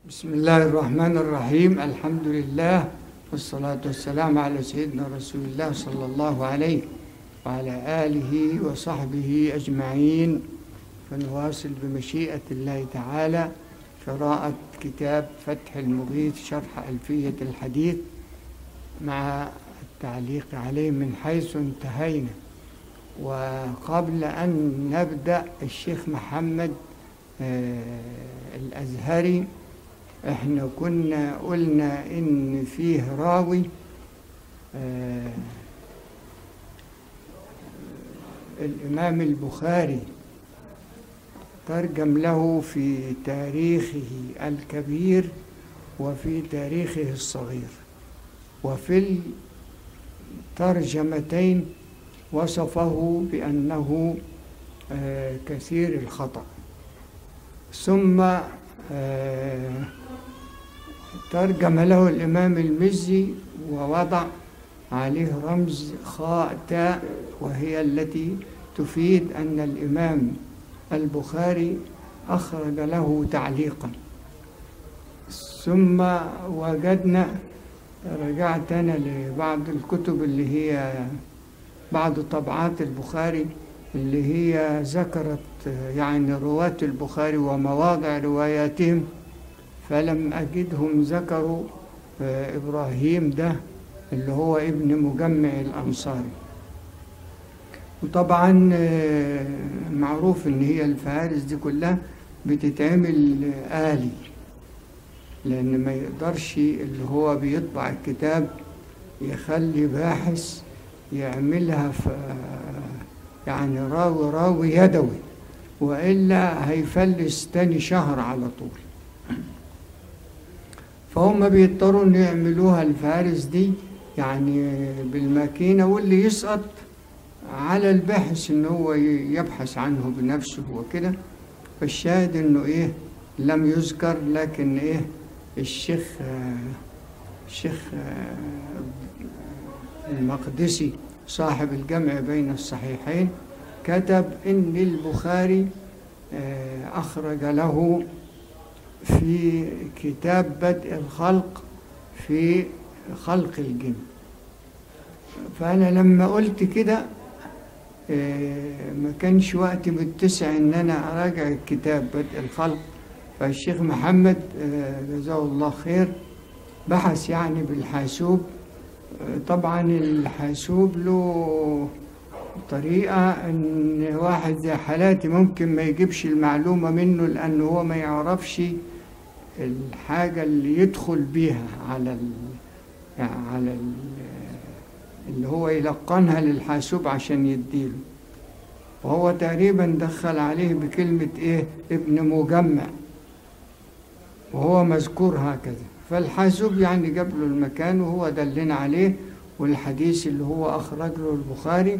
بسم الله الرحمن الرحيم الحمد لله والصلاة والسلام على سيدنا رسول الله صلى الله عليه وعلى آله وصحبه أجمعين فنواصل بمشيئة الله تعالى قراءة كتاب فتح المغيث شرح ألفية الحديث مع التعليق عليه من حيث انتهينا وقبل أن نبدأ الشيخ محمد آه، الأزهري احنا كنا قلنا ان فيه راوي آه الامام البخاري ترجم له في تاريخه الكبير وفي تاريخه الصغير وفي الترجمتين وصفه بانه آه كثير الخطأ ثم آه ترجم له الإمام المزي ووضع عليه رمز خاء تاء وهي التي تفيد أن الإمام البخاري أخرج له تعليقا ثم وجدنا رجعت أنا لبعض الكتب اللي هي بعض طبعات البخاري اللي هي ذكرت يعني رواة البخاري ومواضع رواياتهم فلم أجدهم ذكروا إبراهيم ده اللي هو ابن مجمع الأنصاري وطبعا معروف إن هي الفهارس دي كلها بتتعمل آلي لأن ما يقدرش اللي هو بيطبع الكتاب يخلي باحث يعملها في يعني راوي راوي يدوي وإلا هيفلس تاني شهر على طول فهم بيضطروا ان يعملوها الفارس دي يعني بالماكينة واللي يسقط على الباحث ان هو يبحث عنه بنفسه وكده فالشاهد انه ايه لم يذكر لكن ايه الشيخ الشيخ المقدسي صاحب الجمع بين الصحيحين كتب ان البخاري اخرج له في كتاب بدء الخلق في خلق الجن فأنا لما قلت كده ما كانش وقتي متسع إن أنا أراجع الكتاب بدء الخلق فالشيخ محمد جزاه الله خير بحث يعني بالحاسوب طبعا الحاسوب له طريقة إن واحد زي حالاتي ممكن ما يجيبش المعلومة منه لأنه هو ما يعرفش الحاجة اللي يدخل بيها على ال يعني على ال اللي هو يلقنها للحاسوب عشان يديله وهو تقريبا دخل عليه بكلمة ايه ابن مجمع وهو مذكور هكذا فالحاسوب يعني جاب له المكان وهو دلنا عليه والحديث اللي هو أخرج له البخاري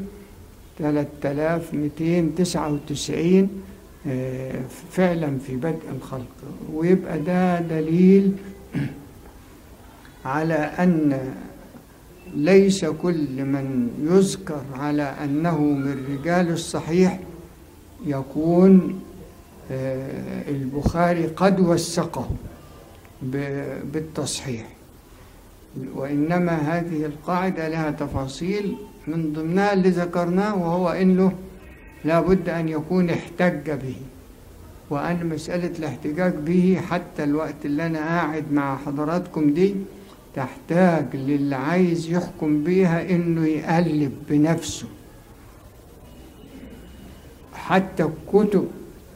3299 فعلا في بدء الخلق ويبقى ده دليل على أن ليس كل من يذكر على أنه من رجال الصحيح يكون البخاري قد وثقه بالتصحيح وإنما هذه القاعدة لها تفاصيل من ضمنها اللي ذكرناه وهو أنه لابد أن يكون احتج به وأن مسألة الاحتجاج به حتى الوقت اللي أنا قاعد مع حضراتكم دي تحتاج للي عايز يحكم بيها إنه يقلب بنفسه حتى كتب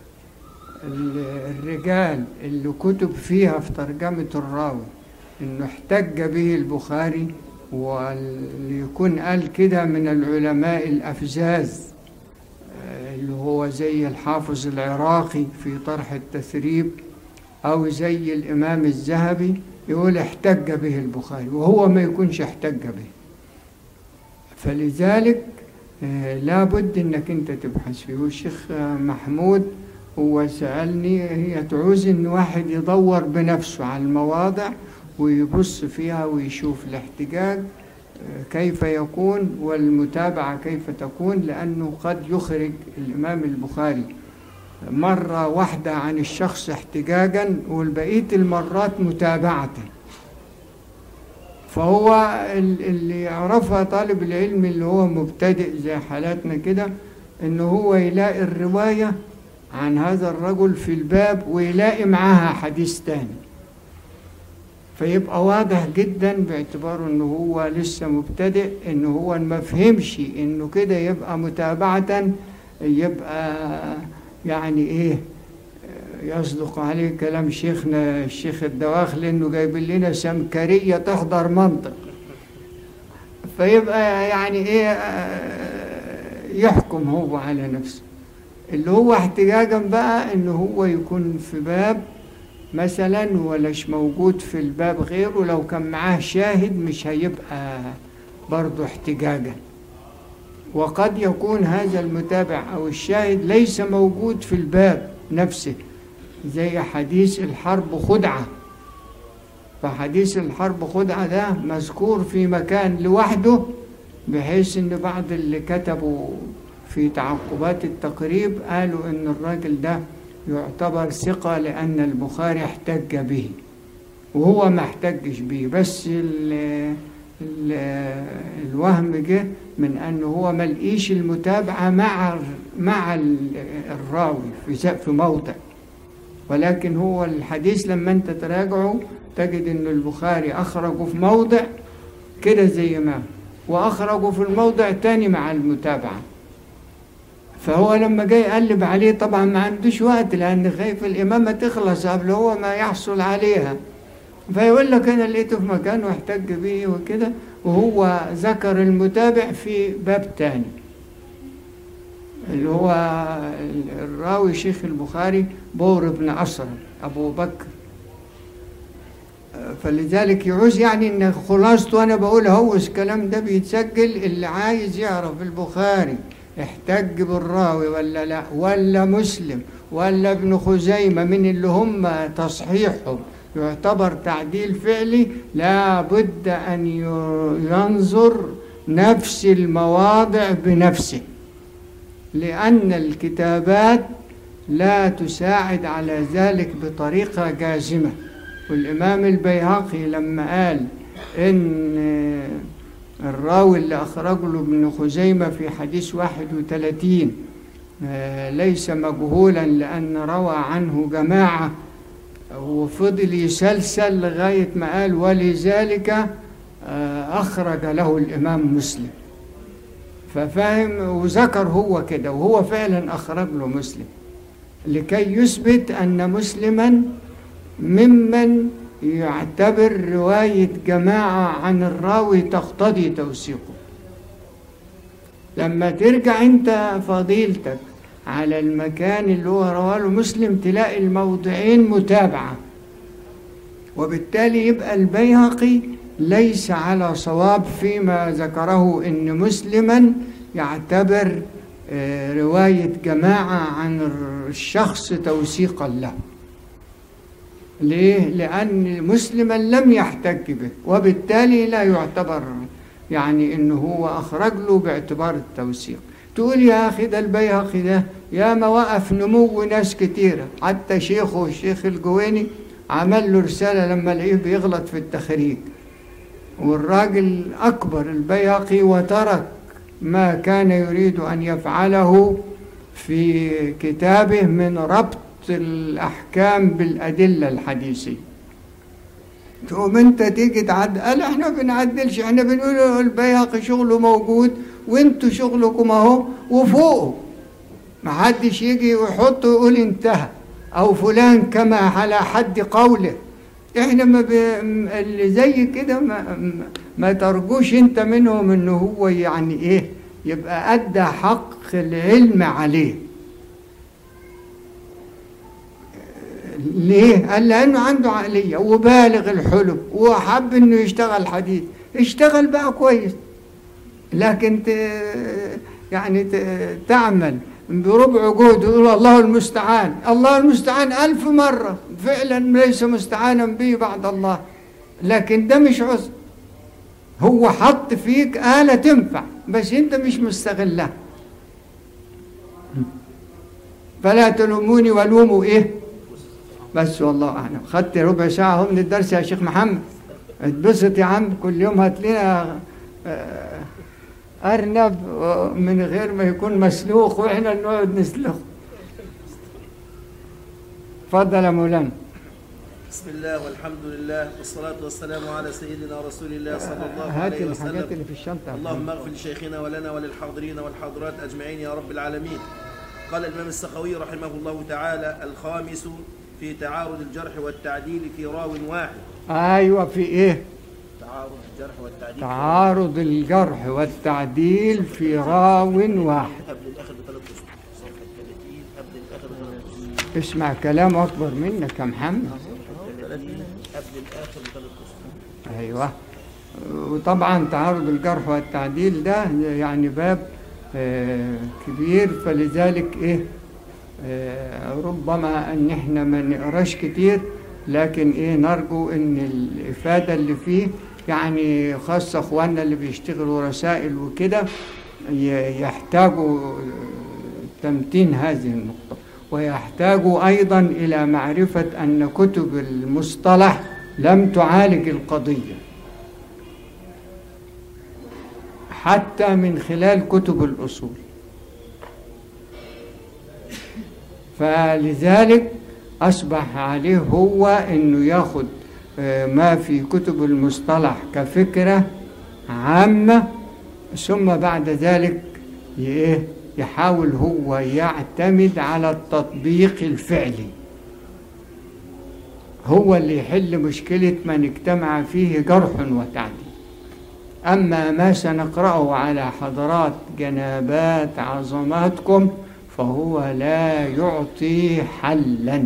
الرجال اللي كتب فيها في ترجمة الراوي إنه احتج به البخاري وليكون قال كده من العلماء الأفزاز اللي هو زي الحافظ العراقي في طرح التثريب أو زي الإمام الذهبي يقول احتج به البخاري وهو ما يكونش احتج به فلذلك لابد انك انت تبحث فيه والشيخ محمود هو سألني هي تعوز ان واحد يدور بنفسه على المواضع ويبص فيها ويشوف الاحتجاج كيف يكون والمتابعة كيف تكون لأنه قد يخرج الإمام البخاري مرة واحدة عن الشخص احتجاجا والبقية المرات متابعة فهو ال- اللي يعرفها طالب العلم اللي هو مبتدئ زي حالاتنا كده ان هو يلاقي الرواية عن هذا الرجل في الباب ويلاقي معاها حديث تاني فيبقى واضح جدا باعتباره انه هو لسه مبتدئ انه هو ما فهمش انه كده يبقى متابعة يبقى يعني ايه يصدق عليه كلام شيخنا الشيخ الدواخل انه جايب لنا سمكرية تحضر منطق فيبقى يعني ايه آه، يحكم هو على نفسه اللي هو احتجاجا بقى انه هو يكون في باب مثلا ولش موجود في الباب غيره لو كان معاه شاهد مش هيبقى برضه احتجاجا وقد يكون هذا المتابع أو الشاهد ليس موجود في الباب نفسه زي حديث الحرب خدعة فحديث الحرب خدعة ده مذكور في مكان لوحده بحيث ان بعض اللي كتبوا في تعقبات التقريب قالوا ان الراجل ده يعتبر ثقة لأن البخاري احتج به وهو ما احتجش به بس ال ال الوهم جه من أنه هو ما لقيش المتابعة مع مع ال- الراوي في ز- في موضع ولكن هو الحديث لما أنت تراجعه تجد أن البخاري أخرجه في موضع كده زي ما هو، وأخرجه في الموضع تاني مع المتابعة فهو لما جاي يقلب عليه طبعا ما عندوش وقت لان خايف الامامه تخلص قبل هو ما يحصل عليها فيقول لك انا لقيته في مكان واحتج به وكده وهو ذكر المتابع في باب تاني اللي هو الراوي شيخ البخاري بور بن عصر ابو بكر فلذلك يعوز يعني ان خلاصته انا بقول هو الكلام ده بيتسجل اللي عايز يعرف البخاري احتج بالراوي ولا لا ولا مسلم ولا ابن خزيمة من اللي هم تصحيحهم يعتبر تعديل فعلي لا بد أن ي- ينظر نفس المواضع بنفسه لأن الكتابات لا تساعد على ذلك بطريقة جازمة والإمام البيهقي لما قال إن الراوي اللي أخرج له ابن خزيمة في حديث 31 آه، ليس مجهولا لأن روى عنه جماعة وفضل يسلسل لغاية ما قال ولذلك آه، أخرج له الإمام مسلم ففاهم وذكر هو كده وهو فعلا أخرج له مسلم لكي يثبت أن مسلما ممن يعتبر رواية جماعة عن الراوي تقتضي توثيقه لما ترجع انت فضيلتك على المكان اللي هو رواه مسلم تلاقي الموضعين متابعة وبالتالي يبقى البيهقي ليس على صواب فيما ذكره ان مسلما يعتبر آه، رواية جماعة عن الشخص توثيقا له ليه؟ لأن مسلما لم يحتج به وبالتالي لا يعتبر يعني إنه هو أخرج له باعتبار التوثيق تقول يا أخي ده البيهقي ده يا ما وقف نمو ناس كتيرة حتى شيخه الشيخ الجويني عمل له رسالة لما لقيه بيغلط في التخريج والراجل أكبر البيهقي وترك ما كان يريد أن يفعله في كتابه من ربط الأحكام بالأدلة الحديثية تقوم انت تيجي تعدل قال احنا بنعدلش احنا بنقول البيهقي شغله موجود وانتوا شغلكم اهو وفوقه ما حدش يجي ويحط ويقول انتهى او فلان كما على حد قوله احنا ما ب... اللي زي كده ما... ما ترجوش انت منهم انه هو يعني ايه يبقى ادى حق العلم عليه ليه؟ قال لأنه عنده عقلية وبالغ الحلم وحب إنه يشتغل حديث اشتغل بقى كويس لكن ت... يعني ت... تعمل بربع جهد وتقول الله المستعان الله المستعان ألف مرة فعلا ليس مستعانا به بعد الله لكن ده مش عذر هو حط فيك آلة تنفع بس أنت مش مستغلها فلا تلوموني ولوموا إيه بس والله أعلم خدت ربع ساعة اهو من الدرس يا شيخ محمد اتبسط يا عم كل يوم هات لنا آه، أرنب من غير ما يكون مسلوخ وإحنا نقعد نسلخه اتفضل يا مولانا بسم الله والحمد لله والصلاة والسلام على سيدنا رسول الله صلى الله هات عليه الحاجات وسلم اللي في الشنطة اللهم اغفر لشيخنا ولنا وللحاضرين والحاضرات أجمعين يا رب العالمين قال الإمام السخوي رحمه الله تعالى الخامس في تعارض الجرح والتعديل في راو واحد أيوة في إيه تعارض الجرح والتعديل تعارض الجرح والتعديل في راو واحد قبل الآخر بثلاث أسطر صفحة 30 قبل الآخر بثلاث أسطر اسمع كلام أكبر منك يا محمد 30 قبل الآخر بثلاث أسطر أيوة وطبعا تعارض الجرح والتعديل ده يعني باب آه، كبير فلذلك إيه آه، ربما ان احنا ما نقراش كتير لكن ايه نرجو ان الافاده اللي فيه يعني خاصه اخواننا اللي بيشتغلوا رسائل وكده ي- يحتاجوا آه، تمتين هذه النقطه ويحتاجوا ايضا الى معرفه ان كتب المصطلح لم تعالج القضيه حتى من خلال كتب الاصول فلذلك أصبح عليه هو أنه ياخد آه، ما في كتب المصطلح كفكرة عامة ثم بعد ذلك ي- إيه؟ يحاول هو يعتمد على التطبيق الفعلي هو اللي يحل مشكلة من اجتمع فيه جرح وتعديل أما ما سنقرأه على حضرات جنابات عظماتكم فهو لا يعطي حلا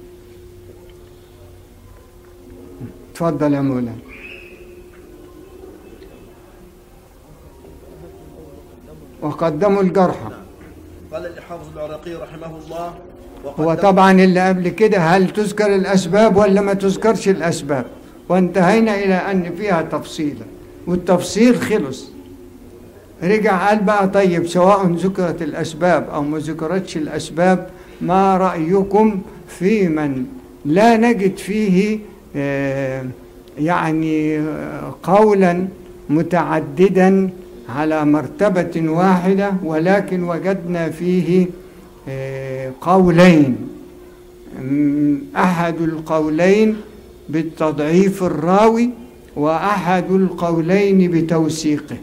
تفضل يا مولانا وقدموا الجرحى قال الحافظ العراقي رحمه الله هو وقدم- طبعا اللي قبل كده هل تذكر الأسباب ولا ما تذكرش الأسباب وانتهينا إلى أن فيها تفصيلا والتفصيل خلص رجع قال بقى طيب سواء ذكرت الأسباب أو ما ذكرتش الأسباب ما رأيكم في من لا نجد فيه آه، يعني آه، قولا متعددا على مرتبة واحدة ولكن وجدنا فيه آه، قولين م- أحد القولين بالتضعيف الراوي وأحد القولين بتوثيقه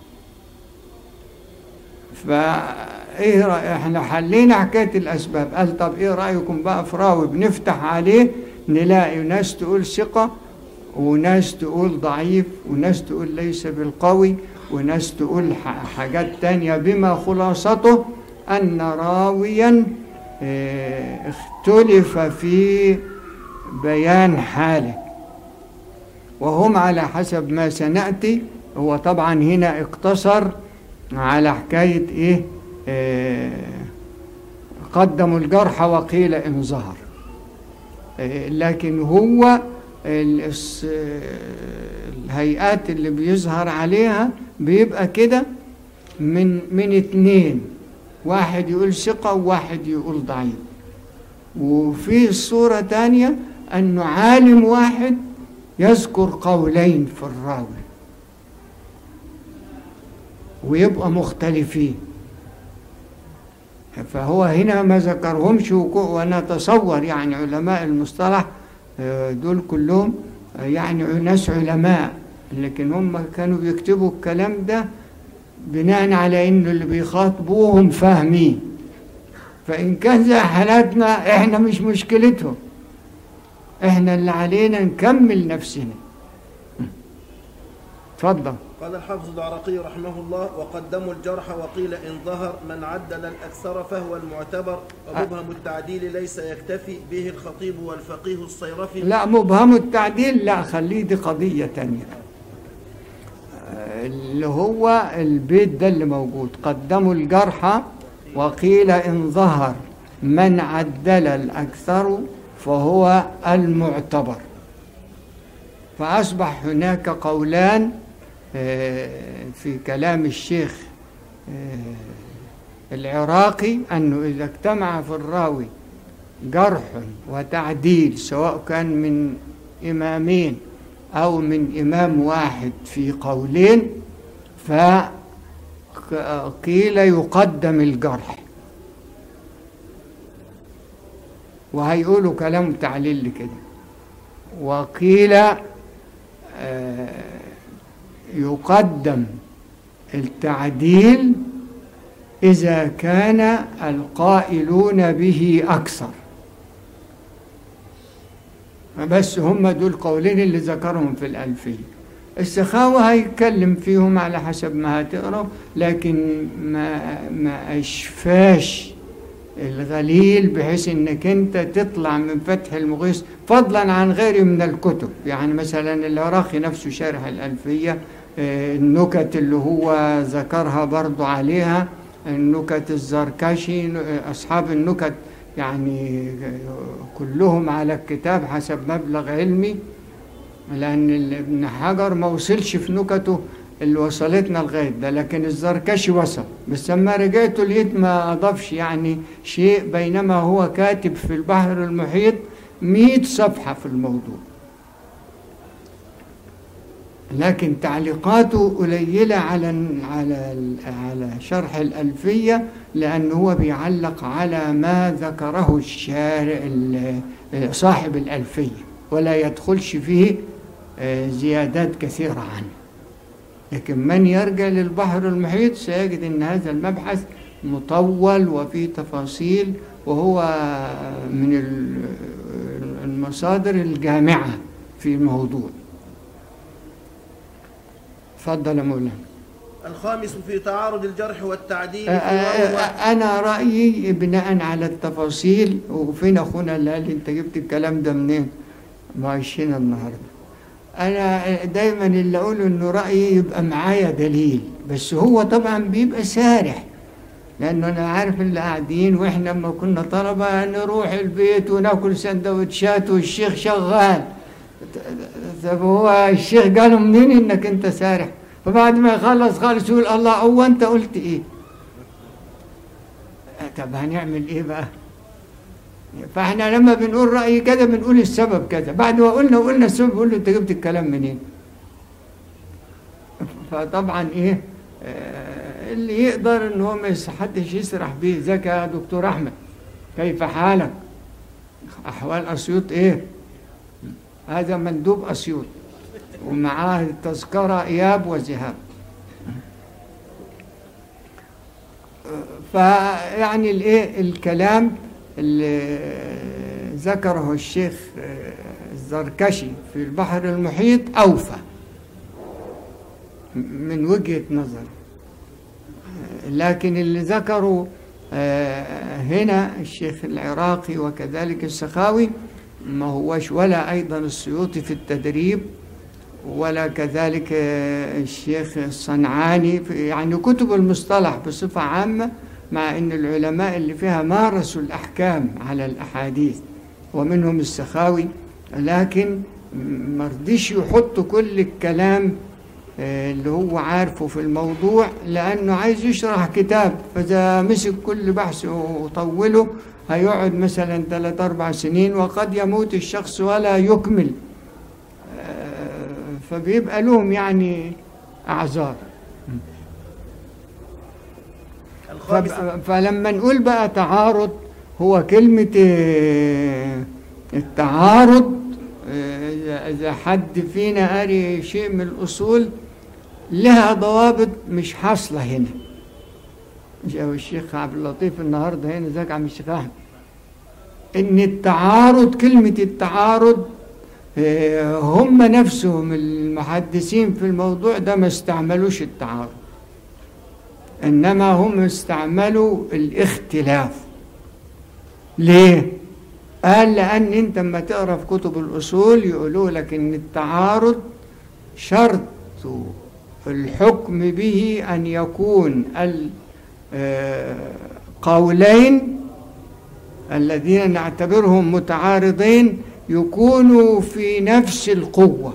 فايه رأي احنا حلينا حكايه الاسباب قال طب ايه رايكم بقى في راوي بنفتح عليه نلاقي ناس تقول ثقه وناس تقول ضعيف وناس تقول ليس بالقوي وناس تقول ح- حاجات تانية بما خلاصته ان راويا اه، اختلف في بيان حاله وهم على حسب ما سنأتي هو طبعا هنا اقتصر على حكاية ايه آه قدموا الجرح وقيل ان ظهر آه لكن هو ال- الس- آه، الهيئات اللي بيظهر عليها بيبقى كده من من اتنين واحد يقول ثقة وواحد يقول ضعيف وفي صورة تانية أنه عالم واحد يذكر قولين في الراوي ويبقى مختلفين فهو هنا ما ذكرهمش وكو- وانا اتصور يعني علماء المصطلح آه، دول كلهم آه، يعني ناس علماء لكن هم كانوا بيكتبوا الكلام ده بناء على انه اللي بيخاطبوهم فاهمين فان كان زي حالاتنا احنا مش مشكلتهم احنا اللي علينا نكمل نفسنا اتفضل قال الحافظ العراقي رحمه الله وقدموا الجرح وقيل إن ظهر من عدل الأكثر فهو المعتبر ومبهم التعديل ليس يكتفي به الخطيب والفقيه الصيرفي لا مبهم التعديل لا خليه دي قضية تانية آه، اللي هو البيت ده اللي موجود قدموا الجرح وقيل إن ظهر من عدل الأكثر فهو المعتبر فأصبح هناك قولان آه، في كلام الشيخ آه، العراقي أنه إذا اجتمع في الراوي جرح وتعديل سواء كان من إمامين أو من إمام واحد في قولين فقيل يقدم الجرح وهيقولوا كلام تعليل كده وقيل آه، يقدم التعديل إذا كان القائلون به أكثر بس هم دول قولين اللي ذكرهم في الألفية السخاوة هيتكلم فيهم على حسب ما هتقرأ لكن ما, ما أشفاش الغليل بحيث انك انت تطلع من فتح المغيث فضلا عن غيره من الكتب يعني مثلا العراقي نفسه شارح الألفية آه، النكت اللي هو ذكرها برضو عليها النكت الزركشي أصحاب النكت يعني كلهم على الكتاب حسب مبلغ علمي لأن ابن حجر ما وصلش في نكته اللي وصلتنا لغاية ده لكن الزركشي وصل بس لما رجعت لقيت ما أضافش يعني شيء بينما هو كاتب في البحر المحيط مئة صفحة في الموضوع لكن تعليقاته قليلة على على على شرح الألفية لأنه هو بيعلق على ما ذكره الشارع صاحب الألفية ولا يدخلش فيه آه، زيادات كثيرة عنه لكن من يرجع للبحر المحيط سيجد أن هذا المبحث مطول وفيه تفاصيل وهو من المصادر الجامعة في الموضوع تفضل يا مولانا الخامس في تعارض الجرح والتعديل آه، آه، آه، أنا رأيي بناء على التفاصيل وفين أخونا اللي قال لي أنت جبت الكلام ده منين؟ معيشين النهارده. أنا دايما اللي أقوله إنه رأيي يبقى معايا دليل بس هو طبعا بيبقى سارح لأنه أنا عارف اللي قاعدين وإحنا لما كنا طلبة نروح البيت وناكل سندوتشات والشيخ شغال طب هو الشيخ قالوا منين إنك أنت سارح؟ فبعد ما يخلص خالص يقول الله هو انت قلت ايه طب هنعمل ايه بقى فاحنا لما بنقول رأي كذا بنقول السبب كذا بعد ما قلنا وقلنا السبب بقول له انت جبت الكلام منين فطبعا ايه آه اللي يقدر ان هو ما حدش يسرح به ذاك يا دكتور احمد كيف حالك احوال اسيوط ايه هذا مندوب اسيوط ومعاه التذكرة إياب وذهاب فيعني الايه الكلام اللي ذكره الشيخ الزركشي في البحر المحيط أوفى من وجهة نظر لكن اللي ذكره هنا الشيخ العراقي وكذلك السخاوي ما هوش ولا أيضا السيوطي في التدريب ولا كذلك الشيخ الصنعاني يعني كتب المصطلح بصفة عامة مع أن العلماء اللي فيها مارسوا الأحكام على الأحاديث ومنهم السخاوي لكن مرضيش يحط كل الكلام اللي هو عارفه في الموضوع لأنه عايز يشرح كتاب فإذا مسك كل بحث وطوله هيقعد مثلا ثلاث أربع سنين وقد يموت الشخص ولا يكمل فبيبقى لهم يعني أعذار فلما نقول بقى تعارض هو كلمة التعارض إذا حد فينا قاري شيء من الأصول لها ضوابط مش حاصلة هنا الشيخ عبد اللطيف النهارده هنا ذاك عم الشيخ أحمد إن التعارض كلمة التعارض هم نفسهم المحدثين في الموضوع ده ما استعملوش التعارض إنما هم استعملوا الاختلاف ليه؟ قال لأن أنت لما تقرأ في كتب الأصول يقولوا لك إن التعارض شرط الحكم به أن يكون القولين الذين نعتبرهم متعارضين يكونوا في نفس القوة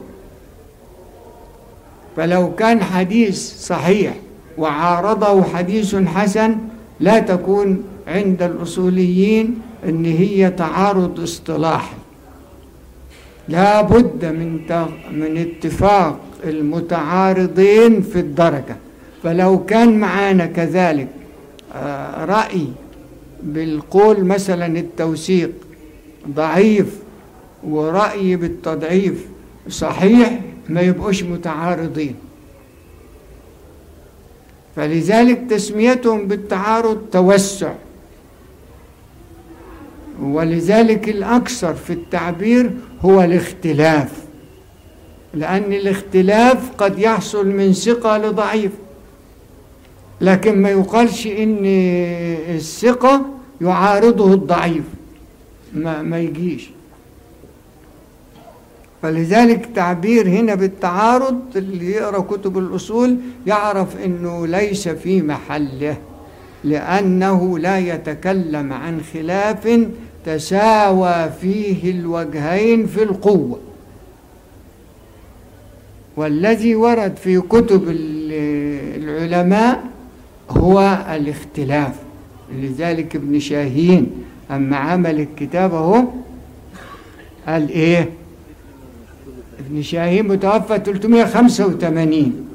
فلو كان حديث صحيح وعارضه حديث حسن لا تكون عند الأصوليين أن هي تعارض اصطلاحي لا بد من تغ- من اتفاق المتعارضين في الدرجة فلو كان معانا كذلك آه، رأي بالقول مثلا التوثيق ضعيف ورأي بالتضعيف صحيح ما يبقوش متعارضين فلذلك تسميتهم بالتعارض توسع ولذلك الأكثر في التعبير هو الاختلاف لأن الاختلاف قد يحصل من ثقة لضعيف لكن ما يقالش إن الثقة يعارضه الضعيف ما, ما يجيش فلذلك تعبير هنا بالتعارض اللي يقرأ كتب الأصول يعرف أنه ليس في محله لأنه لا يتكلم عن خلاف تساوى فيه الوجهين في القوة والذي ورد في كتب ال- العلماء هو الاختلاف لذلك ابن شاهين أما عمل الكتاب اهو قال إيه ابن شاهين متوفى 385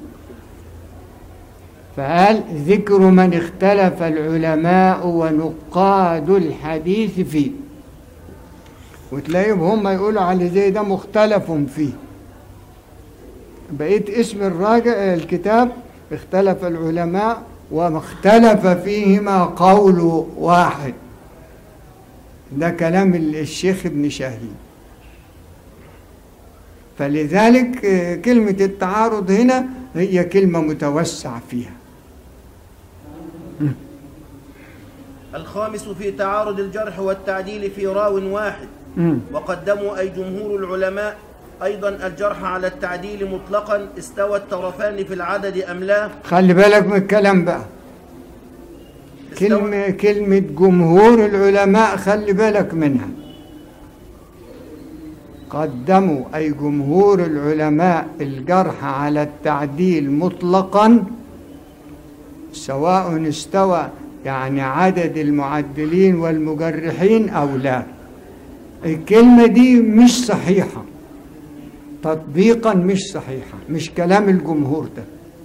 فقال ذكر من اختلف العلماء ونقاد الحديث فيه وتلاقيهم هم يقولوا على زي ده مختلف فيه بقيت اسم الراجع الكتاب اختلف العلماء وما اختلف فيهما قول واحد ده كلام الشيخ ابن شاهين فلذلك آه، كلمة التعارض هنا هي كلمة متوسع فيها الخامس في تعارض الجرح والتعديل في راو واحد مم. وقدموا أي جمهور العلماء أيضا الجرح على التعديل مطلقا استوى الطرفان في العدد أم لا خلي بالك من الكلام بقى استوى كلمة, كلمة جمهور العلماء خلي بالك منها قدموا أي جمهور العلماء الجرح على التعديل مطلقا سواء استوى يعني عدد المعدلين والمجرحين أو لا الكلمة دي مش صحيحة تطبيقا مش صحيحة مش كلام الجمهور ده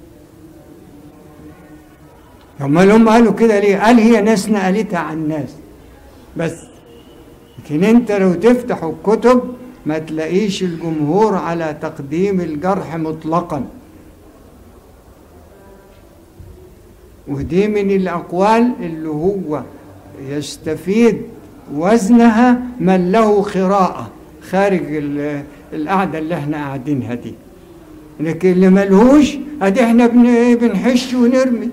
امال هم قالوا كده ليه؟ قال هي ناس نقلتها عن ناس بس لكن انت لو تفتح الكتب ما تلاقيش الجمهور على تقديم الجرح مطلقا ودي من الأقوال اللي هو يستفيد وزنها من له قراءة خارج ال- القعدة اللي احنا قاعدينها دي لكن اللي ملهوش ادي احنا بن- بنحش ونرمي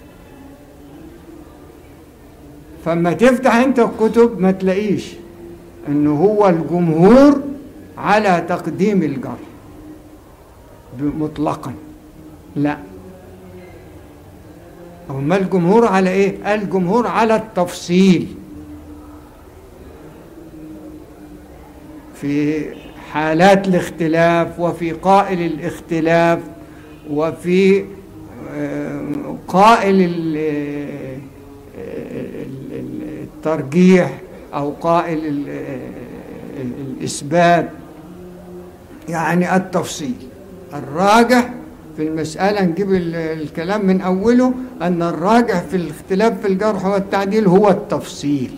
فما تفتح انت الكتب ما تلاقيش انه هو الجمهور على تقديم الجرح ب- مطلقا لا أما الجمهور على ايه الجمهور على التفصيل في حالات الاختلاف وفي قائل الاختلاف وفي آه، قائل ال- ال- ال- الترجيح أو قائل ال- ال- الإثبات يعني التفصيل الراجح في المسألة نجيب ال- الكلام من أوله أن الراجح في الاختلاف في الجرح والتعديل هو التفصيل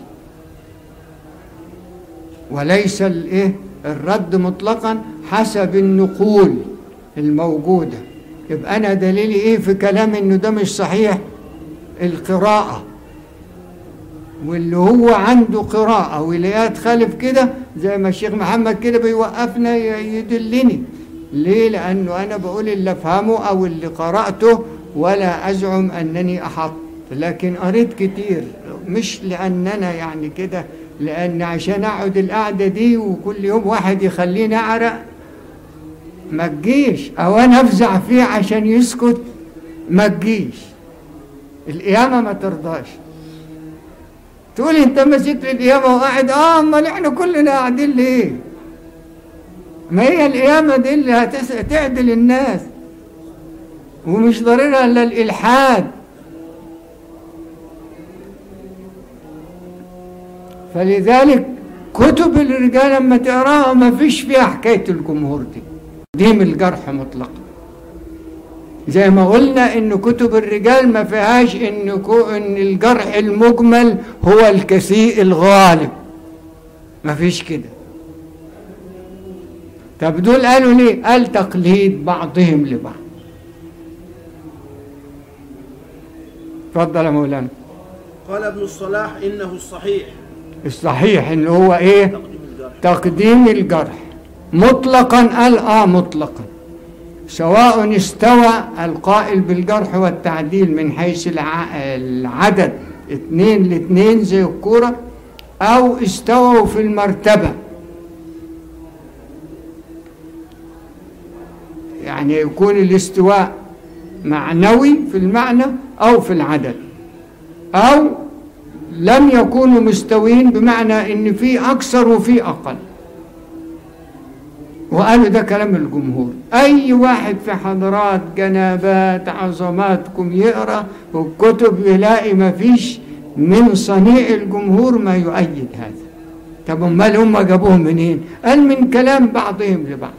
وليس الايه الرد مطلقا حسب النقول الموجوده يبقى انا دليلي ايه في كلام انه ده مش صحيح القراءه واللي هو عنده قراءه ويلاقيها تخالف كده زي ما الشيخ محمد كده بيوقفنا ي- يدلني ليه لانه انا بقول اللي افهمه او اللي قراته ولا ازعم انني احط لكن قريت كتير مش لاننا يعني كده لان عشان اقعد القعده دي وكل يوم واحد يخليني اعرق ما تجيش او انا افزع فيه عشان يسكت ما تجيش القيامه ما ترضاش تقول انت مسكت القيامه وقاعد اه امال احنا كلنا قاعدين ليه ما هي القيامه دي اللي هتس- هتعدل الناس ومش ضرورها الا الالحاد فلذلك كتب الرجال لما تقراها ما فيش فيها حكاية الجمهور دي دي من الجرح مطلقا زي ما قلنا ان كتب الرجال ما فيهاش ان كو ان الجرح المجمل هو الكثير الغالب ما فيش كده طب دول قالوا ليه قال تقليد بعضهم لبعض اتفضل يا مولانا قال ابن الصلاح إنه الصحيح الصحيح ان هو ايه تقديم الجرح تقديم الجرح مطلقا قال اه مطلقا سواء استوى القائل بالجرح والتعديل من حيث الع- العدد اتنين لاتنين زي الكورة او استووا في المرتبة يعني يكون الاستواء معنوي في المعنى او في العدد او لم يكونوا مستويين بمعنى ان في اكثر وفي اقل وقالوا ده كلام الجمهور اي واحد في حضرات جنابات عظماتكم يقرا والكتب يلاقي ما فيش من صنيع الجمهور ما يؤيد هذا طب امال هم جابوه منين قال من كلام بعضهم لبعض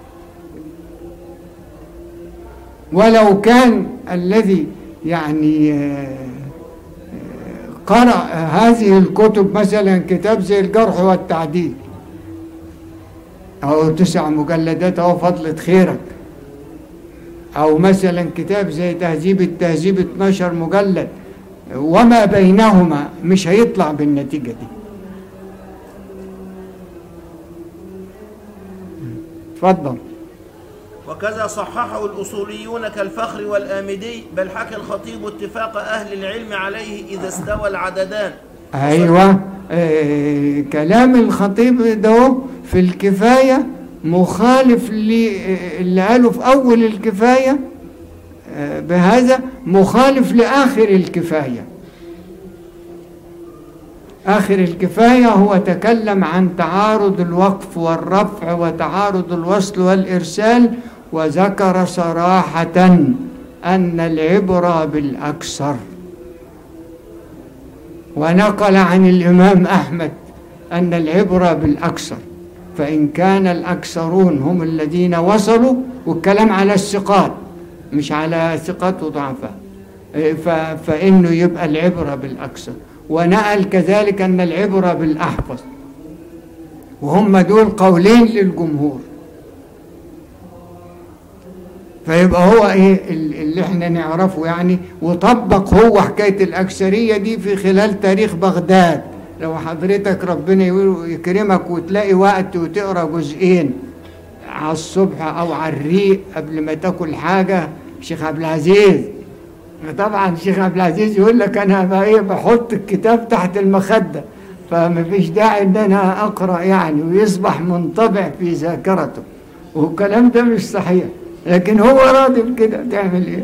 ولو كان الذي يعني آه، قرأ هذه الكتب مثلا كتاب زي الجرح والتعديل أو تسع مجلدات أو فضلة خيرك أو مثلا كتاب زي تهذيب التهذيب 12 مجلد وما بينهما مش هيطلع بالنتيجة دي اتفضل وكذا صححه الأصوليون كالفخر والآمدي بل حكى الخطيب اتفاق أهل العلم عليه إذا استوى العددان ايوه آه كلام الخطيب ده في الكفايه مخالف اللي قاله في اول الكفايه آه بهذا مخالف لاخر الكفايه آخر الكفاية هو تكلم عن تعارض الوقف والرفع وتعارض الوصل والإرسال وذكر صراحة أن العبرة بالأكثر ونقل عن الإمام أحمد أن العبرة بالأكثر فإن كان الأكثرون هم الذين وصلوا والكلام على الثقات مش على ثقات وضعفاء ف- فإنه يبقى العبرة بالأكثر ونقل كذلك أن العبرة بالأحفظ وهم دول قولين للجمهور فيبقى هو ايه اللي احنا نعرفه يعني وطبق هو حكايه الاكثريه دي في خلال تاريخ بغداد لو حضرتك ربنا يقول- يكرمك وتلاقي وقت وتقرا جزئين على الصبح او على الريق قبل ما تاكل حاجه شيخ عبد العزيز طبعا الشيخ عبد العزيز يقول لك انا بقى ايه بحط الكتاب تحت المخده فما فيش داعي ان انا اقرا يعني ويصبح منطبع في ذاكرته والكلام ده مش صحيح لكن هو راضي بكده تعمل ايه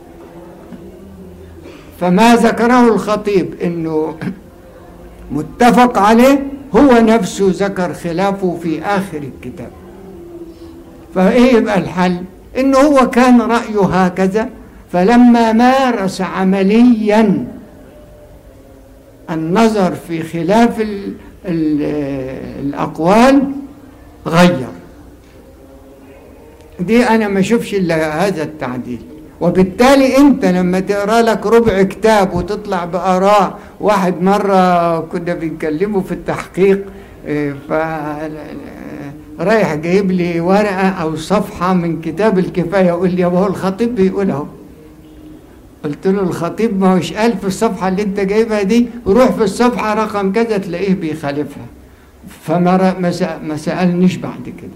فما ذكره الخطيب انه متفق عليه هو نفسه ذكر خلافه في اخر الكتاب فايه يبقى الحل انه هو كان رايه هكذا فلما مارس عمليا النظر في خلاف ال ال الاقوال غير دي انا ما اشوفش الا هذا التعديل وبالتالي انت لما تقرا لك ربع كتاب وتطلع باراء واحد مره كنا بنكلمه في التحقيق إيه، ف رايح جايب لي ورقه او صفحه من كتاب الكفايه يقول لي يا هو الخطيب بيقول اهو قلت له الخطيب ما هوش قال في الصفحه اللي انت جايبها دي روح في الصفحه رقم كذا تلاقيه بيخالفها فما ر- ما سأ- ما سالنيش بعد كده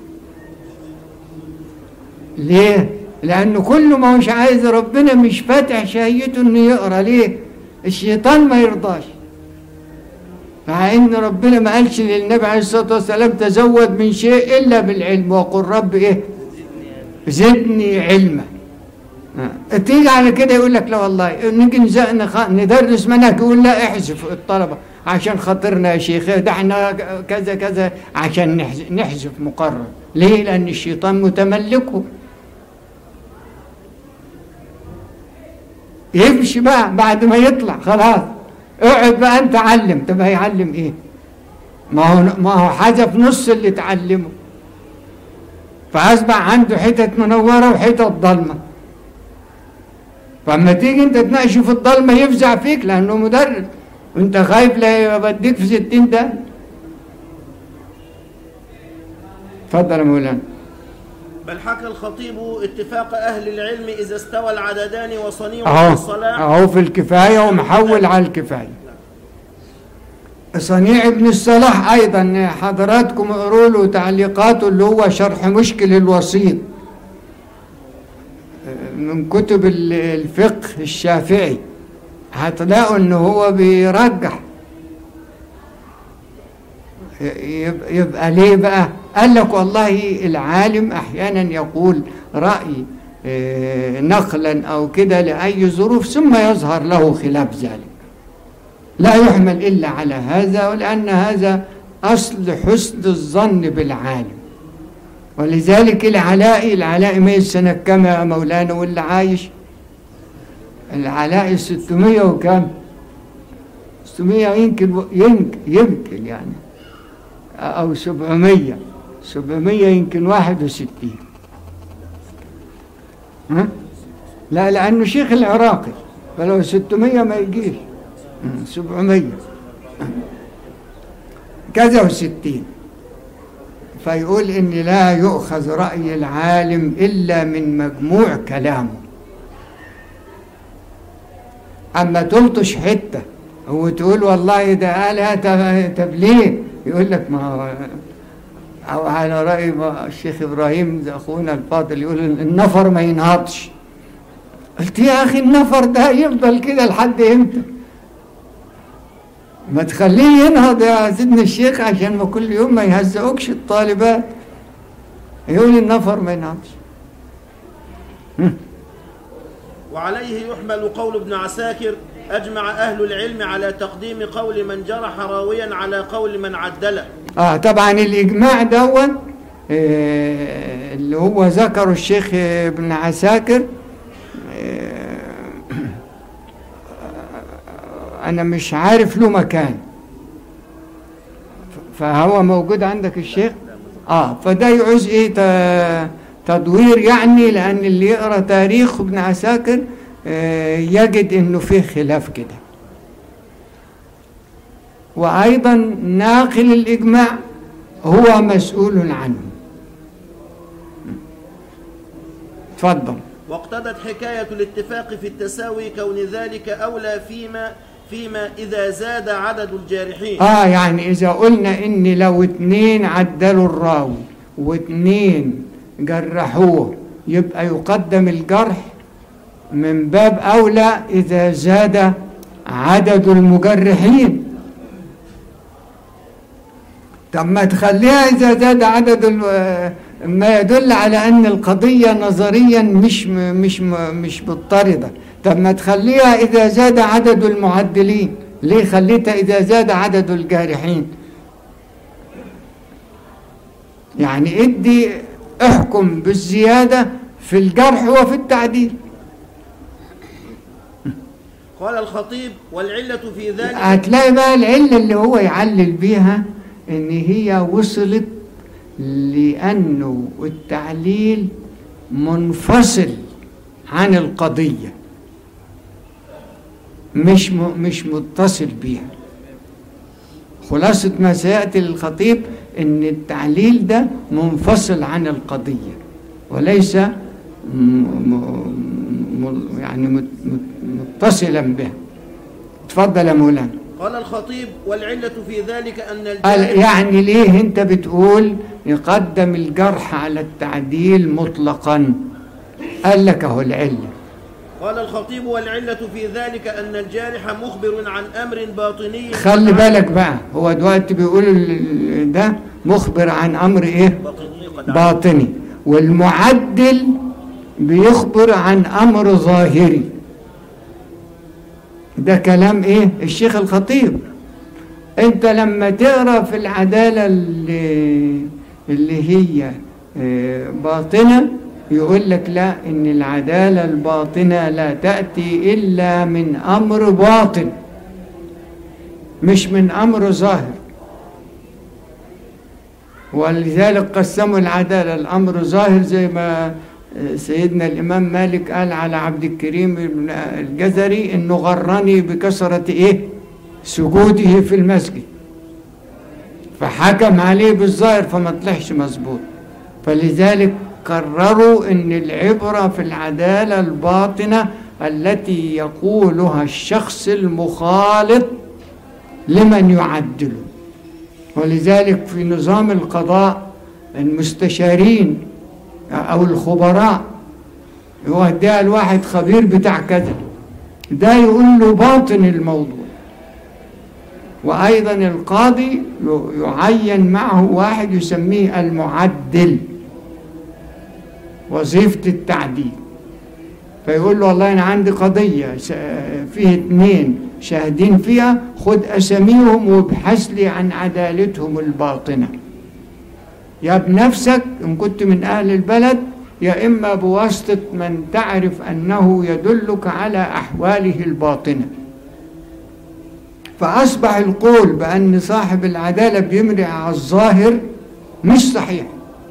ليه؟ لأنه كله ما هوش عايز ربنا مش فاتح شهيته إنه يقرأ ليه؟ الشيطان ما يرضاش مع إن ربنا ما قالش للنبي عليه الصلاة والسلام تزود من شيء إلا بالعلم وقل رب إيه؟ زدني علما آه. تيجي على كده يقول لك لا والله نيجي نز- نخ- ندرس منهج يقول لا احذف الطلبة عشان خاطرنا يا شيخ ده احنا كذا كذا عشان نحذف, نحذف مقرر ليه؟ لأن الشيطان متملكه يمشي بقى بعد ما يطلع خلاص اقعد بقى انت علم طب هيعلم ايه ما هو ما هو حذف نص اللي اتعلمه فأصبح عنده حتت منورة وحتت ضلمة فأما تيجي أنت تناقشه في الضلمة يفزع فيك لأنه مدرب وأنت خايف لا يوديك في ستين ده اتفضل يا مولانا بل حكى الخطيب اتفاق أهل العلم إذا استوى العددان وصنيع في اهو الصلاة اهو في الكفايه ومحول على الكفايه صنيع ابن الصلاح ايضا حضراتكم اقروا له تعليقاته اللي هو شرح مشكل الوسيط من كتب ال- الفقه الشافعي هتلاقوا ان هو بيرجح يب- يبقى ليه بقى قال لك والله العالم احيانا يقول راي آه، نقلا او كده لاي ظروف ثم يظهر له خلاف ذلك لا يحمل الا على هذا ولان هذا اصل حسن الظن بالعالم ولذلك العلاء العلاء ميت سنه كم يا مولانا واللي عايش العلاء 600 وكم 600 يمكن يمكن يمكن يعني أو 700 700 يمكن 61 ها؟ لا لأنه شيخ العراقي فلو 600 ما يجيش مم، 700 كذا وستين فيقول إن لا يؤخذ رأي العالم إلا من مجموع كلامه أما تلطش حتة وتقول والله ده قالها طب- طب ليه؟ يقول لك ما هو أو على رأي ما الشيخ إبراهيم ده أخونا الفاضل يقول النفر ما ينهضش قلت يا أخي النفر ده يفضل كده لحد إمتى؟ ما تخليه ينهض يا سيدنا الشيخ عشان ما كل يوم ما يهزقوكش الطالبات يقول النفر ما ينهضش وعليه يحمل قول ابن عساكر أجمع أهل العلم على تقديم قول من جرح راويا على قول من عدله اه طبعا الاجماع دون آه، اللي هو ذكره الشيخ ابن عساكر آه، انا مش عارف له مكان ف- فهو موجود عندك الشيخ اه فده يعوز ايه ت- تدوير يعني لان اللي يقرا تاريخ ابن عساكر آه، يجد انه فيه خلاف كده وأيضا ناقل الإجماع هو مسؤول عنه تفضل واقتضت حكاية الاتفاق في التساوي كون ذلك أولى فيما فيما إذا زاد عدد الجارحين آه يعني إذا قلنا إن لو اتنين عدلوا الراوي واتنين جرحوه يبقى يقدم الجرح من باب أولى إذا زاد عدد المجرحين طب ما تخليها إذا زاد عدد الم- ما يدل على أن القضية نظريا مش م- مش م- مش مضطردة طب ما تخليها إذا زاد عدد المعدلين ليه خليتها إذا زاد عدد الجارحين يعني ادي احكم بالزيادة في الجرح وفي التعديل قال الخطيب والعلة في ذلك هتلاقي بقى العلة اللي هو يعلل بيها ان هي وصلت لانه التعليل منفصل عن القضية مش م... مش متصل بيها خلاصة ما سيأتي للخطيب ان التعليل ده منفصل عن القضية وليس م... م... م... يعني مت... مت... متصلا بها تفضل يا مولانا قال الخطيب والعلة في ذلك أن قال الجارح يعني ليه انت بتقول يقدم الجرح على التعديل مطلقا قال لك اهو العله قال الخطيب والعلة في ذلك أن الجارح مخبر عن أمر باطني خلي بالك بقى هو دلوقتي بيقول ال- ده مخبر عن امر ايه باطني قد باطني والمعدل بيخبر عن امر ظاهري ده كلام ايه الشيخ الخطيب انت لما تقرا في العداله اللي, اللي هي آه، باطنه يقول لك لا ان العداله الباطنه لا تاتي الا من امر باطن مش من امر ظاهر ولذلك قسموا العدالة الأمر ظاهر زي ما سيدنا الإمام مالك قال على عبد الكريم بن الجزري إنه غرني بكثرة إيه سجوده في المسجد فحكم عليه بالظاهر فما طلعش مظبوط فلذلك قرروا ان العبرة في العدالة الباطنة التي يقولها الشخص المخالط لمن يعدله ولذلك في نظام القضاء المستشارين او الخبراء هو ده الواحد خبير بتاع كذا ده يقول له باطن الموضوع وأيضا القاضي يعين معه واحد يسميه المعدل وظيفة التعديل فيقول له والله أنا عندي قضية فيه اتنين شاهدين فيها خد أساميهم وابحث لي عن عدالتهم الباطنة يا بنفسك إن كنت من أهل البلد يا إما بواسطة من تعرف أنه يدلك على أحواله الباطنة فأصبح القول بأن صاحب العدالة بيمرع على الظاهر مش صحيح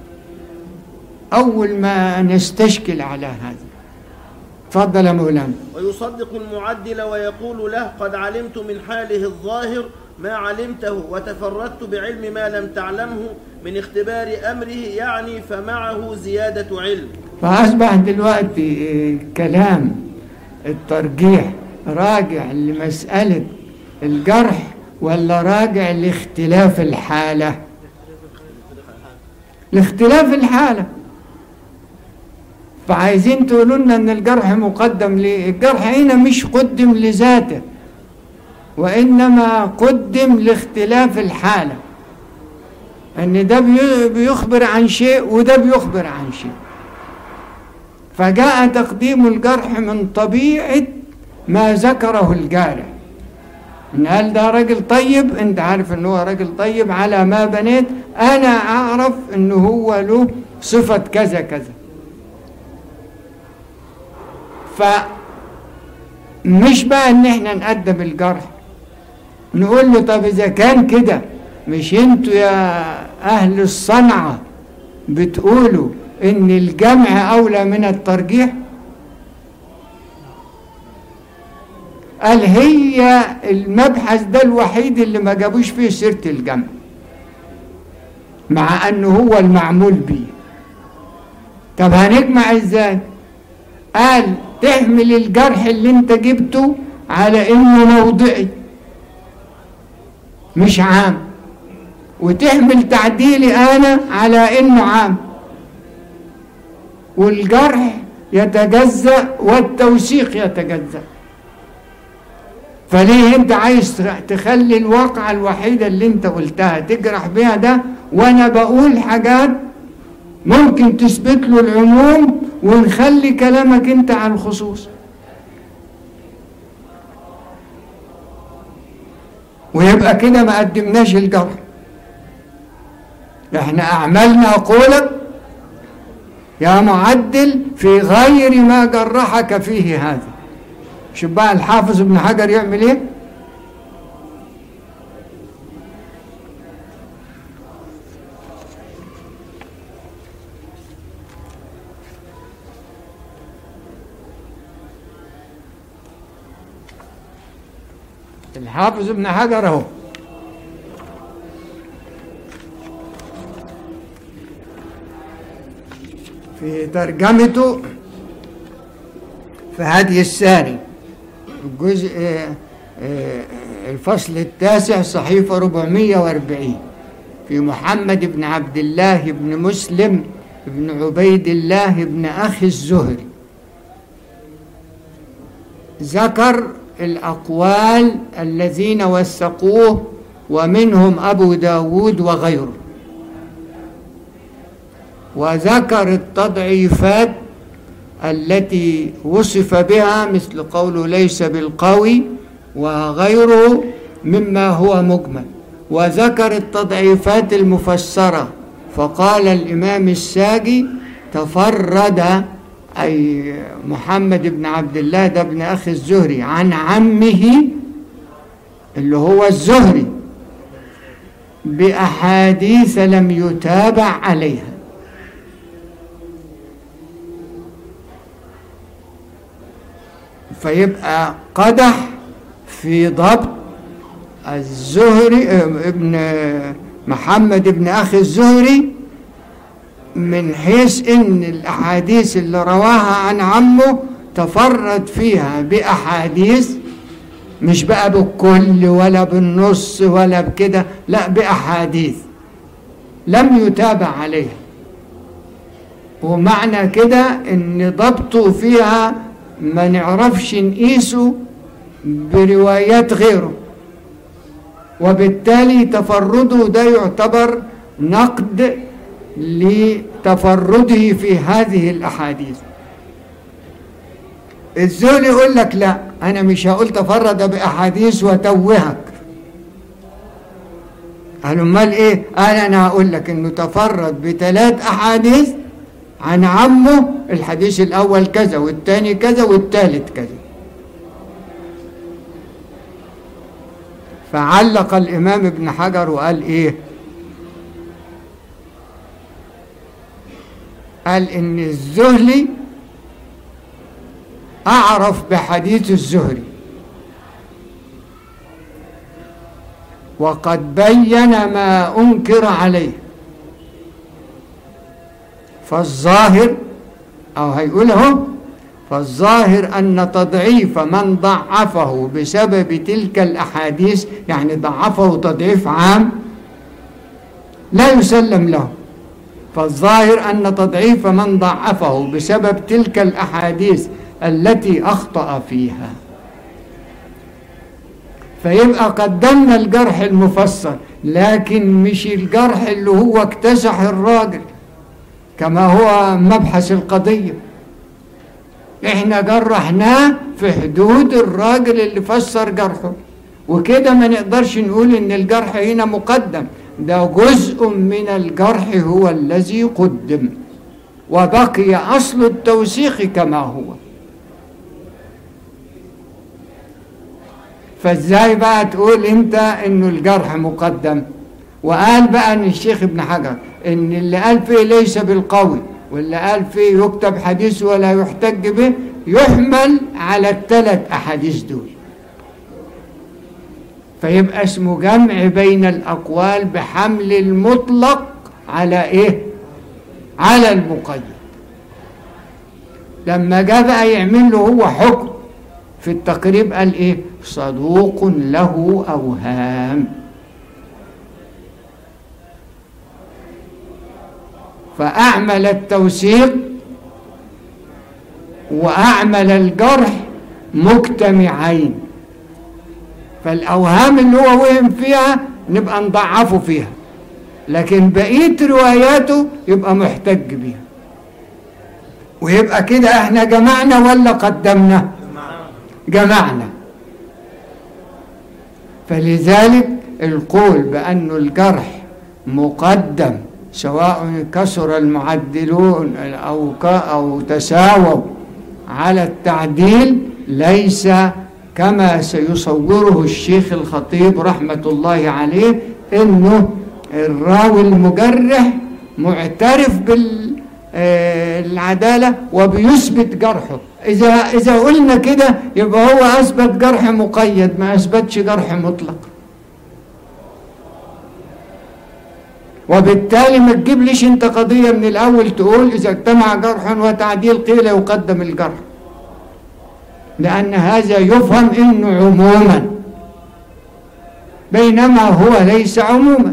أول ما نستشكل على هذا تفضل يا مولانا ويصدق المعدل ويقول له قد علمت من حاله الظاهر ما علمته وتفردت بعلم ما لم تعلمه من اختبار أمره يعني فمعه زيادة علم فأصبح دلوقتي كلام الترجيح راجع لمسألة الجرح ولا راجع لاختلاف الحالة لاختلاف الحالة فعايزين تقولوا لنا ان الجرح مقدم ليه الجرح هنا مش قدم لذاته وانما قدم لاختلاف الحاله ان ده بيخبر عن شيء وده بيخبر عن شيء فجاء تقديم الجرح من طبيعه ما ذكره الجارح ان قال ده راجل طيب انت عارف ان هو راجل طيب على ما بنيت انا اعرف ان هو له صفه كذا كذا فمش بقى ان احنا نقدم الجرح نقول له طب اذا كان كده مش انتوا يا اهل الصنعة بتقولوا ان الجمع اولى من الترجيح قال هي المبحث ده الوحيد اللي ما جابوش فيه سيرة الجمع مع انه هو المعمول به طب هنجمع ازاي قال تحمل الجرح اللي انت جبته على انه موضعي مش عام وتحمل تعديلي انا على انه عام والجرح يتجزأ والتوثيق يتجزأ فليه انت عايز تخلي الواقعة الوحيدة اللي انت قلتها تجرح بها ده وانا بقول حاجات ممكن تثبت له العموم ونخلي كلامك انت على الخصوص ويبقى كده ما قدمناش الجرح احنا اعملنا قولك يا معدل في غير ما جرحك فيه هذا شوف بقى الحافظ ابن حجر يعمل ايه الحافظ ابن حجر اهو في ترجمته في هدي الساري الجزء الفصل التاسع صحيفة 440 في محمد بن عبد الله بن مسلم بن عبيد الله بن أخي الزهري ذكر الأقوال الذين وثقوه ومنهم أبو داود وغيره وذكر التضعيفات التي وصف بها مثل قوله ليس بالقوي وغيره مما هو مجمل وذكر التضعيفات المفسرة فقال الإمام الساجي تفرد أي محمد بن عبد الله ده ابن أخي الزهري عن عمه اللي هو الزهري بأحاديث لم يتابع عليها فيبقى قدح في ضبط الزهري ابن محمد ابن أخي الزهري من حيث ان الاحاديث اللي رواها عن عمه تفرد فيها باحاديث مش بقى بالكل ولا بالنص ولا بكده لا باحاديث لم يتابع عليها ومعنى كده ان ضبطه فيها ما نعرفش نقيسه بروايات غيره وبالتالي تفرده ده يعتبر نقد لتفرده في هذه الأحاديث الزول يقول لك لا أنا مش هقول تفرد بأحاديث وتوهك قالوا امال ايه قال انا هقول لك انه تفرد بثلاث احاديث عن عمه الحديث الاول كذا والثاني كذا والثالث كذا فعلق الامام ابن حجر وقال ايه قال ان الزهلي اعرف بحديث الزهري وقد بين ما انكر عليه فالظاهر او هيقوله فالظاهر ان تضعيف من ضعفه بسبب تلك الاحاديث يعني ضعفه تضعيف عام لا يسلم له فالظاهر أن تضعيف من ضعفه بسبب تلك الأحاديث التي أخطأ فيها فيبقى قدمنا الجرح المفسر لكن مش الجرح اللي هو اكتسح الراجل كما هو مبحث القضية احنا جرحناه في حدود الراجل اللي فسر جرحه وكده ما نقدرش نقول ان الجرح هنا مقدم ده جزء من الجرح هو الذي قدم وبقي أصل التوثيق كما هو فازاي بقى تقول انت انه الجرح مقدم وقال بقى ان الشيخ ابن حجر ان اللي قال فيه ليس بالقوي واللي قال فيه يكتب حديث ولا يحتج به يحمل على الثلاث احاديث دول فيبقى اسمه جمع بين الأقوال بحمل المطلق على إيه؟ على المقيد لما جاء بقى يعمل له هو حكم في التقريب قال إيه؟ صدوق له أوهام فأعمل التوثيق وأعمل الجرح مجتمعين فالأوهام اللي هو وهم فيها نبقى نضعفه فيها لكن بقية رواياته يبقى محتج بيها ويبقى كده احنا جمعنا ولا قدمنا جمعنا فلذلك القول بأن الجرح مقدم سواء كسر المعدلون أو, أو تساووا على التعديل ليس كما سيصوره الشيخ الخطيب رحمة الله عليه انه الراوي المجرح معترف بالعدالة وبيثبت جرحه إذا إذا قلنا كده يبقى هو أثبت جرح مقيد ما أثبتش جرح مطلق وبالتالي ما تجيبليش انت قضية من الأول تقول إذا اجتمع جرح وتعديل قيل يقدم الجرح لأن هذا يفهم إنه عموما بينما هو ليس عموما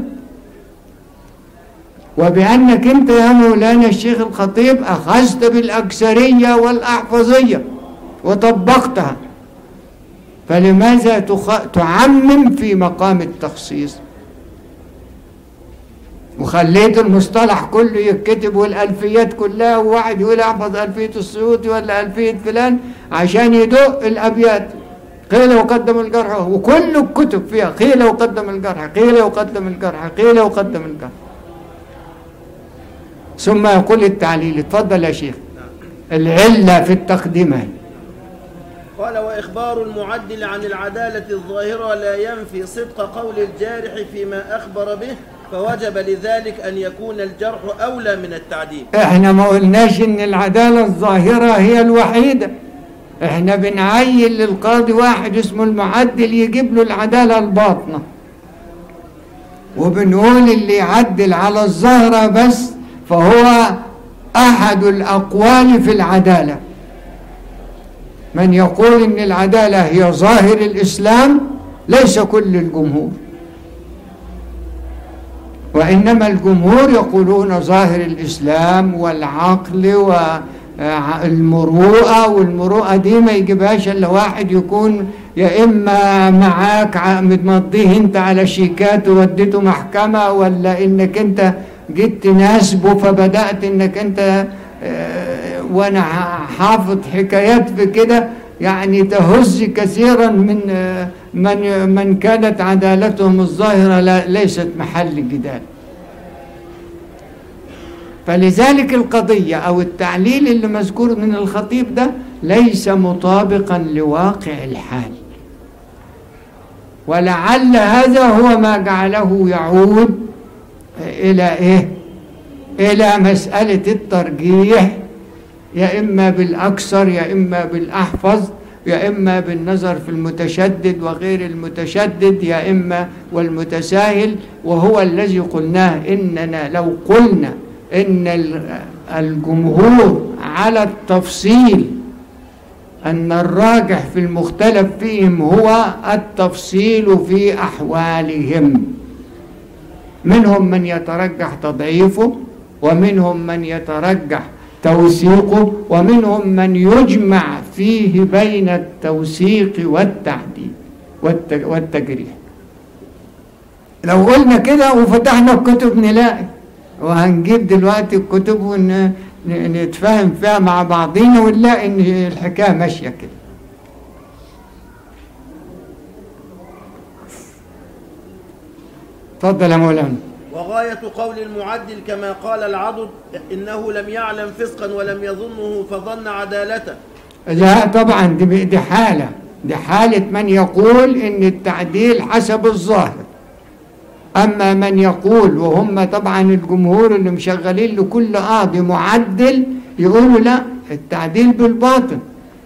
وبأنك أنت يا مولانا الشيخ الخطيب أخذت بالأكثرية والأحفظية وطبقتها فلماذا تخ... تعمم في مقام التخصيص وخليت المصطلح كله يتكتب والألفيات كلها وواحد يقول أحفظ ألفية السيوطي ولا ألفية فلان عشان يدق الأبيات قيل وقدم الجرح وكل الكتب فيها قيل وقدم الجرح قيل وقدم الجرح قيل وقدم الجرح ثم يقول التعليل اتفضل يا شيخ العلة في التقديمة قال وإخبار المعدل عن العدالة الظاهرة لا ينفي صدق قول الجارح فيما أخبر به فوجب لذلك أن يكون الجرح أولى من التعديل احنا ما قلناش ان العدالة الظاهرة هي الوحيدة احنا بنعين للقاضي واحد اسمه المعدل يجيب له العدالة الباطنة وبنقول اللي يعدل على الظاهرة بس فهو أحد الأقوال في العدالة من يقول ان العدالة هي ظاهر الإسلام ليس كل الجمهور وإنما الجمهور يقولون ظاهر الإسلام والعقل والمروءة والمروءة دي ما يجيبهاش إلا واحد يكون يا إما معاك مضيه أنت على شيكات ووديته محكمة ولا إنك أنت جيت تناسبه فبدأت إنك أنت وأنا حافظ حكايات في كده يعني تهز كثيرا من من من كانت عدالتهم الظاهرة لا ليست محل جدال فلذلك القضية أو التعليل اللي مذكور من الخطيب ده ليس مطابقا لواقع الحال ولعل هذا هو ما جعله يعود إلى إيه؟ إلى مسألة الترجيح يا إما بالأكثر يا إما بالأحفظ يا إما بالنظر في المتشدد وغير المتشدد يا إما والمتساهل وهو الذي قلناه إننا لو قلنا إن الجمهور على التفصيل أن الراجح في المختلف فيهم هو التفصيل في أحوالهم منهم من يترجح تضعيفه ومنهم من يترجح توثيقه ومنهم من يجمع فيه بين التوثيق والتعديل والتجريح لو قلنا كده وفتحنا الكتب نلاقي وهنجيب دلوقتي الكتب ونتفاهم فيها مع بعضينا ونلاقي ان الحكايه ماشيه كده اتفضل يا مولانا وغاية قول المعدل كما قال العضد إنه لم يعلم فسقا ولم يظنه فظن عدالته لا طبعا دي, دي حالة دي حالة من يقول إن التعديل حسب الظاهر أما من يقول وهم طبعا الجمهور اللي مشغلين لكل قاضي معدل يقولوا لا التعديل بالباطن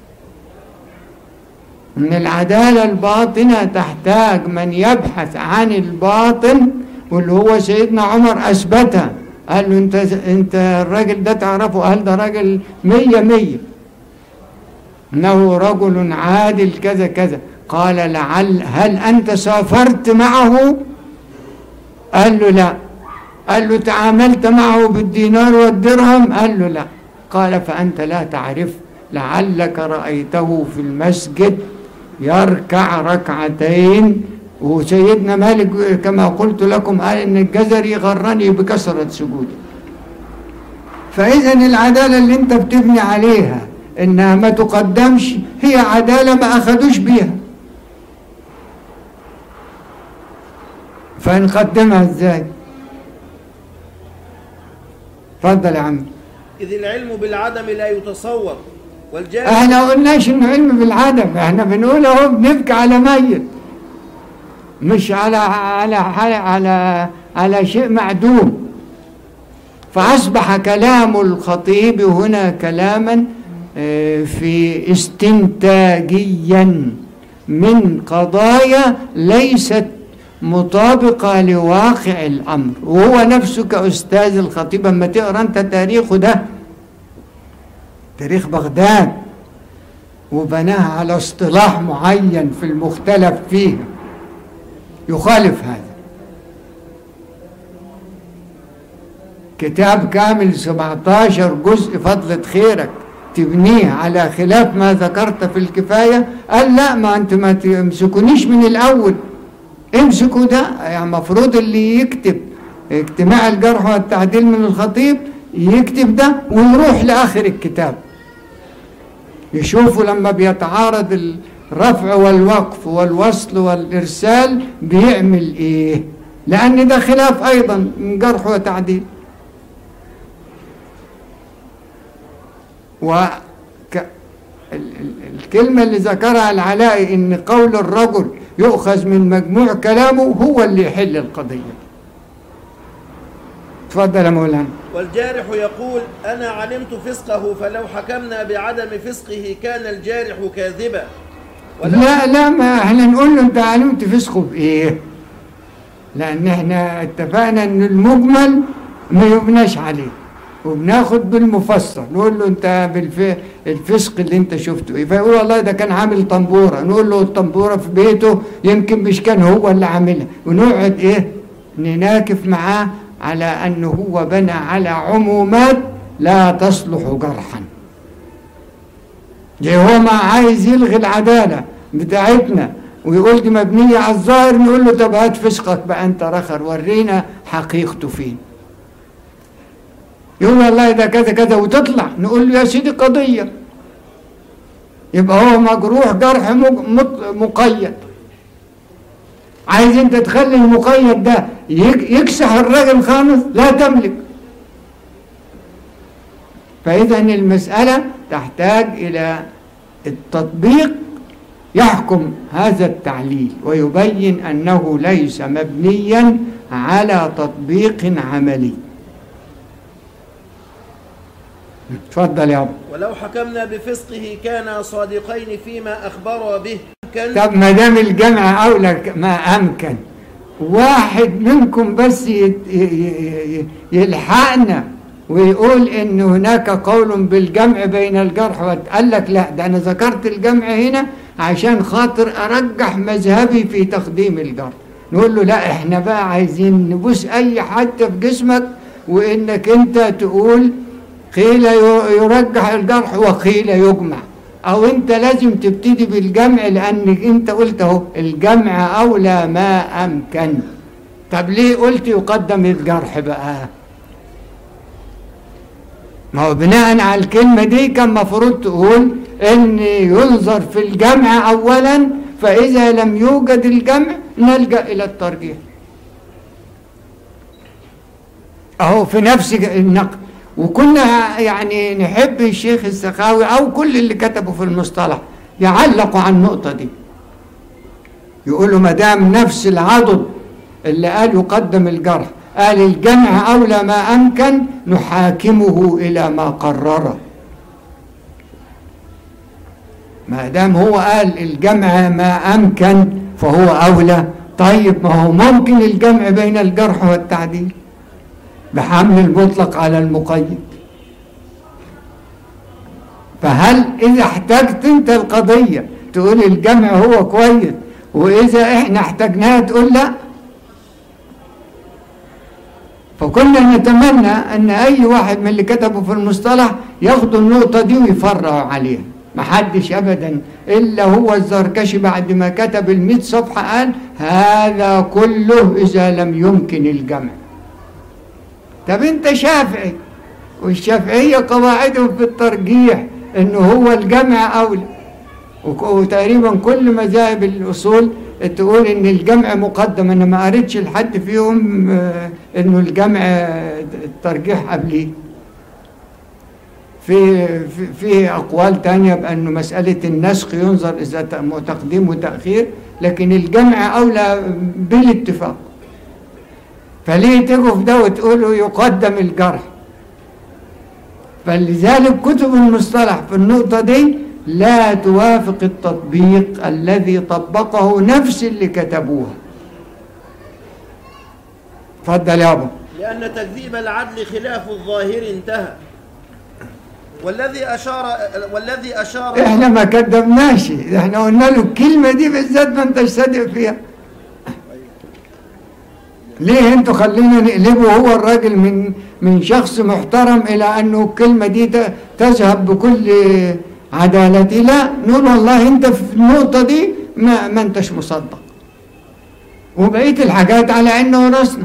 ان العدالة الباطنة تحتاج من يبحث عن الباطن واللي هو سيدنا عمر أثبتها قال له انت, انت الراجل ده تعرفه قال ده راجل مية مية انه رجل عادل كذا كذا قال لعل هل انت سافرت معه قال له لا قال له تعاملت معه بالدينار والدرهم قال له لا قال فأنت لا تعرف لعلك رأيته في المسجد يركع ركعتين وسيدنا مالك كما قلت لكم قال ان الجزري غرني بكثرة سجوده فإذا العدالة اللي انت بتبني عليها انها ما تقدمش هي عدالة ما اخدوش بيها فنقدمها ازاي اتفضل يا عم إذ العلم بالعدم لا يتصور والجاهل احنا قلناش انه علم بالعدم احنا بنقول اهو بنبكي على ميت مش على على على على, على شيء معدوم فأصبح كلام الخطيب هنا كلاما في استنتاجيا من قضايا ليست مطابقة لواقع الأمر وهو نفسه كأستاذ الخطيب أما تقرأ أنت تاريخه ده تاريخ بغداد وبناها على اصطلاح معين في المختلف فيه يخالف هذا كتاب كامل 17 جزء فضلة خيرك تبنيه على خلاف ما ذكرت في الكفاية قال لا ما أنت ما تمسكونيش من الأول امسكوا ده يعني المفروض اللي يكتب اجتماع الجرح والتعديل من الخطيب يكتب ده ويروح لآخر الكتاب يشوفوا لما بيتعارض الرفع والوقف والوصل والإرسال بيعمل إيه لأن ده خلاف أيضا من جرح وتعديل و ال- ال- الكلمة اللي ذكرها العلاء إن قول الرجل يؤخذ من مجموع كلامه هو اللي يحل القضية تفضل يا مولانا والجارح يقول أنا علمت فسقه فلو حكمنا بعدم فسقه كان الجارح كاذبا ولو لا لا ما احنا نقول له انت علمت فسقه بايه لان احنا اتفقنا ان المجمل ما يبناش عليه وبناخد بالمفسر نقول له انت بالف... الفسق اللي انت شفته ايه فيقول والله ده كان عامل طنبوره نقول له الطنبوره في بيته يمكن مش كان هو اللي عاملها ونقعد ايه نناكف معاه على انه هو بنى على عمومات لا تصلح جرحا جاي هو ما عايز يلغي العدالة بتاعتنا ويقول دي مبنية على الظاهر نقول له طب هات فسقك بقى انت رخر ورينا حقيقته فين يقول والله ده كذا كذا وتطلع نقول له يا سيدي قضية يبقى هو مجروح جرح مج- مط- مقيد عايز انت تخلي المقيد ده يك- يكسح الراجل خالص لا تملك فإذا المسألة تحتاج إلى التطبيق يحكم هذا التعليل ويبين أنه ليس مبنيا على تطبيق عملي تفضل يا أبو ولو حكمنا بفسقه كانا صادقين فيما أخبرا به كان طب ما دام الجمع أولى ك- ما أمكن واحد منكم بس يت- ي- ي- ي- يلحقنا ويقول إن هناك قول بالجمع بين الجرح والت- قال لك لا ده أنا ذكرت الجمع هنا عشان خاطر أرجح مذهبي في تقديم الجرح نقول له لا احنا بقى عايزين نبوس أي حتة في جسمك وإنك أنت تقول قيل ي- يرجح الجرح وقيل يجمع او انت لازم تبتدي بالجمع لانك انت قلت اهو الجمع اولى ما امكن طب ليه قلت يقدم الجرح بقى ما هو بناء على الكلمة دي كان مفروض تقول ان ينظر في الجمع اولا فاذا لم يوجد الجمع نلجأ الى الترجيح اهو في نفس النقد وكنا يعني نحب الشيخ السخاوي او كل اللي كتبوا في المصطلح يعلقوا على النقطة دي يقولوا ما دام نفس العضد اللي قال يقدم الجرح قال الجمع اولى ما امكن نحاكمه الى ما قرره ما دام هو قال الجمع ما امكن فهو اولى طيب ما هو ممكن الجمع بين الجرح والتعديل بحمل المطلق على المقيد فهل إذا احتجت أنت القضية تقول الجمع هو كويس وإذا إحنا احتجناها تقول لا فكنا نتمنى أن أي واحد من اللي كتبوا في المصطلح ياخدوا النقطة دي ويفرعوا عليها محدش أبدا إلا هو الزركشي بعد ما كتب المئة صفحة قال هذا كله إذا لم يمكن الجمع طب انت شافعي والشافعية قواعدهم في الترجيح انه هو الجمع اولى وك- وتقريبا كل مذاهب الاصول تقول ان الجمع مقدم انا ما قريتش لحد فيهم آه، انه الجمع آه، الترجيح قبليه في في في اقوال تانية بانه مساله النسخ ينظر اذا ت- تقديم وتاخير لكن الجمع اولى بالاتفاق فليه تقف ده وتقولوا يقدم الجرح فلذلك كتب المصطلح في النقطة دي لا توافق التطبيق الذي طبقه نفس اللي كتبوها تفضل يا ابو لأن تكذيب العدل خلاف الظاهر انتهى والذي أشار والذي أشار احنا ما كدبناش احنا قلنا له الكلمة دي بالذات ما انتش صادق فيها ليه انتوا خلينا نقلبه هو الراجل من من شخص محترم الى انه الكلمة دي ت- تذهب بكل عدالتي لا نقول والله انت في النقطة دي ما, ما انتش مصدق وبقية الحاجات على انه ورثنا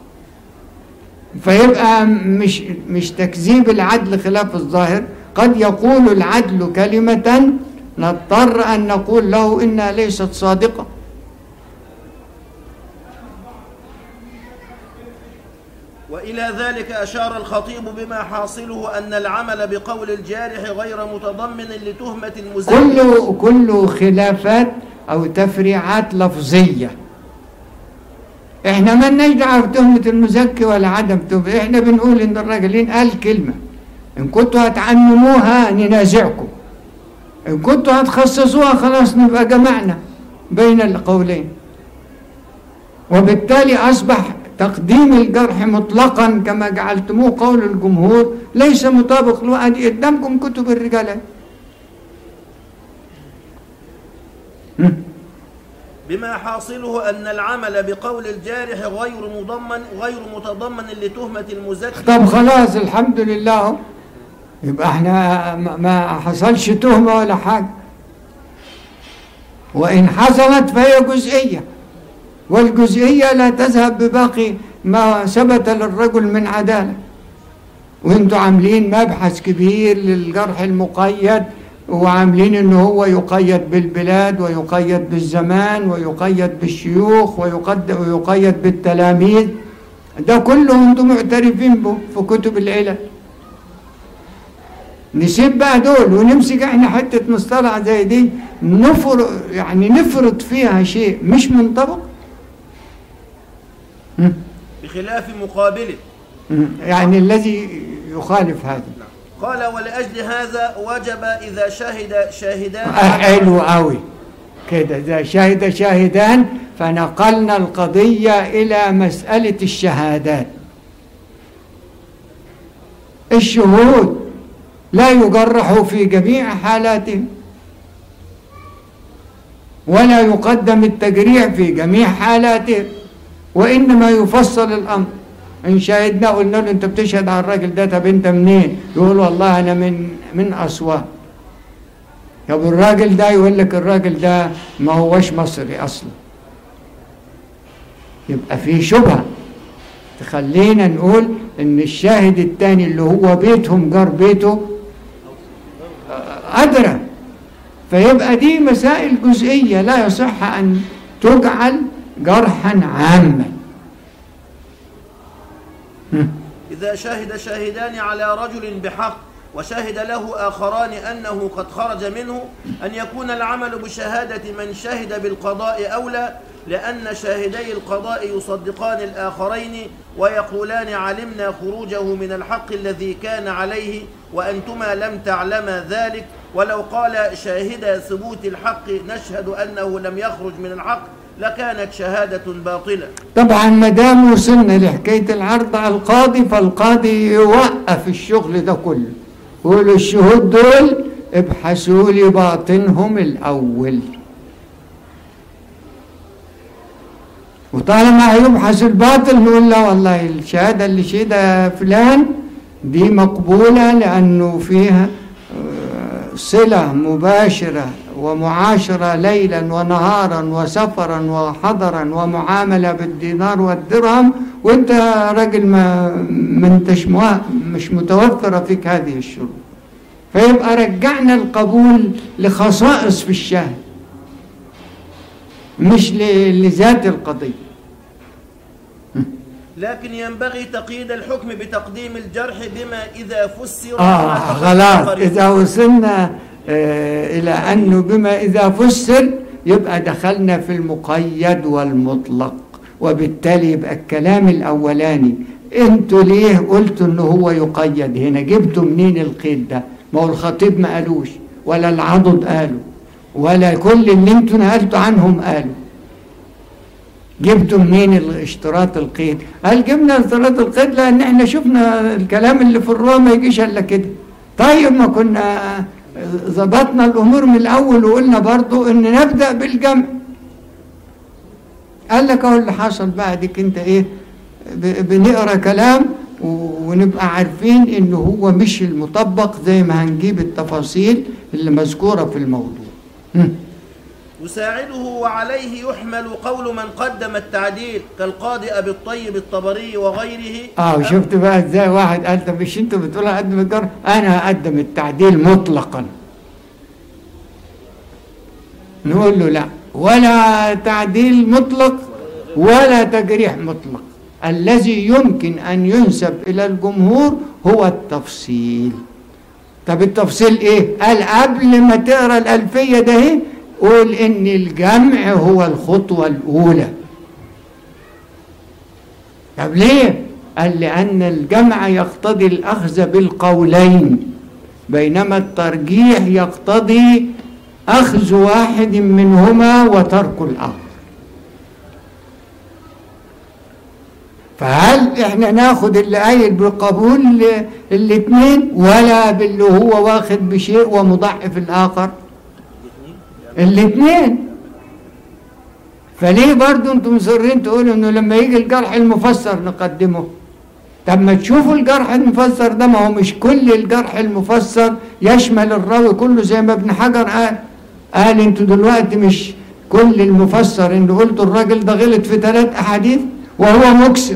فيبقى مش مش تكذيب العدل خلاف الظاهر قد يقول العدل كلمة نضطر أن نقول له إنها ليست صادقة وإن إلى ذلك أشار الخطيب بما حاصله أن العمل بقول الجارح غير متضمن لتهمة المزكي كله كله خلافات او تفريعات لفظيه احنا ما لناش دعوه بتهمه المزكي ولا عدم تهمه احنا بنقول ان الراجلين قال كلمه ان كنتوا هتعمموها ننازعكم ان كنتوا هتخصصوها خلاص نبقى جمعنا بين القولين وبالتالي اصبح تقديم الجرح مطلقا كما جعلتموه قول الجمهور ليس مطابق له أدي قدامكم كتب الرجال هم. بما حاصله أن العمل بقول الجارح غير مضمن غير متضمن لتهمة المزكي طب خلاص الحمد لله يبقى احنا ما- ما حصلش تهمة ولا حاجة وإن حصلت فهي جزئية والجزئية لا تذهب بباقي ما ثبت للرجل من عدالة وانتوا عاملين مبحث كبير للجرح المقيد وعاملين ان هو يقيد بالبلاد ويقيد بالزمان ويقيد بالشيوخ ويقد ويقيد بالتلاميذ ده كله انتم معترفين به في كتب العلل نسيب بقى دول ونمسك احنا حته مصطلح زي دي نفر يعني نفرض فيها شيء مش منطبق مم. بخلاف مقابله مم. يعني الذي يخالف هذا قال ولأجل هذا وجب إذا شهد شاهدان آه، حلو قوي كده إذا شهد شاهدان فنقلنا القضية إلى مسألة الشهادات الشهود لا يجرح في جميع حالاتهم ولا يقدم التجريح في جميع حالاتهم وإنما يفصل الأمر إن شاهدنا قلنا له أنت بتشهد على الراجل ده طب أنت منين؟ يقول والله أنا من من أسوان طب الراجل ده يقول لك الراجل ده ما هوش مصري اصلا يبقى في شبهه تخلينا نقول ان الشاهد الثاني اللي هو بيتهم جار بيته آه، ادرى فيبقى دي مسائل جزئيه لا يصح ان تجعل جرحا عاما إذا شهد شاهدان على رجل بحق وشهد له آخران أنه قد خرج منه أن يكون العمل بشهادة من شهد بالقضاء أولى لأن شاهدي القضاء يصدقان الآخرين ويقولان علمنا خروجه من الحق الذي كان عليه وأنتما لم تعلما ذلك ولو قال شاهدا ثبوت الحق نشهد أنه لم يخرج من الحق لكانت شهادة باطلة طبعا ما دام وصلنا لحكايه العرض على القاضي فالقاضي يوقف الشغل ده كله يقول الشهود دول ابحثوا لي باطنهم الاول وطالما هيبحث الباطل نقول لا والله الشهاده اللي شهدها فلان دي مقبوله لانه فيها آه، صله مباشره ومعاشره ليلا ونهارا وسفرا وحضرا ومعامله بالدينار والدرهم وانت راجل ما ما انتش موا- مش متوفره فيك هذه الشروط فيبقى رجعنا القبول لخصائص في الشاهد مش ل- لذات القضيه لكن ينبغي تقييد الحكم بتقديم الجرح بما إذا فسر آه على تقديم خلاص الآخرين. إذا وصلنا آه إلى أنه بما إذا فسر يبقى دخلنا في المقيد والمطلق وبالتالي يبقى الكلام الأولاني أنتوا ليه قلتوا إنه هو يقيد هنا جبتوا منين القيد ده ما هو الخطيب ما قالوش ولا العضد قالوا ولا كل اللي انتوا نقلتوا عنهم قالوا جبتوا منين الاشتراط القيد؟ قال جبنا اشتراط القيد لان احنا شفنا الكلام اللي في الروايه ما يجيش الا كده. طيب ما كنا ظبطنا الامور من الاول وقلنا برضو ان نبدا بالجمع. قال لك اهو اللي حصل بقى ديك انت ايه ب- بنقرا كلام و- ونبقى عارفين انه هو مش المطبق زي ما هنجيب التفاصيل اللي مذكوره في الموضوع. هم. يساعده وعليه يحمل قول من قدم التعديل كالقاضي أبي الطيب الطبري وغيره اه شفت بقى ازاي واحد قال طب مش انتوا بتقولوا اقدم الجرح انا هقدم التعديل مطلقا نقول له لا ولا تعديل مطلق ولا تجريح مطلق الذي يمكن أن ينسب إلى الجمهور هو التفصيل طب التفصيل إيه؟ قال قبل ما تقرأ الألفية ده إيه؟ قول إن الجمع هو الخطوة الأولى طب ليه؟ قال لأن الجمع يقتضي الأخذ بالقولين بينما الترجيح يقتضي أخذ واحد منهما وترك الآخر فهل احنا ناخد اللي قايل بقبول الاثنين ولا باللي هو واخد بشيء ومضعف الاخر الاثنين فليه برضو انتم مصرين تقولوا انه لما يجي الجرح المفسر نقدمه طب ما تشوفوا الجرح المفسر ده ما هو مش كل الجرح المفسر يشمل الراوي كله زي ما ابن حجر قال قال انتوا دلوقتي مش كل المفسر اللي قلتوا الراجل ده غلط في ثلاث احاديث وهو مكسر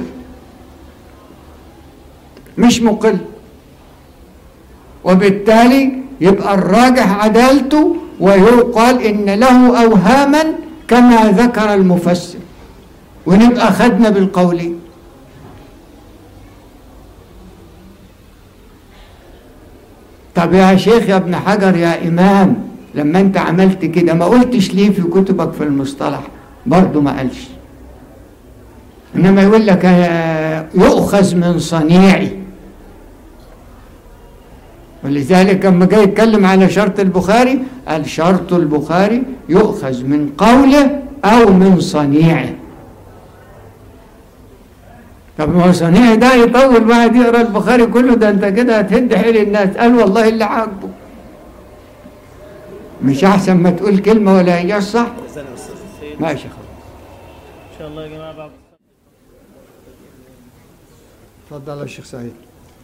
مش مقل وبالتالي يبقى الراجح عدالته ويقال ان له اوهاما كما ذكر المفسر ونبقى خدنا بالقولين طب يا شيخ يا ابن حجر يا إمام لما أنت عملت كده ما قلتش ليه في كتبك في المصطلح برضه ما قالش إنما يقول لك يؤخذ من صنيعي ولذلك لما جاي يتكلم على شرط البخاري قال شرط البخاري يؤخذ من قوله أو من صنيعه طب ما هو صنيعي ده يطول واحد يقرا البخاري كله ده انت كده هتهد حيل الناس قال والله اللي عاجبه مش احسن ما تقول كلمه ولا هي صح ماشي خلاص ان شاء الله يا جماعه بعد اتفضل يا شيخ سعيد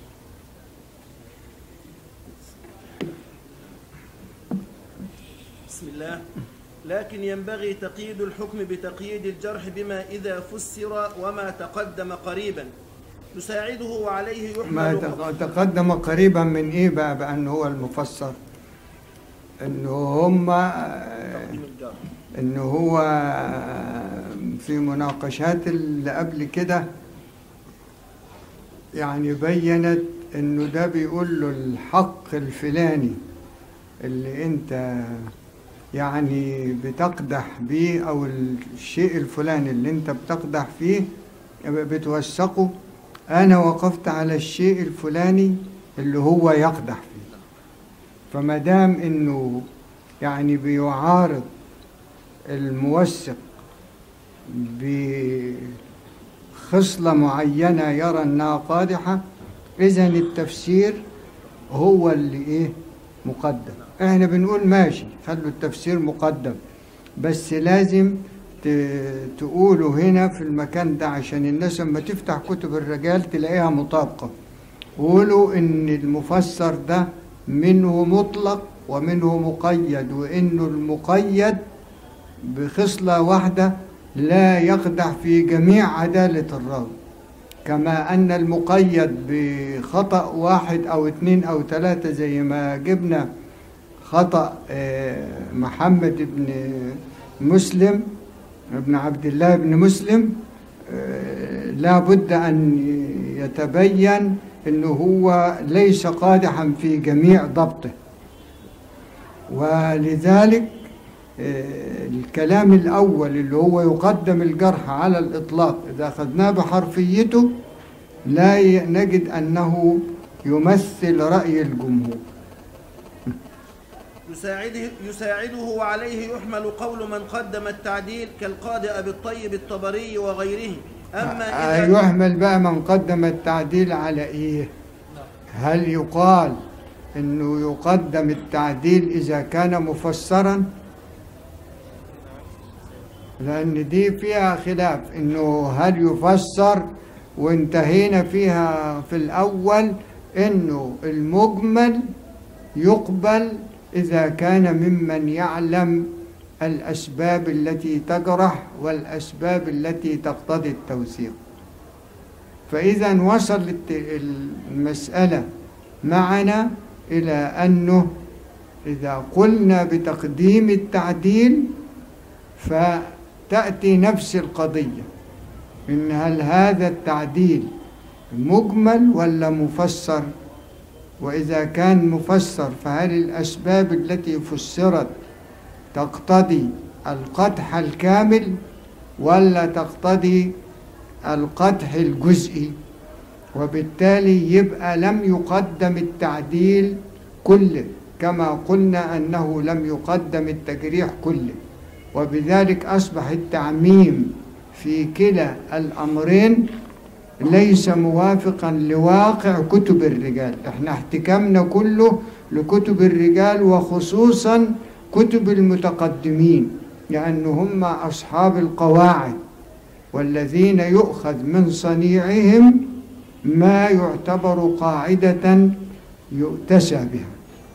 بسم الله لكن ينبغي تقييد الحكم بتقييد الجرح بما إذا فسر وما تقدم قريبا يساعده وعليه ما يحمل تق- تقدم قريبا من ايه بقى بانه هو المفسر انه هم تقديم الجرح ان هو في مناقشات اللي قبل كده يعني بينت انه ده بيقول له الحق الفلاني اللي انت يعني بتقدح بيه او الشيء الفلاني اللي انت بتقدح فيه بتوثقه انا وقفت على الشيء الفلاني اللي هو يقدح فيه فما دام انه يعني بيعارض الموثق بخصلة معينة يرى انها قادحة اذا التفسير هو اللي ايه مقدم احنا بنقول ماشي خلوا التفسير مقدم بس لازم ت- تقولوا هنا في المكان ده عشان الناس لما تفتح كتب الرجال تلاقيها مطابقة قولوا ان المفسر ده منه مطلق ومنه مقيد وانه المقيد بخصلة واحدة لا يقدح في جميع عدالة الراوي كما أن المقيد بخطأ واحد أو اثنين أو ثلاثة زي ما جبنا خطأ آه، محمد بن مسلم ابن عبد الله بن مسلم آه، لا بد أن يتبين أنه هو ليس قادحا في جميع ضبطه ولذلك آه، الكلام الأول اللي هو يقدم الجرح على الإطلاق إذا أخذناه بحرفيته لا ي- نجد أنه يمثل رأي الجمهور يساعده, يساعده وعليه يحمل قول من قدم التعديل كالقاضي أبي الطيب الطبري وغيره أما آه، إذا يحمل بقى من قدم التعديل على إيه هل يقال أنه يقدم التعديل إذا كان مفسرا لأن دي فيها خلاف أنه هل يفسر وانتهينا فيها في الأول أنه المجمل يقبل إذا كان ممن يعلم الأسباب التي تجرح والأسباب التي تقتضي التوثيق فإذا وصلت المسألة معنا إلى أنه إذا قلنا بتقديم التعديل فتأتي نفس القضية إن هل هذا التعديل مجمل ولا مفسر وإذا كان مفسر فهل الأسباب التي فسرت تقتضي القدح الكامل ولا تقتضي القدح الجزئي وبالتالي يبقى لم يقدم التعديل كله كما قلنا أنه لم يقدم التجريح كله وبذلك أصبح التعميم في كلا الأمرين ليس موافقا لواقع كتب الرجال احنا احتكامنا كله لكتب الرجال وخصوصا كتب المتقدمين لأن هم أصحاب القواعد والذين يؤخذ من صنيعهم ما يعتبر قاعدة يؤتسى بها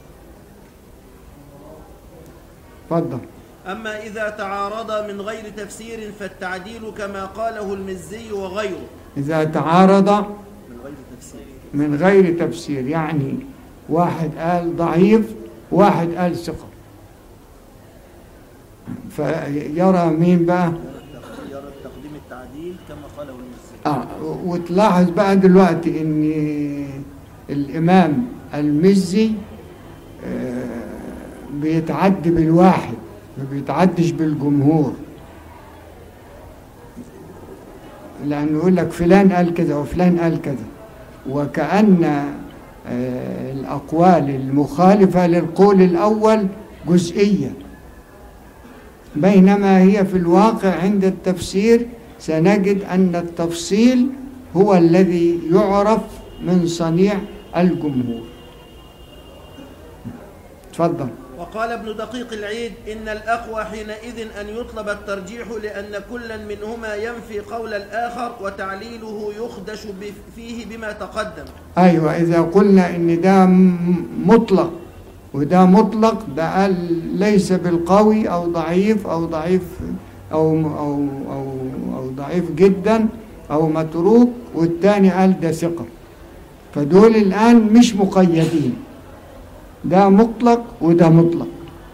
تفضل أما إذا تعارض من غير تفسير فالتعديل كما قاله المزي وغيره إذا تعارض من غير تفسير من غير تفسير يعني واحد قال ضعيف واحد قال ثقة فيرى مين بقى يرى تقديم التعديل كما قاله المزي آه وتلاحظ بقى دلوقتي ان الامام المزي آه، بيتعدي بالواحد ما بيتعدش بالجمهور لانه يقول لك فلان قال كذا وفلان قال كذا وكأن آه، الأقوال المخالفة للقول الأول جزئية بينما هي في الواقع عند التفسير سنجد أن التفصيل هو الذي يعرف من صنيع الجمهور تفضل وقال ابن دقيق العيد إن الأقوى حينئذ أن يطلب الترجيح لأن كلا منهما ينفي قول الآخر وتعليله يخدش بف- فيه بما تقدم أيوة إذا قلنا إن ده م- مطلق وده مطلق ده قال ليس بالقوي أو ضعيف أو ضعيف أو أو أو, أو ضعيف جدا أو متروك والتاني قال ده ثقة فدول الآن مش مقيدين ده مطلق وده مطلق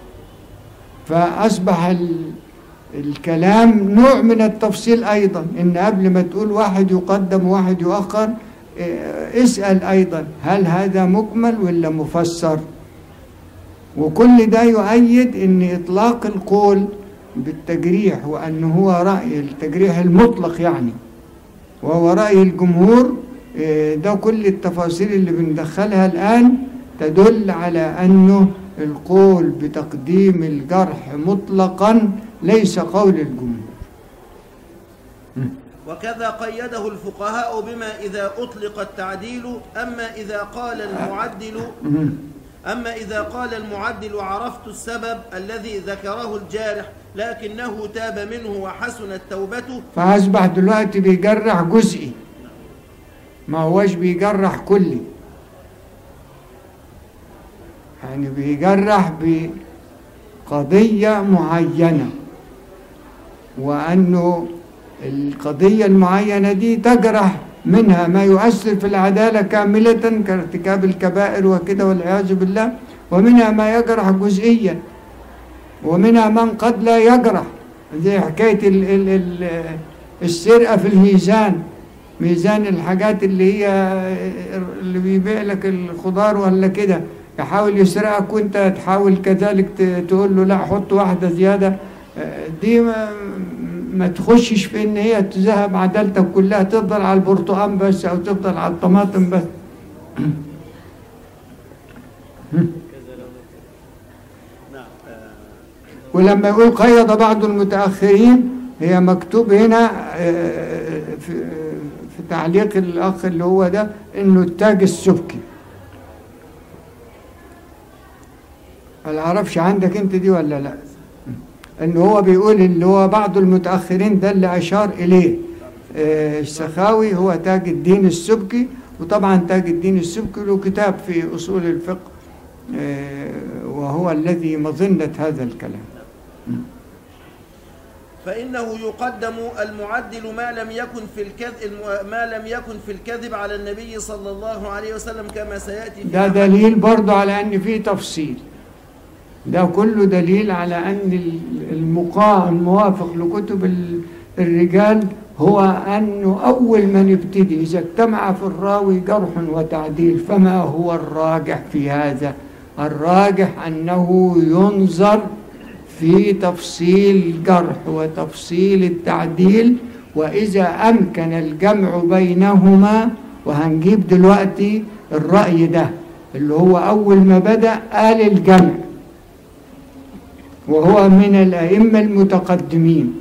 فأصبح ال- الكلام نوع من التفصيل أيضا إن قبل ما تقول واحد يقدم وواحد يؤخر إيه، اسأل أيضا هل هذا مكمل ولا مفسر وكل ده يؤيد أن إطلاق القول بالتجريح وأن هو رأي التجريح المطلق يعني وهو رأي الجمهور إيه، ده كل التفاصيل اللي بندخلها الآن تدل على أنه القول بتقديم الجرح مطلقا ليس قول الجمهور وكذا قيده الفقهاء بما إذا أطلق التعديل أما إذا قال المعدل أما إذا قال المعدل عرفت السبب الذي ذكره الجارح لكنه تاب منه وحسنت توبته فأصبح دلوقتي بيجرح جزئي ما هوش بيجرح كلي يعني بيجرح بقضية معينة وأنه القضية المعينة دي تجرح منها ما يؤثر في العدالة كاملة كارتكاب الكبائر وكده والعياذ بالله ومنها ما يجرح جزئيا ومنها من قد لا يجرح زي حكاية ال ال ال السرقة في الميزان ميزان الحاجات اللي هي اللي بيبيع لك الخضار ولا كده يحاول يسرقك وانت تحاول كذلك ت- تقول له لا حط واحدة زيادة آه، دي ما, ما تخشش في ان هي تذهب عدالتك كلها تفضل على البرتقال بس او تفضل على الطماطم بس نعم آه، ولما يقول قيد بعض المتأخرين هي مكتوب هنا آه، في في تعليق الأخ اللي هو ده إنه التاج السبكي ما اعرفش عندك انت دي ولا لا ان هو بيقول اللي هو بعض المتاخرين ده اللي اشار اليه آه، السخاوي هو تاج الدين السبكي وطبعا تاج الدين السبكي له كتاب في اصول الفقه آه، وهو الذي مظنه هذا الكلام فإنه يقدم المعدل ما لم يكن في الكذب ما لم يكن في الكذب على النبي صلى الله عليه وسلم كما سيأتي في ده أحد- دليل برضه على ان في تفصيل ده كله دليل على ان ال- المقا الموافق لكتب ال- الرجال هو أنه أول ما نبتدي إذا اجتمع في الراوي جرح وتعديل فما هو الراجح في هذا الراجح أنه ينظر في تفصيل الجرح وتفصيل التعديل وإذا أمكن الجمع بينهما وهنجيب دلوقتي الرأي ده اللي هو أول ما بدأ قال الجمع وهو من الأئمة المتقدمين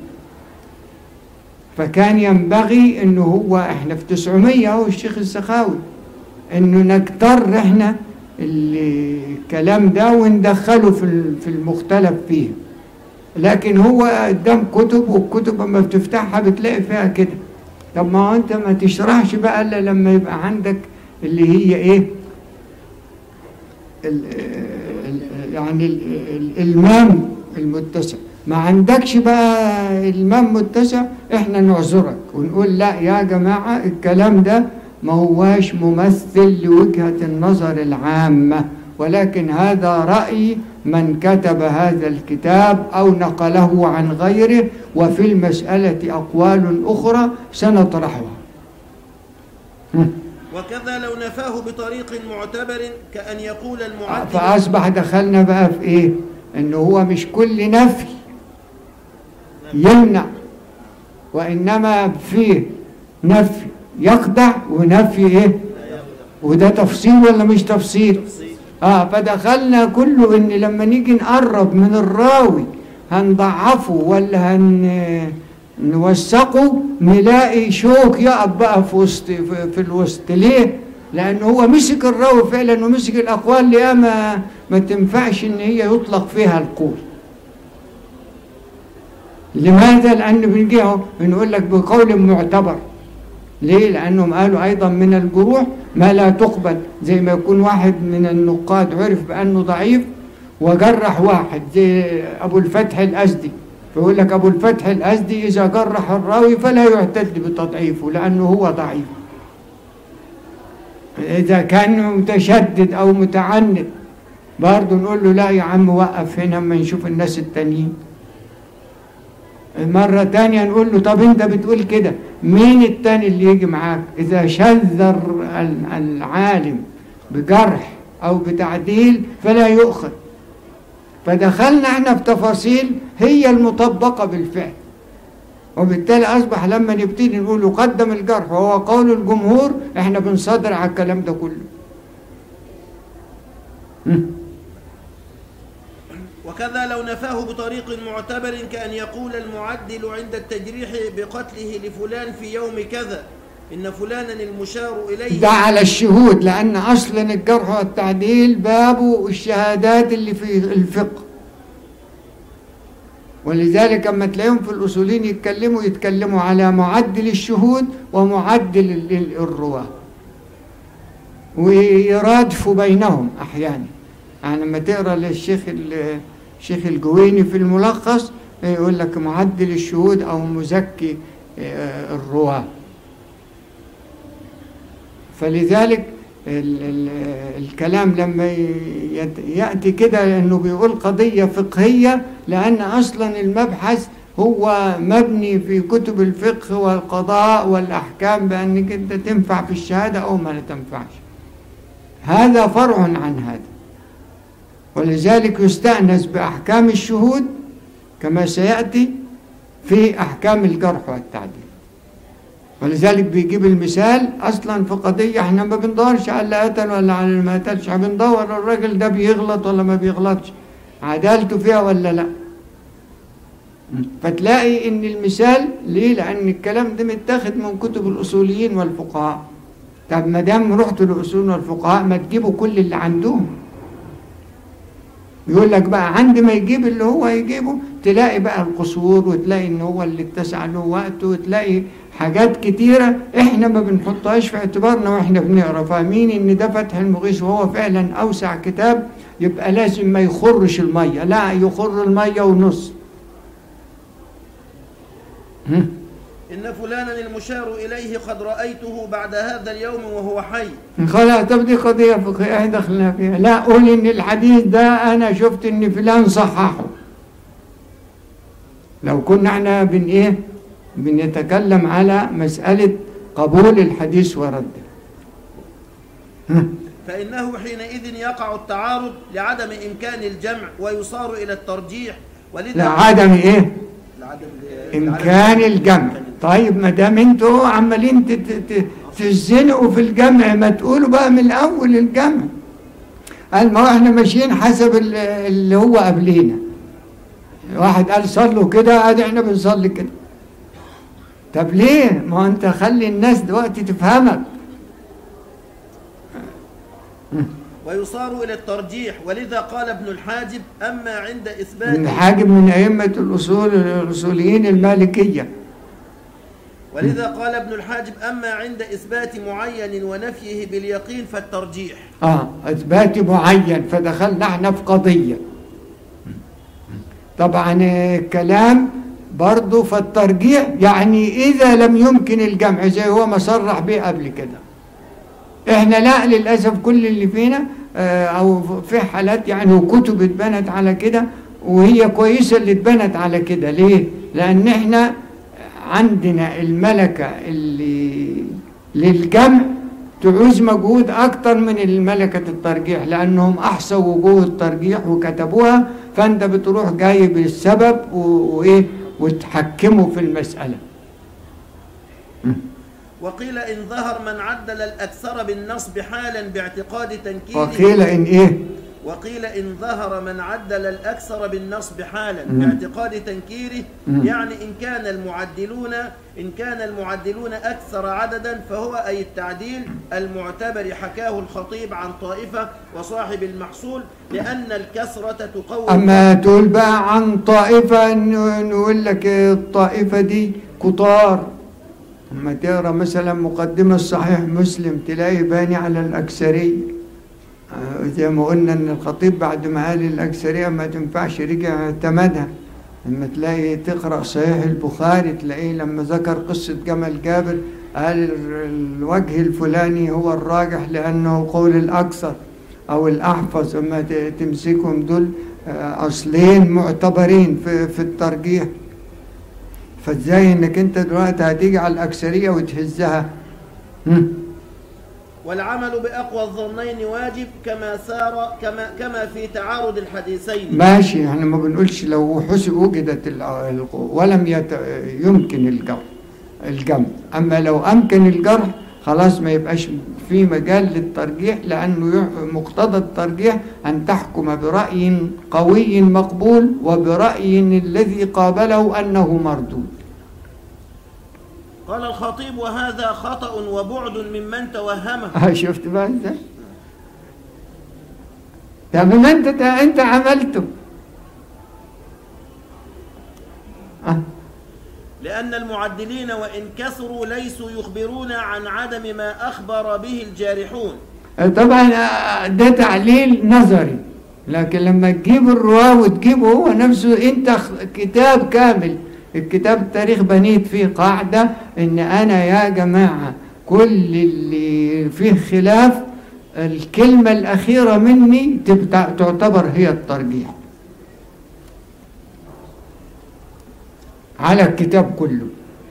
فكان ينبغي انه هو احنا في 900 اهو الشيخ السخاوي انه نكتر احنا الكلام ده وندخله في ال- في المختلف فيه لكن هو قدام كتب والكتب لما بتفتحها بتلاقي فيها كده طب ما هو انت ما تشرحش بقى الا لما يبقى عندك اللي هي ايه ال ال يعني ال- ال- الإلمام المتسع ما عندكش بقى المام متسع احنا نعذرك ونقول لا يا جماعة الكلام ده ما هواش ممثل لوجهة النظر العامة ولكن هذا رأي من كتب هذا الكتاب أو نقله عن غيره وفي المسألة أقوال أخرى سنطرحها هم. وكذا لو نفاه بطريق معتبر كأن يقول المعدل فأصبح دخلنا بقى في إيه؟ إنه هو مش كل نفي يمنع وإنما فيه نفي يخدع ونفي إيه؟ وده تفصيل ولا مش تفصيل؟ آه فدخلنا كله إن لما نيجي نقرب من الراوي هنضعفه ولا هن نوثقه نلاقي شوك يقف بقى في وسط في, في الوسط ليه؟ لأن هو مسك الراوي فعلا ومسك الأقوال اللي ما ما تنفعش إن هي يطلق فيها القول. لماذا؟ لأن بنجي أهو بنقول لك بقول معتبر. ليه؟ لأنهم قالوا أيضا من الجروح ما لا تقبل زي ما يكون واحد من النقاد عرف بأنه ضعيف وجرح واحد زي أبو الفتح الأزدي فيقول لك أبو الفتح الأزدي إذا جرح الراوي فلا يعتد بتضعيفه لأنه هو ضعيف إذا كان متشدد أو متعند برضه نقول له لا يا عم وقف هنا اما نشوف الناس التانيين مرة تانية نقول له طب انت بتقول كده مين التاني اللي يجي معاك إذا شذ ال- العالم بجرح أو بتعديل فلا يؤخذ فدخلنا احنا في تفاصيل هي المطبقة بالفعل وبالتالي أصبح لما نبتدي نقول قدم الجرح وهو قول الجمهور احنا بنصدر على الكلام ده كله م. وكذا لو نفاه بطريق معتبر كأن يقول المعدل عند التجريح بقتله لفلان في يوم كذا إن فلانا المشار إليه ده على الشهود لأن أصلا الجرح والتعديل باب الشهادات اللي في الفقه ولذلك لما تلاقيهم في الأصولين يتكلموا يتكلموا على معدل الشهود ومعدل ال- ال- الرواة ويرادفوا بينهم أحيانا يعني لما تقرأ للشيخ ال- الشيخ الجويني في الملخص يقول لك معدل الشهود أو مزكي آه، الرواة فلذلك ال ال الكلام لما يت- يأتي كده أنه بيقول قضية فقهية لأن أصلا المبحث هو مبني في كتب الفقه والقضاء والأحكام بأنك أنت تنفع في الشهادة أو ما لا تنفعش هذا فرع عن هذا ولذلك يستأنس بأحكام الشهود كما سيأتي في أحكام الجرح والتعديل ولذلك بيجيب المثال اصلا في قضيه احنا ما بندورش على اللي قتل ولا على اللي ما قتلش احنا بندور الراجل ده بيغلط ولا ما بيغلطش عدالته فيها ولا لا فتلاقي ان المثال ليه لان الكلام ده متاخد من كتب الاصوليين والفقهاء طب ما دام رحتوا للاصول والفقهاء ما تجيبوا كل اللي عندهم يقول لك بقى عند ما يجيب اللي هو يجيبه تلاقي بقى القصور وتلاقي ان هو اللي اتسع له وقت وتلاقي حاجات كتيرة احنا ما بنحطهاش في اعتبارنا واحنا بنقرا فاهمين ان ده فتح المغيث وهو فعلا اوسع كتاب يبقى لازم ما يخرش المية لا يخر المية ونص هم. إن فلانا المشار إليه قد رأيته بعد هذا اليوم وهو حي خلاص طب دي قضية فقهية احنا دخلنا فيها لا قول ان الحديث ده انا شفت ان فلان صححه لو كنا احنا بن ايه بنتكلم على مسألة قبول الحديث ورده ها؟ فإنه حينئذ يقع التعارض لعدم إمكان الجمع ويصار إلى الترجيح ولذا لا عدم ايه لعدم امكان الجمع طيب ما دام انتوا عمالين تت- ت- تزنقوا في الجمع ما تقولوا بقى من الاول الجمع قال ما هو احنا ماشيين حسب ال- اللي هو قبلينا واحد قال صلوا كده ادي احنا بنصلي كده طب ليه ما هو انت خلي الناس دلوقتي تفهمك ويصار إلى الترجيح ولذا قال ابن الحاجب أما عند ابن إثبات حاجب من ائمه الاصول الاصوليين المالكيه ولذا قال ابن الحاجب أما عند إثبات معين ونفيه باليقين فالترجيح اه اثبات معين فدخلنا احنا في قضيه طبعا الكلام برضه فالترجيح يعني اذا لم يمكن الجمع زي هو ما صرح به قبل كده احنا لا للاسف كل اللي فينا آه، او في حالات يعني وكتب اتبنت على كده وهي كويسه اللي اتبنت على كده ليه لان احنا عندنا الملكه اللي للجمع تعوز مجهود اكتر من الملكه الترجيح لانهم احصوا وجوه الترجيح وكتبوها فانت بتروح جايب السبب و- وايه وتحكمه في المساله وقيل إن ظهر من عدل الأكثر بالنصب حالا باعتقاد تنكيره وقيل ان ايه وقيل إن ظهر من عدل الأكثر بالنصب حالا مم. باعتقاد تنكيره مم. يعني إن كان المعدلون إن كان المعدلون أكثر عددا فهو أي التعديل المعتبر حكاه الخطيب عن طائفة وصاحب المحصول لأن الكثرة تقوي اما تقول بقى عن طائفه إنه- نقول لك الطائفه دي كتار اما تقرا مثلا مقدمه صحيح مسلم تلاقي باني على الاكثريه آه، زي ما قلنا ان الخطيب بعد ما قال الاكثريه ما تنفعش رجع اعتمدها لما تلاقي تقرا صحيح البخاري تلاقيه لما ذكر قصه جمل جابر قال ال- الوجه الفلاني هو الراجح لانه قول الاكثر او الاحفظ اما ت- تمسكهم دول آه، اصلين معتبرين في في الترجيح فازاي انك انت دلوقتي هتيجي على الاكثريه وتهزها هم؟ والعمل بأقوى الظنين واجب كما سار كما كما في تعارض الحديثين ماشي احنا ما بنقولش لو حسب وجدت ال- القوة ولم يت... يمكن الجمع الجمع اما لو امكن الجرح خلاص ما يبقاش في مجال للترجيح لانه يع- مقتضى الترجيح ان تحكم براي قوي مقبول وبراي الذي قابله انه مردود قال الخطيب وهذا خطأ وبعد ممن توهمه ها شفت بقى ازاي طب ما انت انت عملته آه. لأن المعدلين وإن كثروا ليسوا يخبرون عن عدم ما أخبر به الجارحون طبعا آه، ده تعليل نظري لكن لما تجيب الرواه وتجيبه هو نفسه انت خ- كتاب كامل الكتاب التاريخ بنيت فيه قاعدة ان انا يا جماعة كل اللي فيه خلاف الكلمة الأخيرة مني تبتع- تعتبر هي الترجيح على الكتاب كله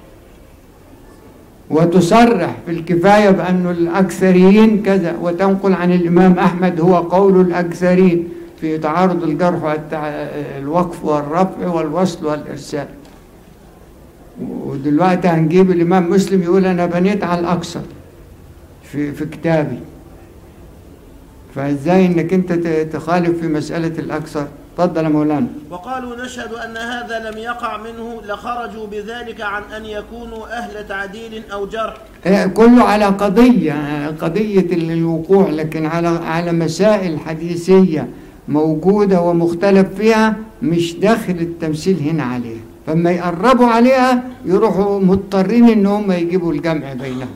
وتصرح في الكفاية بأن الأكثرين كذا وتنقل عن الإمام أحمد هو قول الأكثرين في تعارض الجرح والوقف والرفع والوصل والإرسال ودلوقتي هنجيب الإمام مسلم يقول أنا بنيت على الأكثر في في كتابي فإزاي إنك أنت ت- تخالف في مسألة الأكثر تفضل يا مولانا وقالوا نشهد أن هذا لم يقع منه لخرجوا بذلك عن أن يكونوا أهل تعديل أو جرح آه، كله على قضية آه، قضية ال- الوقوع لكن على على مسائل حديثية موجودة ومختلف فيها مش داخل التمثيل هنا عليها فما يقربوا عليها يروحوا مضطرين ان هم يجيبوا الجمع بينهم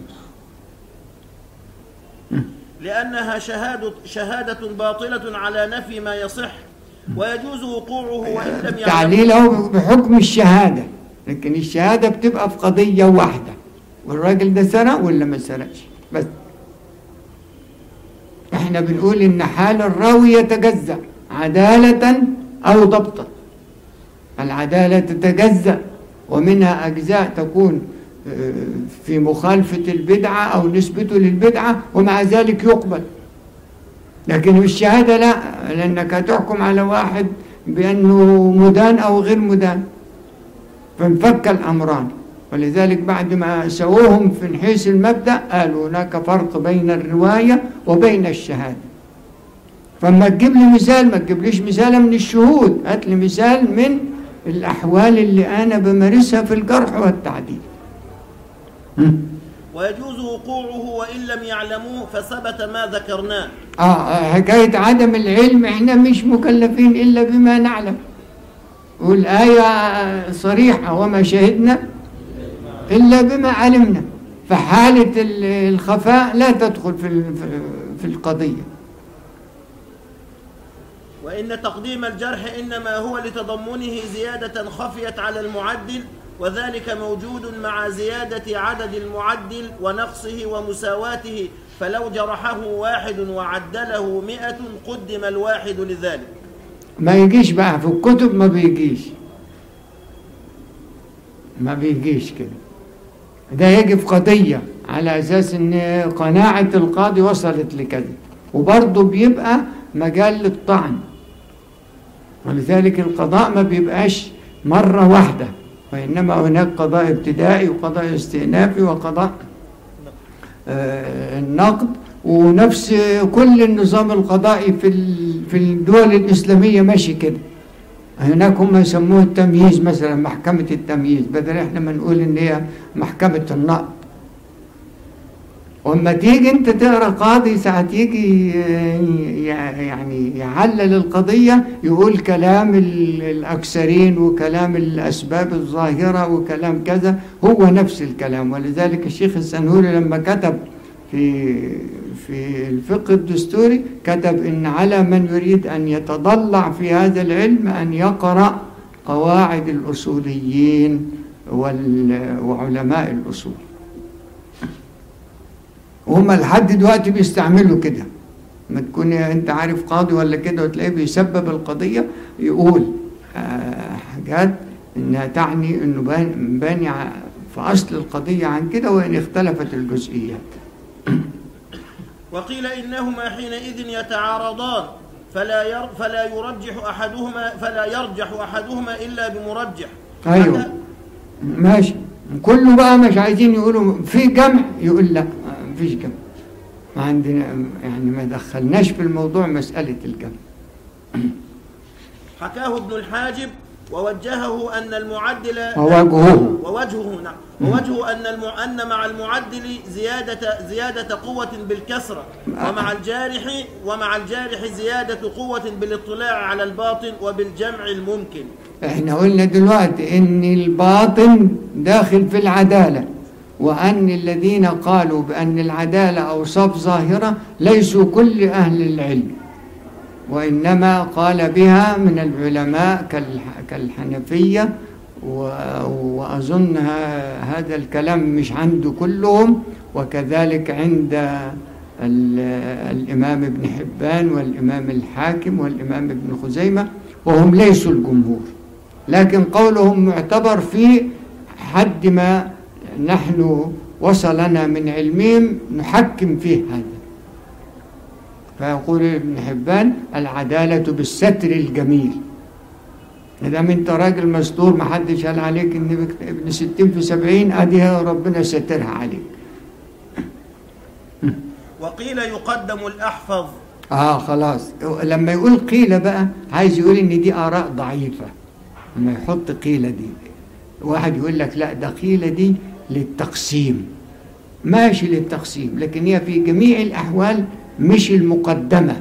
لأنها شهادة, شهادة باطلة على نفي ما يصح ويجوز وقوعه وإن لم يعلم تعليل اهو بحكم الشهادة لكن الشهادة بتبقى في قضية واحدة والراجل ده سرق ولا ما سرقش بس احنا بنقول ان حال الراوي يتجزأ عدالة او ضبطا العدالة تتجزأ ومنها أجزاء تكون آه، في مخالفة البدعة أو نسبته للبدعة ومع ذلك يقبل لكن بالشهادة لا لأنك هتحكم على واحد بأنه مدان أو غير مدان فانفك الأمران ولذلك بعد ما سووهم في حيث المبدأ قالوا هناك فرق بين الرواية وبين الشهادة فما تجيب لي مثال ما تجيبليش مثال من الشهود هات لي مثال من الأحوال اللي أنا بمارسها في الجرح والتعديل ويجوز وقوعه وإن لم يعلموه فثبت ما ذكرناه آه حكاية عدم العلم احنا مش مكلفين إلا بما نعلم والآية صريحة وما شهدنا إلا بما علمنا فحالة ال- الخفاء لا تدخل في ال- في القضية وإن تقديم الجرح إنما هو لتضمنه زيادة خفيت على المعدل وذلك موجود مع زيادة عدد المعدل ونقصه ومساواته فلو جرحه واحد وعدله مئة قدم الواحد لذلك ما يجيش بقى في الكتب ما بيجيش ما بيجيش كده ده يجي في قضية على أساس إن قناعة القاضي وصلت لكذا وبرضه بيبقى مجال للطعن ولذلك القضاء ما بيبقاش مرة واحدة وإنما هناك قضاء ابتدائي وقضاء استئنافي وقضاء آه، النقد ونفس كل النظام القضائي في ال- في الدول الإسلامية ماشي كده هناك هم يسموه التمييز مثلا محكمة التمييز بدل احنا ما نقول ان هي محكمة النقد واما تيجي انت تقرا قاضي ساعات يجي ي- يعني يعلل القضية يقول كلام ال- الأكثرين وكلام الأسباب الظاهرة وكلام كذا هو نفس الكلام ولذلك الشيخ السنهوري لما كتب في في الفقه الدستوري كتب ان على من يريد ان يتضلع في هذا العلم ان يقرا قواعد الاصوليين وال- وعلماء الاصول وهم لحد دلوقتي بيستعملوا كده ما تكون انت عارف قاضي ولا كده وتلاقيه بيسبب القضيه يقول آه، حاجات انها تعني انه بان- باني ع- في اصل القضيه عن كده وان اختلفت الجزئيات وقيل إنهما حينئذ يتعارضان فلا ير فلا يرجح أحدهما فلا يرجح أحدهما إلا بمرجح ايوه حتى- ماشي كله بقى مش عايزين يقولوا في جمع يقول لا مفيش جمع ما عندنا يعني ما دخلناش في الموضوع مسألة الجمع حكاه ابن الحاجب ووجهه أن المعدل ووجهه ووجهه نعم ووجهه أن الم... أن مع المعدل زيادة زيادة قوة بالكسرة ومع الجارح ومع الجارح زيادة قوة بالاطلاع على الباطن وبالجمع الممكن احنا قلنا دلوقتي ان الباطن داخل في العدالة وان الذين قالوا بان العدالة اوصاف ظاهرة ليسوا كل اهل العلم وانما قال بها من العلماء كالح- كالحنفية و- واظن ه- هذا الكلام مش عند كلهم وكذلك عند ال- الامام ابن حبان والامام الحاكم والامام ابن خزيمة وهم ليسوا الجمهور لكن قولهم معتبر في حد ما نحن وصلنا من علمهم نحكم فيه هذا فيقول ابن حبان العدالة بالستر الجميل إذا أنت راجل مستور ما حدش قال عليك إن بك- ابن ستين في سبعين أديها ربنا سترها عليك وقيل يقدم الأحفظ آه خلاص لما يقول قيل بقى عايز يقول إن دي آراء ضعيفة لما يحط قيل دي واحد يقول لك لا ده قيل دي للتقسيم ماشي للتقسيم لكن هي في جميع الأحوال مش المقدمة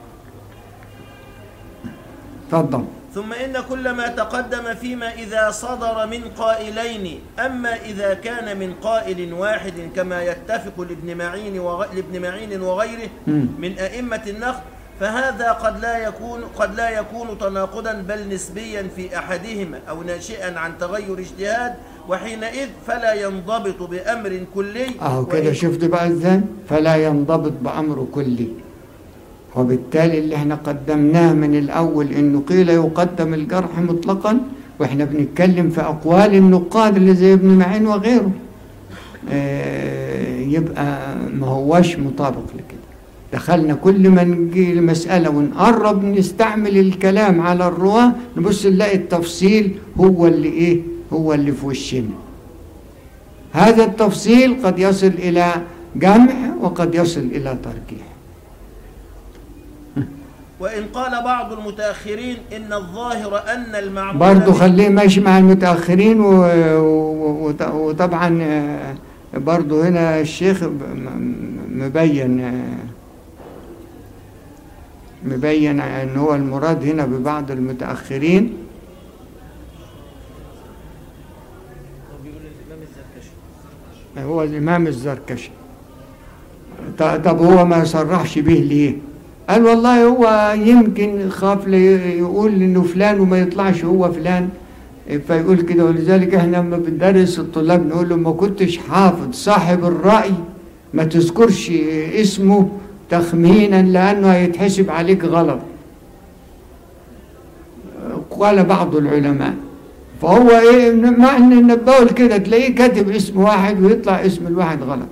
تفضل ثم إن كل ما تقدم فيما إذا صدر من قائلين أما إذا كان من قائل واحد كما يتفق لابن معين وغ... لابن معين وغيره مم. من أئمة النقد فهذا قد لا يكون قد لا يكون تناقضا بل نسبيا في أحدهما أو ناشئا عن تغير اجتهاد وحينئذ فلا ينضبط بأمر كلي اهو كده وإن- شفت بقى ازاي فلا ينضبط بامر كلي وبالتالي اللي احنا قدمناه من الاول انه قيل يقدم الجرح مطلقا واحنا بنتكلم في أقوال النقاد اللي زي ابن معين وغيره آه، يبقى ما هوش مطابق لكده دخلنا كل ما نجي المسألة ونقرب نستعمل الكلام على الرواة نبص نلاقي التفصيل هو اللي إيه هو اللي في وشنا هذا التفصيل قد يصل إلى جمع وقد يصل إلى ترجيح وإن قال بعض المتأخرين إن الظاهر أن المعمول برضه به- خليه ماشي مع المتأخرين و... و... وط- وطبعا آه، برضه هنا الشيخ ب- م- مبين آه، مبين ان هو المراد هنا ببعض المتأخرين هو بيقول الإمام الزركشي هو الإمام الزركشي ط- طب هو ما صرحش به ليه قال والله هو يمكن خاف لي- يقول انه فلان وما يطلعش هو فلان فيقول كده ولذلك احنا لما بندرس الطلاب نقول له ما كنتش حافظ صاحب الرأي ما تذكرش اسمه تخمينا لأنه هيتحسب عليك غلط قال بعض العلماء فهو ايه مع ان النباول كده تلاقيه كاتب اسم واحد ويطلع اسم الواحد غلط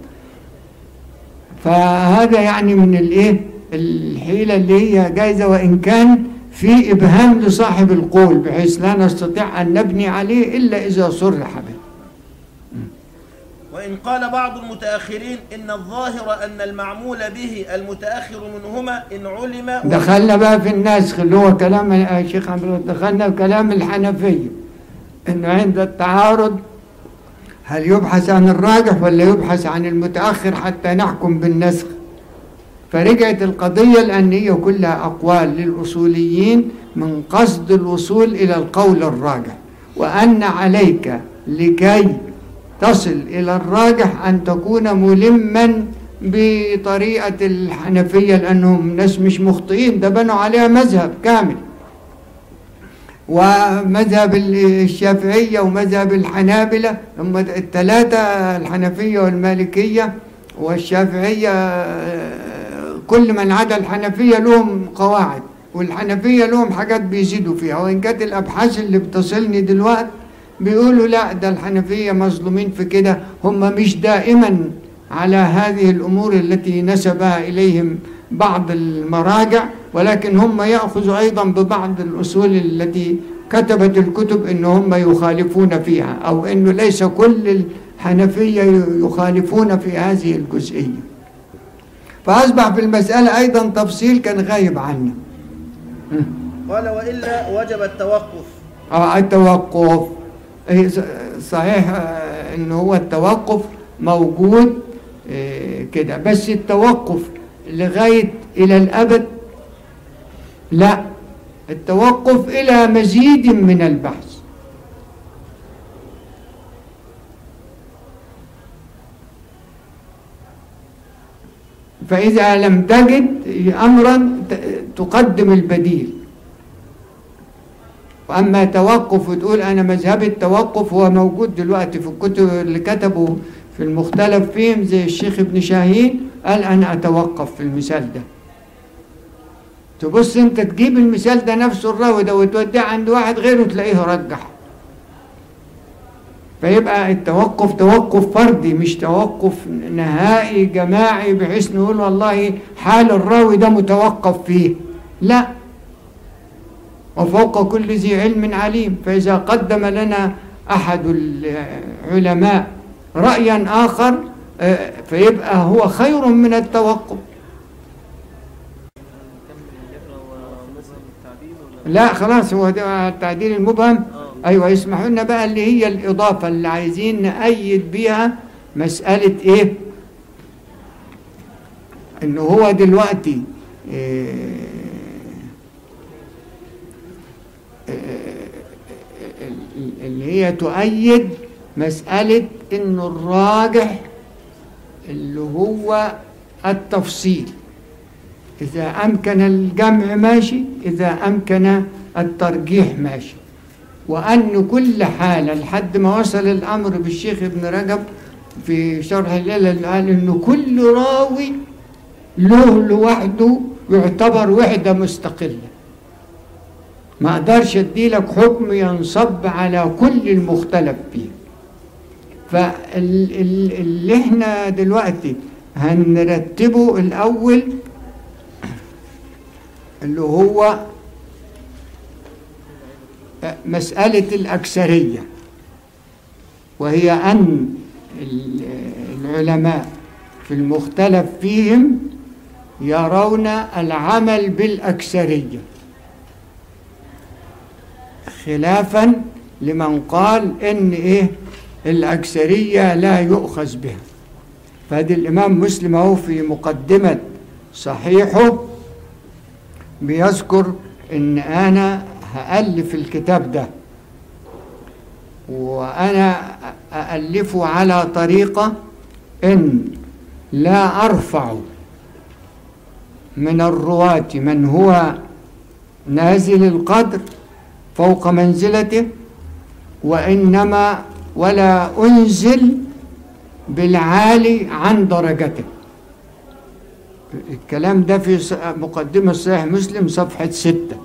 فهذا يعني من الايه الحيلة اللي هي جايزة وإن كان في إبهام لصاحب القول بحيث لا نستطيع أن نبني عليه إلا إذا صرح به وإن قال بعض المتأخرين إن الظاهر أن المعمول به المتأخر منهما إن علم و- دخلنا بقى في النسخ اللي هو كلام الشيخ عبد الله دخلنا في كلام الحنفية إنه عند التعارض هل يبحث عن الراجح ولا يبحث عن المتأخر حتى نحكم بالنسخ فرجعت القضية لأن هي كلها أقوال للأصوليين من قصد الوصول إلى القول الراجح وأن عليك لكي تصل إلى الراجح أن تكون ملما بطريقة الحنفية لأنهم ناس مش مخطئين ده بنوا عليها مذهب كامل ومذهب الشافعية ومذهب الحنابلة هم الثلاثة الحنفية والمالكية والشافعية آه، كل من عدا الحنفية لهم قواعد والحنفية لهم حاجات بيزيدوا فيها وإن كانت الأبحاث اللي بتصلني دلوقتي بيقولوا لا ده الحنفية مظلومين في كده هم مش دائما على هذه الأمور التي نسبها إليهم بعض المراجع ولكن هم يأخذوا أيضا ببعض الأصول التي كتبت الكتب إن هم يخالفون فيها أو إنه ليس كل الحنفية يخالفون في هذه الجزئية فأصبح في المسألة أيضا تفصيل كان غايب عنا قال وإلا وجب التوقف آه التوقف إيه ص- صحيح آه، إن هو التوقف موجود آه، كده بس التوقف لغاية إلى الأبد لا التوقف إلى مزيد من البحث فإذا لم تجد أمرا ت- تقدم البديل وأما توقف وتقول أنا مذهب التوقف هو موجود دلوقتي في الكتب اللي كتبوا في المختلف فيهم زي الشيخ ابن شاهين قال أنا أتوقف في المثال ده تبص أنت تجيب المثال ده نفسه الراوي ده وتوديه عند واحد غيره تلاقيه رجح فيبقى التوقف توقف فردي مش توقف نهائي جماعي بحيث نقول والله حال الراوي ده متوقف فيه لا وفوق كل ذي علم عليم فإذا قدم لنا أحد العلماء رأيا آخر آه، فيبقى هو خير من التوقف نكمل نقرا ومظهر التعديل ولا لا خلاص هو ده التعديل المبهم اه أيوة يسمحوا لنا بقى اللي هي الإضافة اللي عايزين نأيد بيها مسألة إيه إنه هو دلوقتي إيه اللي هي تؤيد مسألة إنه الراجح اللي هو التفصيل إذا أمكن الجمع ماشي إذا أمكن الترجيح ماشي وأن كل حالة لحد ما وصل الأمر بالشيخ ابن رجب في شرح الليلة قال إنه كل راوي له لوحده يعتبر وحدة مستقلة ما اقدرش اديلك حكم ينصب على كل المختلف فيه فاللي احنا دلوقتي هنرتبه الاول اللي هو مسألة الأكثرية وهي أن ال- العلماء في المختلف فيهم يرون العمل بالأكثرية خلافا لمن قال إن إيه الأكثرية لا يؤخذ بها فهذا الإمام مسلم أهو في مقدمة صحيحه بيذكر إن أنا هألف الكتاب ده وأنا أألفه على طريقة إن لا أرفع من الرواة من هو نازل القدر فوق منزلته وإنما ولا أنزل بالعالي عن درجته الكلام ده في ص- مقدمة صحيح مسلم صفحة ستة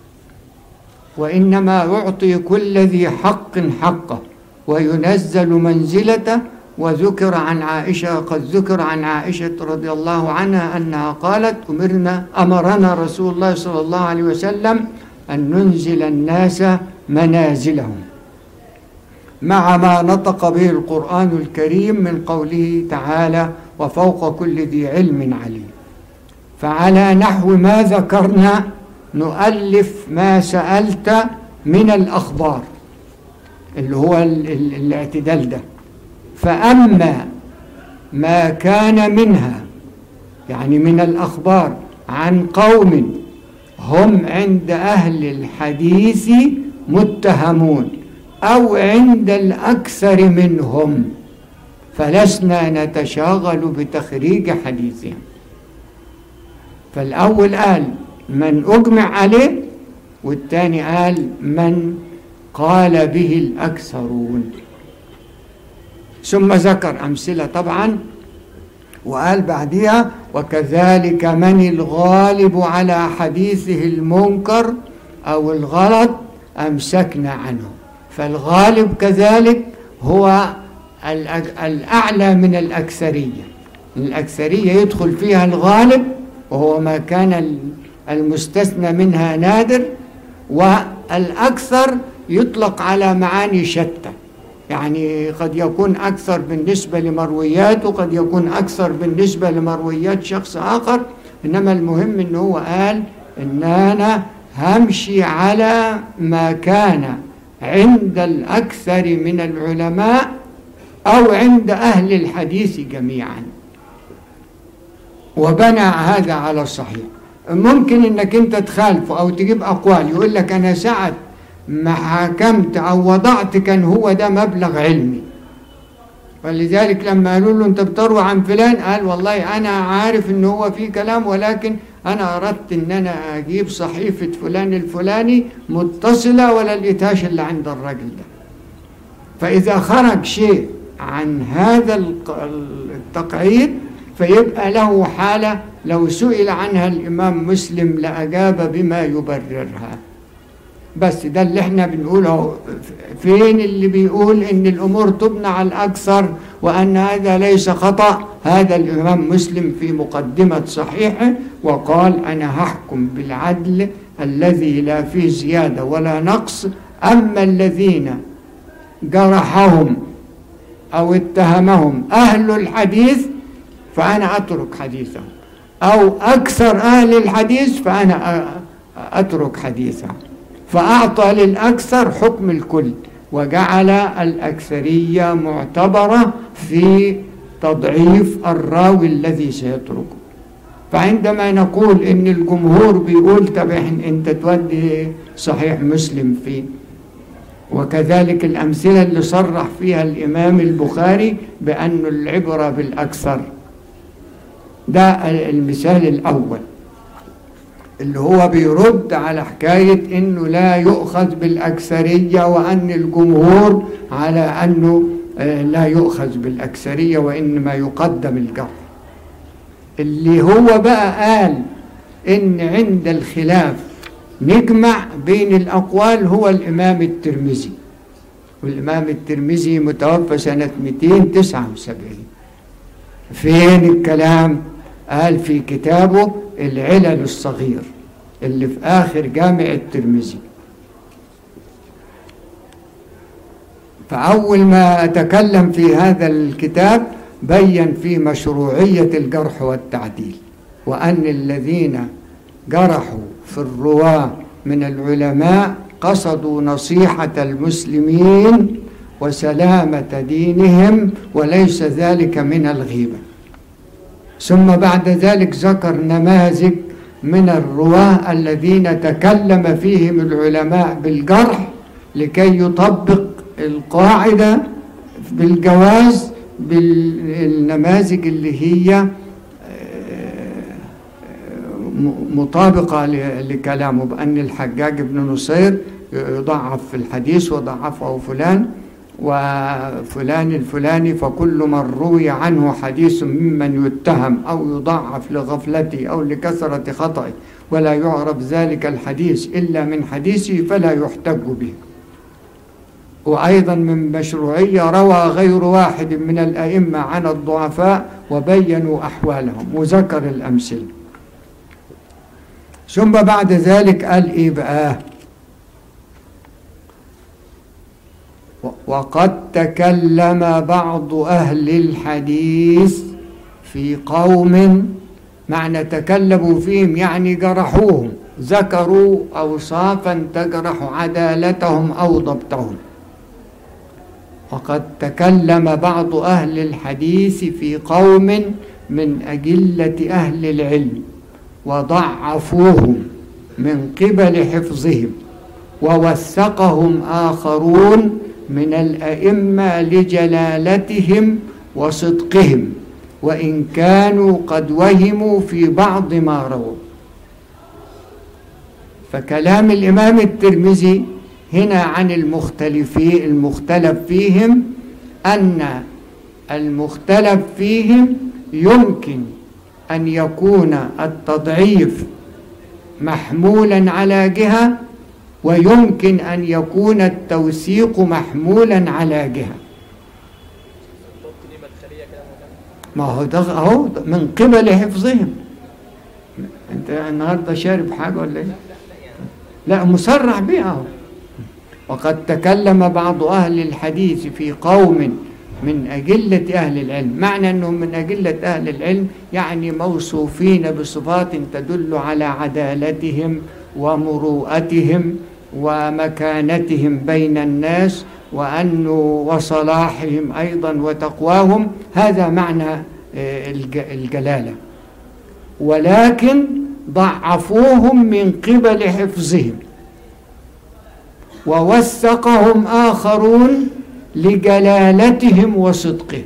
وإنما يعطي كل ذي حق حقه وينزل منزلته وذكر عن عائشة قد ذكر عن عائشة رضي الله عنها أنها قالت أمرنا أمرنا رسول الله صلى الله عليه وسلم أن ننزل الناس منازلهم مع ما نطق به القرآن الكريم من قوله تعالى وفوق كل ذي علم عليم فعلى نحو ما ذكرنا نؤلف ما سألت من الأخبار اللي هو ال- ال- الاعتدال ده فأما ما كان منها يعني من الأخبار عن قوم هم عند أهل الحديث متهمون أو عند الأكثر منهم فلسنا نتشاغل بتخريج حديثهم فالأول قال من أجمع عليه والثاني قال من قال به الأكثرون ثم ذكر أمثلة طبعا وقال بعدها وكذلك من الغالب على حديثه المنكر أو الغلط أمسكنا عنه فالغالب كذلك هو الأج- الأعلى من الأكثرية الأكثرية يدخل فيها الغالب وهو ما كان ال- المستثنى منها نادر والأكثر يطلق على معاني شتى يعني قد يكون أكثر بالنسبة لمرويات وقد يكون أكثر بالنسبة لمرويات شخص آخر إنما المهم إن هو قال إن أنا همشي على ما كان عند الأكثر من العلماء أو عند أهل الحديث جميعا وبنى هذا على الصحيح ممكن انك انت تخالفه او تجيب اقوال يقول لك انا ساعة ما حكمت او وضعت كان هو ده مبلغ علمي فلذلك لما قالوا له انت بتروى عن فلان قال والله انا عارف ان هو في كلام ولكن انا اردت ان انا اجيب صحيفة فلان الفلاني متصلة ولا لقيتهاش اللي عند الراجل ده فاذا خرج شيء عن هذا الق- التقعيد فيبقى له حالة لو سئل عنها الإمام مسلم لأجاب بما يبررها بس ده اللي احنا بنقوله فين اللي بيقول ان الامور تبنى على الاكثر وان هذا ليس خطا هذا الامام مسلم في مقدمه صحيحه وقال انا هحكم بالعدل الذي لا فيه زياده ولا نقص اما الذين جرحهم او اتهمهم اهل الحديث فانا اترك حديثهم او اكثر اهل الحديث فانا أ- اترك حديثهم فأعطى للأكثر حكم الكل وجعل الأكثرية معتبرة في تضعيف الراوي الذي سيتركه فعندما نقول إن الجمهور بيقول طب إحنا- أنت تودي صحيح مسلم فيه وكذلك الأمثلة اللي صرح فيها الإمام البخاري بأن العبرة بالأكثر ده المثال الأول اللي هو بيرد على حكاية انه لا يؤخذ بالأكثرية وأن الجمهور على أنه آه، لا يؤخذ بالأكثرية وإنما يقدم الجرح اللي هو بقى قال إن عند الخلاف نجمع بين الأقوال هو الإمام الترمذي والإمام الترمذي متوفى سنة 279 فين الكلام قال في كتابه العلل الصغير اللي في آخر جامع الترمذي فأول ما أتكلم في هذا الكتاب بين في مشروعية الجرح والتعديل وأن الذين جرحوا في الرواة من العلماء قصدوا نصيحة المسلمين وسلامة دينهم وليس ذلك من الغيبة ثم بعد ذلك ذكر نماذج من الرواة الذين تكلم فيهم العلماء بالجرح لكي يطبق القاعدة بالجواز بالنماذج اللي هي مطابقة لكلامه بأن الحجاج بن نصير يضعف في الحديث وضعفه فلان وفلان الفلاني فكل من روي عنه حديث ممن يتهم أو يضعف لغفلته أو لكثرة خطأه ولا يعرف ذلك الحديث إلا من حديثه فلا يحتج به وأيضا من مشروعية روى غير واحد من الأئمة عن الضعفاء وبينوا أحوالهم وذكر الأمثلة ثم بعد ذلك قال إيه بقى وقد تكلم بعض أهل الحديث في قوم معنى تكلموا فيهم يعني جرحوهم ذكروا أوصافا تجرح عدالتهم أو ضبطهم وقد تكلم بعض أهل الحديث في قوم من أجلة أهل العلم وضعفوهم من قبل حفظهم ووثقهم آخرون من الأئمة لجلالتهم وصدقهم وإن كانوا قد وهموا في بعض ما رووا فكلام الإمام الترمذي هنا عن المختلفين المختلف فيهم أن المختلف فيهم يمكن أن يكون التضعيف محمولا على جهة ويمكن أن يكون التوثيق محمولا على جهة ما هو ده اهو من قبل حفظهم انت النهارده شارب حاجه ولا ايه؟ لا مصرح بها اهو وقد تكلم بعض أهل الحديث في قوم من أجلة أهل العلم معنى أنهم من أجلة أهل العلم يعني موصوفين بصفات تدل على عدالتهم ومروءتهم ومكانتهم بين الناس وأنه وصلاحهم أيضا وتقواهم هذا معنى الجلالة ولكن ضعفوهم من قبل حفظهم ووثقهم آخرون لجلالتهم وصدقهم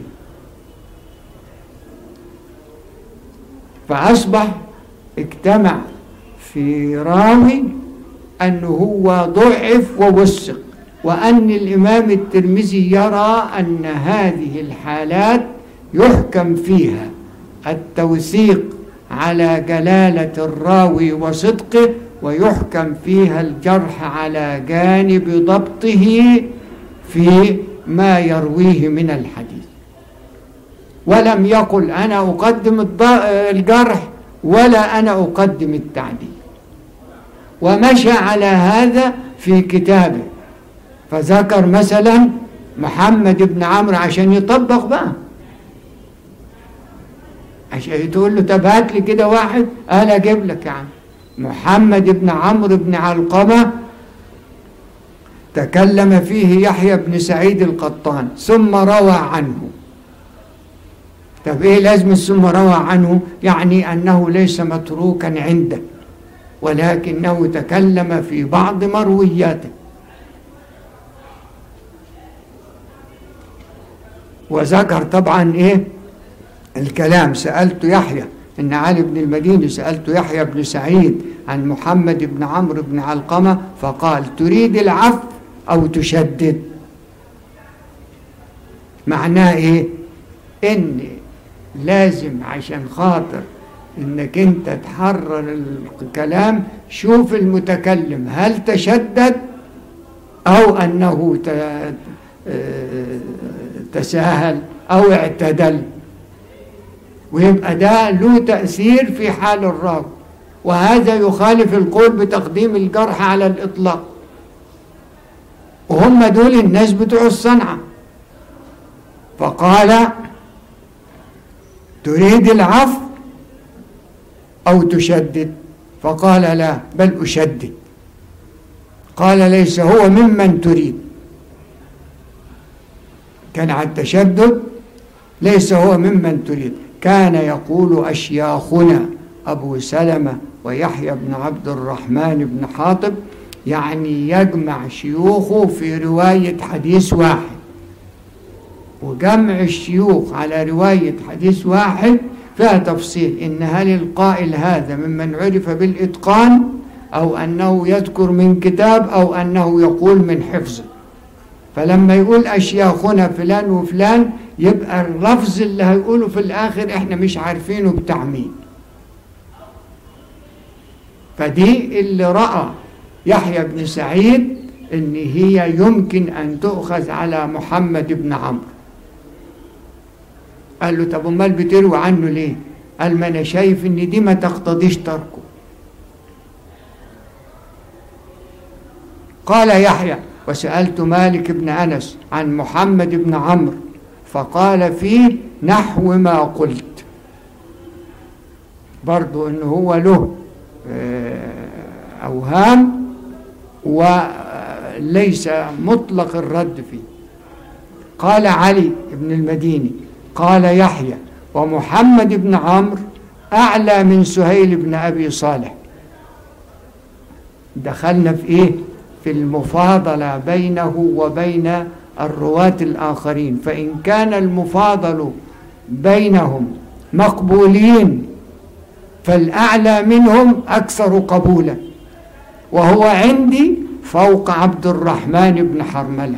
فأصبح اجتمع في راوي أنه هو ضعف ووثق وأن الإمام الترمذي يرى أن هذه الحالات يحكم فيها التوثيق على جلالة الراوي وصدقه ويحكم فيها الجرح على جانب ضبطه في ما يرويه من الحديث ولم يقل أنا أقدم الجرح ولا أنا أقدم التعديل ومشى على هذا في كتابه فذكر مثلا محمد بن عمرو عشان يطبق بقى عشان تقول له طب هات لي كده واحد قال اجيب لك يا عم محمد بن عمرو بن علقمه تكلم فيه يحيى بن سعيد القطان ثم روى عنه طب ايه لازم ثم روى عنه يعني انه ليس متروكا عنده ولكنه تكلم في بعض مروياته وذكر طبعا ايه الكلام سألت يحيى إن علي بن المديني سألت يحيى بن سعيد عن محمد بن عمرو بن علقمة فقال تريد العفو أو تشدد معناه إيه إن لازم عشان خاطر انك انت تحرر الكلام شوف المتكلم هل تشدد او انه ت- آه، تساهل او اعتدل ويبقى ده له تأثير في حال الراوي وهذا يخالف القول بتقديم الجرح على الإطلاق وهم دول الناس بتوع الصنعة فقال تريد العفو أو تشدد فقال لا بل أشدد قال ليس هو ممن تريد كان على التشدد ليس هو ممن تريد كان يقول أشياخنا أبو سلمة ويحيى بن عبد الرحمن بن حاطب يعني يجمع شيوخه في رواية حديث واحد وجمع الشيوخ على رواية حديث واحد فيها تفصيل إن هل القائل هذا ممن عرف بالإتقان أو أنه يذكر من كتاب أو أنه يقول من حفظه فلما يقول أشياخنا فلان وفلان يبقى اللفظ اللي هيقوله في الآخر إحنا مش عارفينه بتاع مين فدي اللي رأى يحيى بن سعيد إن هي يمكن أن تؤخذ على محمد بن عمرو قال له طب امال بتروي عنه ليه قال ما انا شايف ان دي ما تقتضيش تركه قال يحيى وسألت مالك بن أنس عن محمد بن عمرو فقال فيه نحو ما قلت برضو ان هو له آه، أوهام وليس مطلق الرد فيه قال علي بن المديني قال يحيى ومحمد بن عمرو أعلى من سهيل بن أبي صالح دخلنا في إيه؟ في المفاضلة بينه وبين الرواة الآخرين فإن كان المفاضل بينهم مقبولين فالأعلى منهم أكثر قبولا وهو عندي فوق عبد الرحمن بن حرمله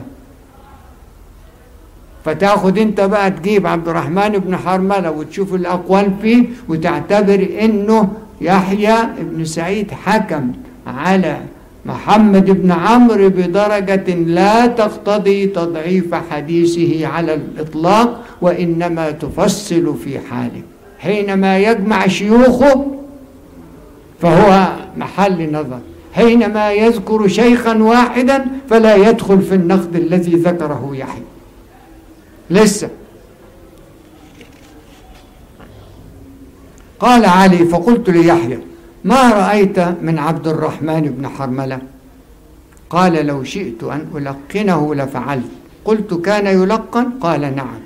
فتاخد انت بقى تجيب عبد الرحمن بن حرملة وتشوف الأقوال فيه وتعتبر انه يحيى بن سعيد حكم على محمد بن عمرو بدرجة لا تقتضي تضعيف حديثه على الإطلاق وإنما تفصل في حاله حينما يجمع شيوخه فهو محل نظر حينما يذكر شيخا واحدا فلا يدخل في النقد الذي ذكره يحيى لسه قال علي فقلت ليحيى ما رأيت من عبد الرحمن بن حرملة قال لو شئت أن ألقنه لفعلت قلت كان يلقن قال نعم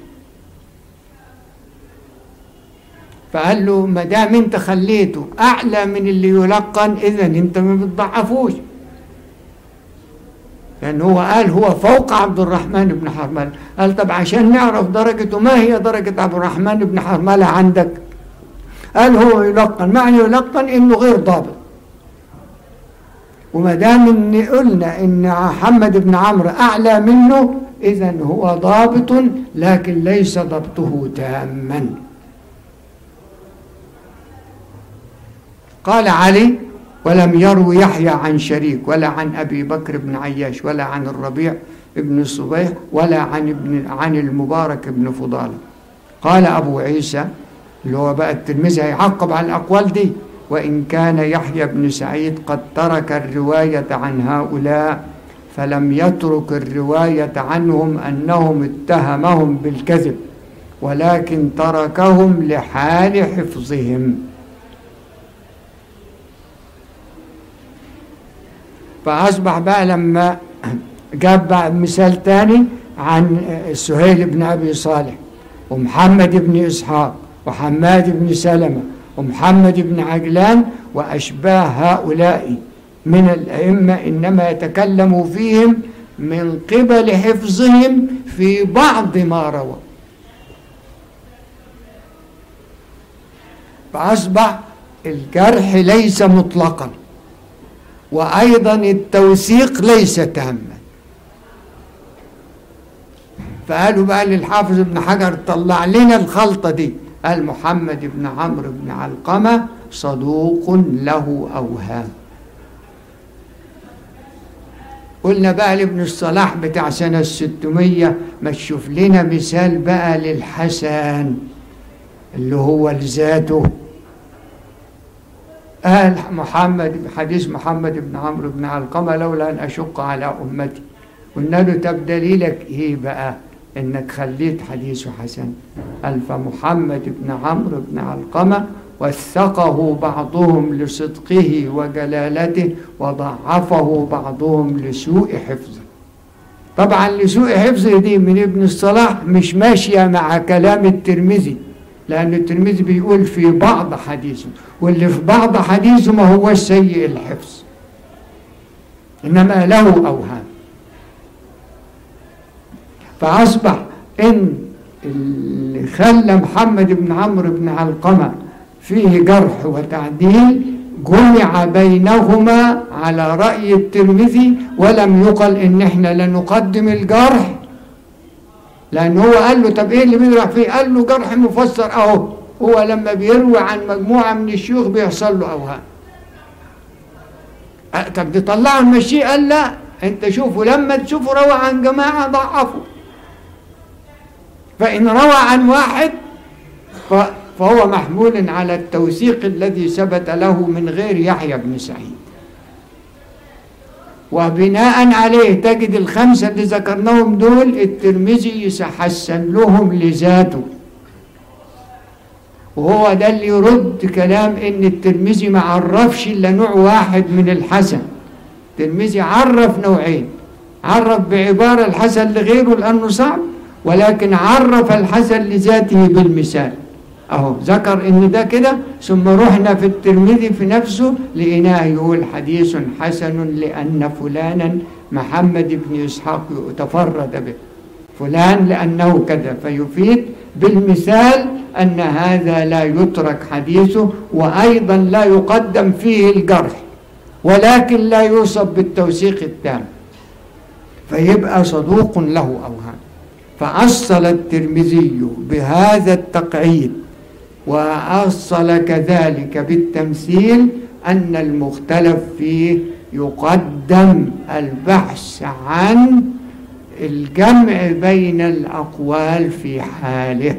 فقال له ما دام انت خليته اعلى من اللي يلقن اذا انت ما بتضعفوش لأن هو قال هو فوق عبد الرحمن بن حرملة قال طب عشان نعرف درجته ما هي درجة عبد الرحمن بن حرملة عندك قال هو يلقن معنى يلقن إنه غير ضابط وما دام إن قلنا إن محمد بن عمرو أعلى منه إذا هو ضابط لكن ليس ضبطه تاما قال علي ولم يرو يحيى عن شريك ولا عن أبي بكر بن عياش ولا عن الربيع بن الصبيح ولا عن ابن عن المبارك بن فضالة قال أبو عيسى اللي هو بقى الترمذي هيعقب على الأقوال دي وإن كان يحيى بن سعيد قد ترك الرواية عن هؤلاء فلم يترك الرواية عنهم أنهم اتهمهم بالكذب ولكن تركهم لحال حفظهم فأصبح بقى لما جاب بقى مثال تاني عن سهيل بن أبي صالح ومحمد بن إسحاق وحماد بن سلمة ومحمد بن عجلان وأشباه هؤلاء من الأئمة إنما يتكلم فيهم من قبل حفظهم في بعض ما روى فأصبح الجرح ليس مطلقا وأيضا التوثيق ليس تاما فقالوا بقى للحافظ ابن حجر طلع لنا الخلطة دي قال محمد بن عمرو بن علقمة صدوق له أوهام قلنا بقى لابن الصلاح بتاع سنة الستمية ما تشوف لنا مثال بقى للحسن اللي هو لذاته قال محمد حديث محمد بن عمرو بن علقمة لولا أن أشق على أمتي قلنا له طب دليلك إيه بقى إنك خليت حديثه حسن قال فمحمد بن عمرو بن علقمة وثقه بعضهم لصدقه وجلالته وضعفه بعضهم لسوء حفظه طبعا لسوء حفظه دي من ابن الصلاح مش ماشية مع كلام الترمذي لأن الترمذي بيقول في بعض حديثه واللي في بعض حديثه ما هو سيء الحفظ إنما له أوهام فأصبح إن اللي خلى محمد بن عمرو بن علقمة فيه جرح وتعديل جمع بينهما على رأي الترمذي ولم يقل إن إحنا لنقدم الجرح لأن هو قال له طب إيه اللي بيجرح فيه؟ قال له جرح مفسر أهو هو لما بيروي عن مجموعة من الشيوخ بيحصل له أوهام أه طب دي طلعوا المشي قال لا أنت شوفوا لما تشوفوا روى عن جماعة ضعفوا فإن روى عن واحد فهو محمول على التوثيق الذي ثبت له من غير يحيى بن سعيد وبناء عليه تجد الخمسة اللي ذكرناهم دول الترمذي يحسن لهم لذاته وهو ده اللي يرد كلام ان الترمذي ما عرفش الا نوع واحد من الحسن الترمذي عرف نوعين عرف بعبارة الحسن لغيره لأنه صعب ولكن عرف الحسن لذاته بالمثال اهو ذكر ان ده كده ثم رحنا في الترمذي في نفسه لقيناه يقول حديث حسن لان فلانا محمد بن اسحاق تفرد به فلان لانه كذا فيفيد بالمثال ان هذا لا يترك حديثه وايضا لا يقدم فيه الجرح ولكن لا يوصف بالتوثيق التام فيبقى صدوق له اوهام فأصل الترمذي بهذا التقعيد وأصل كذلك بالتمثيل أن المختلف فيه يقدم البحث عن الجمع بين الأقوال في حاله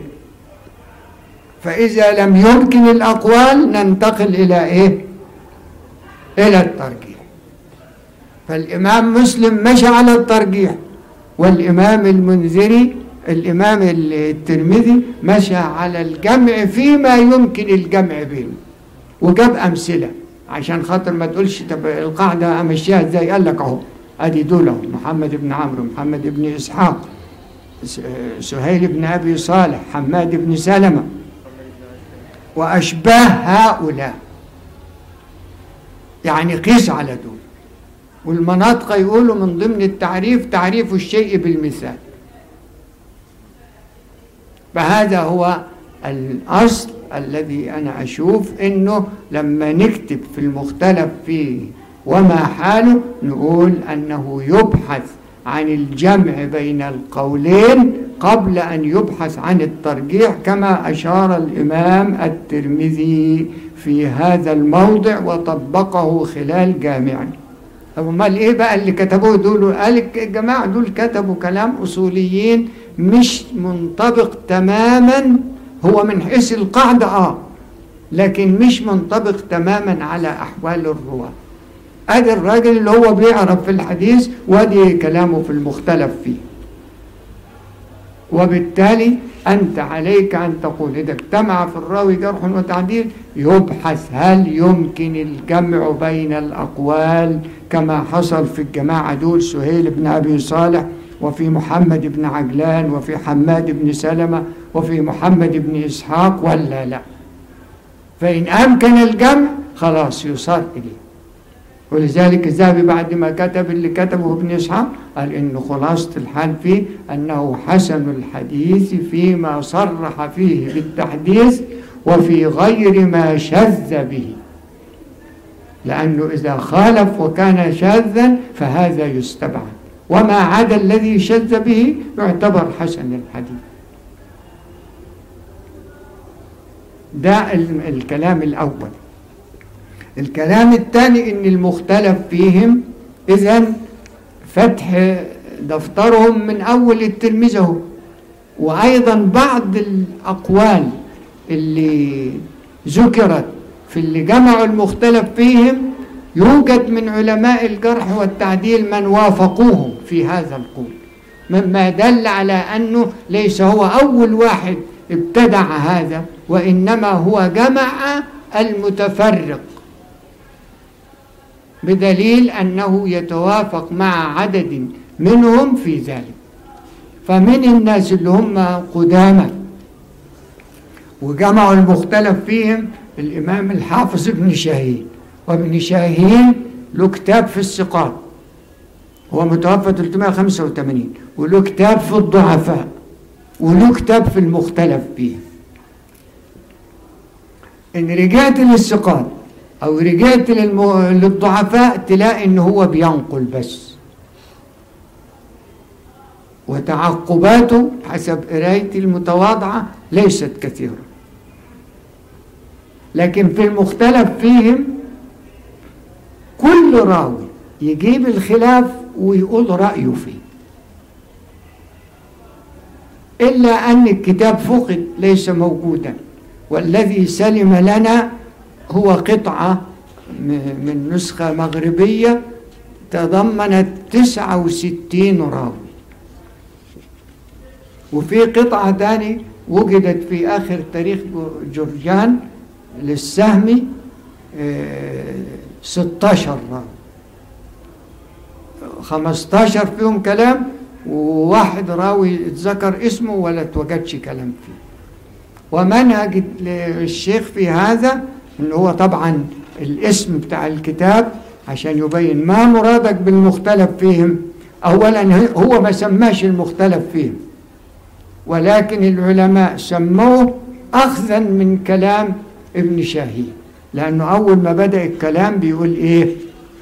فإذا لم يمكن الأقوال ننتقل إلى إيه؟ إلى الترجيح فالإمام مسلم مشى على الترجيح والإمام المنذري الإمام الترمذي مشى على الجمع فيما يمكن الجمع بينه وجاب أمثلة عشان خاطر ما تقولش طب القاعدة أمشيها إزاي قال لك أهو أدي دول محمد بن عمرو محمد بن إسحاق سهيل بن أبي صالح حماد بن سلمة وأشباه هؤلاء يعني قيس على دول والمناطق يقولوا من ضمن التعريف تعريف الشيء بالمثال فهذا هو الأصل الذي أنا أشوف أنه لما نكتب في المختلف فيه وما حاله نقول أنه يبحث عن الجمع بين القولين قبل أن يبحث عن الترجيح كما أشار الإمام الترمذي في هذا الموضع وطبقه خلال جامعه طب امال ايه بقى اللي كتبوه دول قال الجماعه دول كتبوا كلام اصوليين مش منطبق تماما هو من حيث القاعده اه لكن مش منطبق تماما على احوال الرواه ادي الراجل اللي هو بيعرف في الحديث وادي كلامه في المختلف فيه وبالتالي أنت عليك أن تقول إذا اجتمع في الراوي جرح وتعديل يبحث هل يمكن الجمع بين الأقوال كما حصل في الجماعة دول سهيل بن أبي صالح وفي محمد بن عجلان وفي حماد بن سلمة وفي محمد بن إسحاق ولا لا فإن أمكن الجمع خلاص يصار إليه ولذلك الذهبي بعد ما كتب اللي كتبه ابن إسحاق قال إن خلاصة الحال فيه أنه حسن الحديث فيما صرح فيه بالتحديث وفي غير ما شذ به لأنه إذا خالف وكان شاذا فهذا يستبعد وما عدا الذي شذ به يعتبر حسن الحديث ده ال- الكلام الأول الكلام الثاني إن المختلف فيهم إذن فتح دفترهم من أول التلميذ اهو وأيضا بعض الأقوال اللي ذكرت في اللي جمعوا المختلف فيهم يوجد من علماء الجرح والتعديل من وافقوهم في هذا القول مما دل على أنه ليس هو أول واحد ابتدع هذا وإنما هو جمع المتفرق بدليل أنه يتوافق مع عدد منهم في ذلك فمن الناس اللي هم قدامى وجمعوا المختلف فيهم الإمام الحافظ ابن شاهين وابن شاهين له كتاب في الثقات هو متوفى 385 وله كتاب في الضعفاء وله كتاب في المختلف فيه إن رجعت للثقات أو رجعت للم... للضعفاء تلاقي إن هو بينقل بس وتعقباته حسب قرايتي المتواضعة ليست كثيرة لكن في المختلف فيهم كل راوي يجيب الخلاف ويقول رأيه فيه إلا أن الكتاب فقد ليس موجودا والذي سلم لنا هو قطعة م- من نسخة مغربية تضمنت 69 راوي وفي قطعة تاني وجدت في آخر تاريخ جورجان للسهمي آه، 16 راوي 15 فيهم كلام وواحد راوي اتذكر اسمه ولا توجدش كلام فيه ومنهج الشيخ في هذا ان هو طبعا الاسم بتاع الكتاب عشان يبين ما مرادك بالمختلف فيهم اولا هو ما سماش المختلف فيهم ولكن العلماء سموه اخذا من كلام ابن شاهين لانه اول ما بدا الكلام بيقول ايه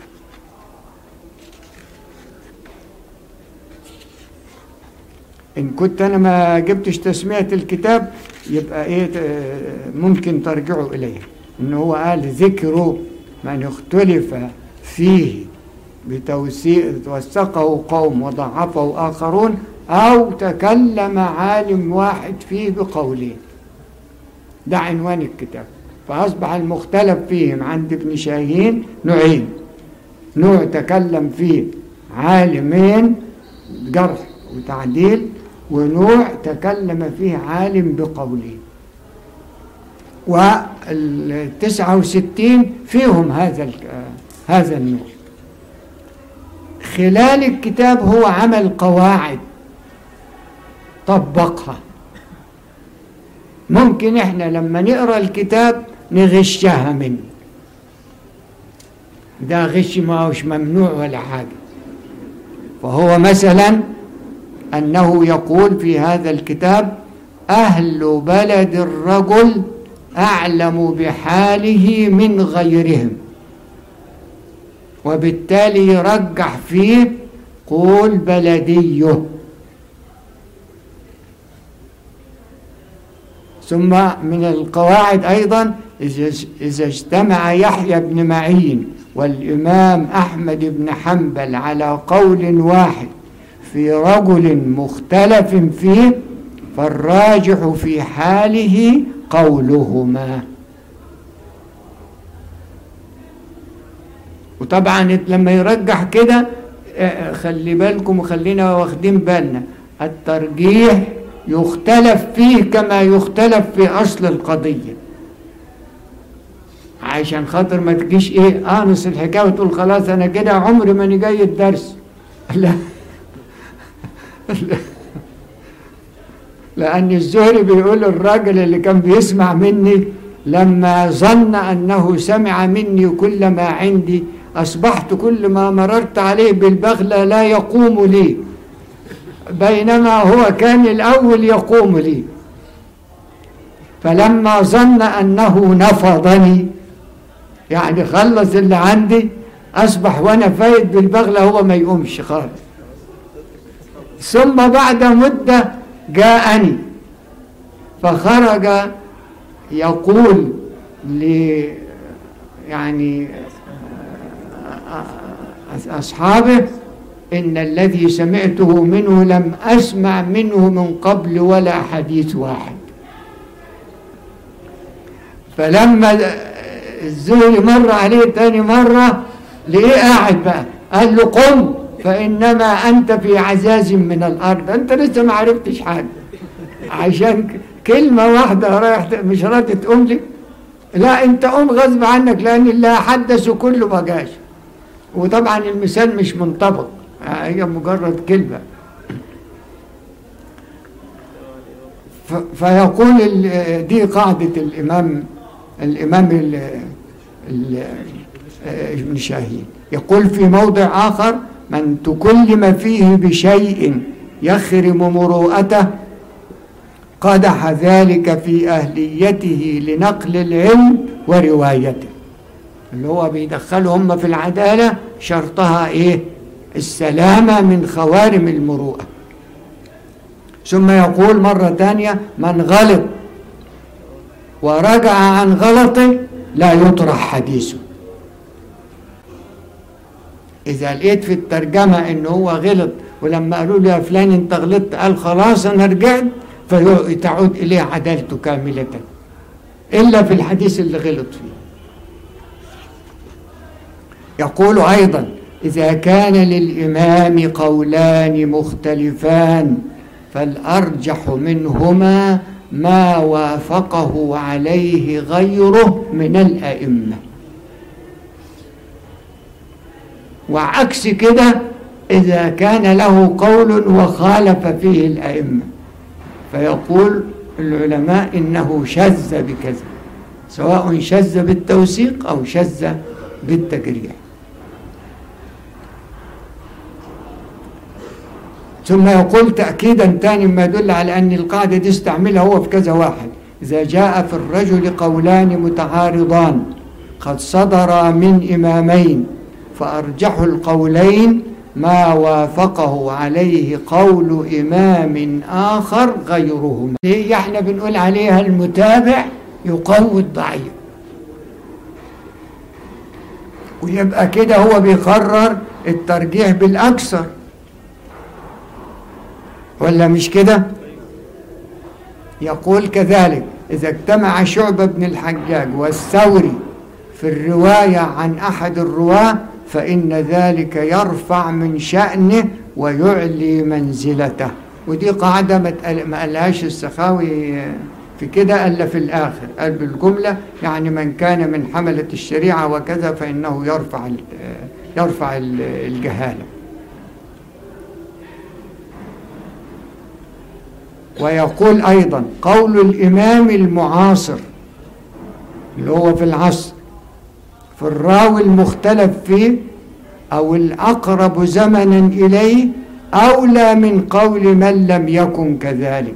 إن كنت أنا ما جبتش تسمية الكتاب يبقى إيه ت- ممكن ترجعوا إليه إن هو قال ذكر من اختلف فيه بتوثيق توثقه قوم وضعفه آخرون أو تكلم عالم واحد فيه بقولين ده عنوان الكتاب فأصبح المختلف فيهم عند ابن شاهين نوعين نوع تكلم فيه عالمين جرح وتعديل ونوع تكلم فيه عالم بقوله والتسعة وستين فيهم هذا ال- آه، هذا النوع خلال الكتاب هو عمل قواعد طبقها ممكن احنا لما نقرا الكتاب نغشها منه ده غش ما هوش ممنوع ولا حاجه فهو مثلا أنه يقول في هذا الكتاب أهل بلد الرجل أعلم بحاله من غيرهم وبالتالي يرجح فيه قول بلديه ثم من القواعد أيضا إذا- إذا اجتمع يحيى بن معين والإمام أحمد بن حنبل على قول واحد في رجل مختلف فيه فالراجح في حاله قولهما وطبعا لما يرجح كده آه، خلي بالكم وخلينا واخدين بالنا الترجيح يختلف فيه كما يختلف في أصل القضية عشان خاطر ما تجيش ايه انس الحكايه وتقول خلاص انا كده عمري ما جاي الدرس لا لأن الزهري بيقول الراجل اللي كان بيسمع مني لما ظن أنه سمع مني كل ما عندي أصبحت كل ما مررت عليه بالبغلة لا يقوم لي بينما هو كان الأول يقوم لي فلما ظن أنه نفضني يعني خلص اللي عندي أصبح وأنا فايت بالبغلة هو ما يقومش خالص ثم بعد مدة جاءني فخرج يقول ل يعني أصحابه إن الذي سمعته منه لم أسمع منه من قبل ولا حديث واحد فلما الزهري مر عليه تاني مرة ليه قاعد بقى قال له قم فإنما أنت في عزاز من الأرض أنت لسه ما عرفتش حاجة عشان ك- كلمة واحدة رايح ت- مش راضي تقوم لي لا أنت قوم غصب عنك لأن اللي حدث كله ما جاش وطبعا المثال مش منطبق هي مجرد كلمة ف- فيقول ال- دي قاعدة الإمام الإمام ال- ال- ابن شاهين يقول في موضع آخر من تكلم فيه بشيء يخرم مروءته قدح ذلك في أهليته لنقل العلم وروايته اللي هو بيدخلوا هم في العدالة شرطها إيه السلامة من خوارم المروءة ثم يقول مرة ثانية من غلط ورجع عن غلطه لا يطرح حديثه إذا لقيت في الترجمة إن هو غلط ولما قالوا له يا فلان أنت غلطت قال خلاص أنا رجعت فتعود إليه عدالته كاملة إلا في الحديث اللي غلط فيه يقول أيضا إذا كان للإمام قولان مختلفان فالأرجح منهما ما وافقه عليه غيره من الأئمة وعكس كده إذا كان له قول وخالف فيه الأئمة فيقول العلماء إنه شذ بكذا سواء شذ بالتوثيق أو شذ بالتجريح ثم يقول تأكيدا تاني ما يدل على أن القاعدة دي استعملها هو في كذا واحد إذا جاء في الرجل قولان متعارضان قد صدر من إمامين فأرجح القولين ما وافقه عليه قول إمام آخر غيرهما ليه احنا بنقول عليها المتابع يقوي الضعيف ويبقى كده هو بيقرر الترجيح بالأكثر ولا مش كده يقول كذلك إذا اجتمع شعبة بن الحجاج والثوري في الرواية عن أحد الرواة فإن ذلك يرفع من شأنه ويعلي منزلته ودي قاعدة ما تقل- ما قالهاش السخاوي في كده إلا في الآخر قال بالجملة يعني من كان من حملة الشريعة وكذا فإنه يرفع ال- يرفع ال- الجهالة ويقول أيضا قول الإمام المعاصر اللي هو في العصر في الراوي المختلف فيه أو الأقرب زمنا إليه أولى من قول من لم يكن كذلك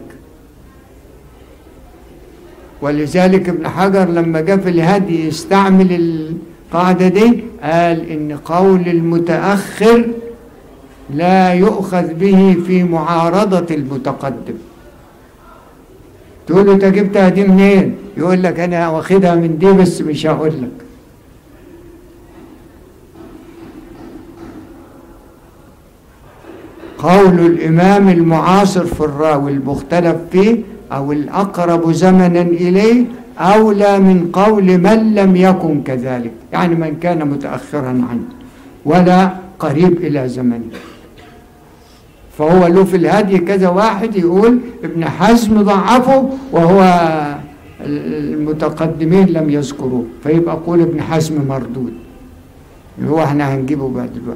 ولذلك ابن حجر لما جاء في الهدي يستعمل القاعدة دي قال إن قول المتأخر لا يؤخذ به في معارضة المتقدم تقول له انت جبتها دي منين يقول لك انا واخدها من دي بس مش هقول لك قول الامام المعاصر في الراوي المختلف فيه او الاقرب زمنا اليه اولى من قول من لم يكن كذلك يعني من كان متاخرا عنه ولا قريب الى زمنه فهو له في الهدي كذا واحد يقول ابن حزم ضعفه وهو المتقدمين لم يذكروه فيبقى قول ابن حزم مردود اللي هو احنا هنجيبه بعد دلوقتي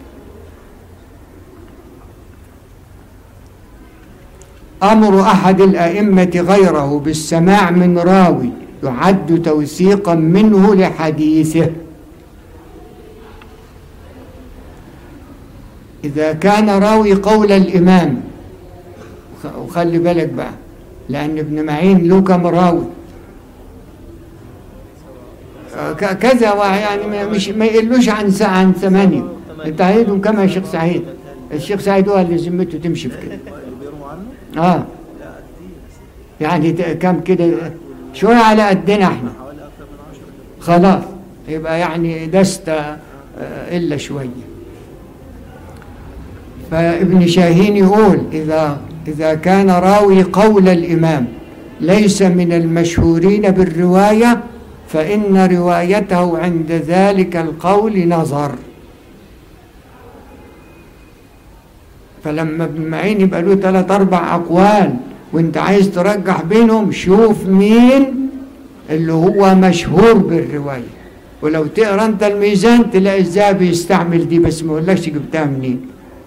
أمر أحد الأئمة غيره بالسماع من راوي يعد توثيقا منه لحديثه إذا كان راوي قول الإمام وخ- وخلي بالك بقى لأن ابن معين له كم راوي آه، ك- كذا وا- يعني ما- مش ما يقلوش عن ساعة عن ثمانية انت عايزهم كما يا شيخ سعيد الشيخ سعيد هو اللي ذمته تمشي في كده اللي بيرووا عنه اه يعني ت- كم كده شوية على قدنا احنا حوالي أكثر من عشرة كده. خلاص يبقى يعني دست آه، إلا شوية فابن شاهين يقول إذا إذا كان راوي قول الإمام ليس من المشهورين بالرواية فإن روايته عند ذلك القول نظر فلما ابن معين يبقى له ثلاث أربع أقوال وانت عايز ترجح بينهم شوف مين اللي هو مشهور بالرواية ولو تقرا انت الميزان تلاقي الذهبي يستعمل دي بس ما اقولكش جبتها منين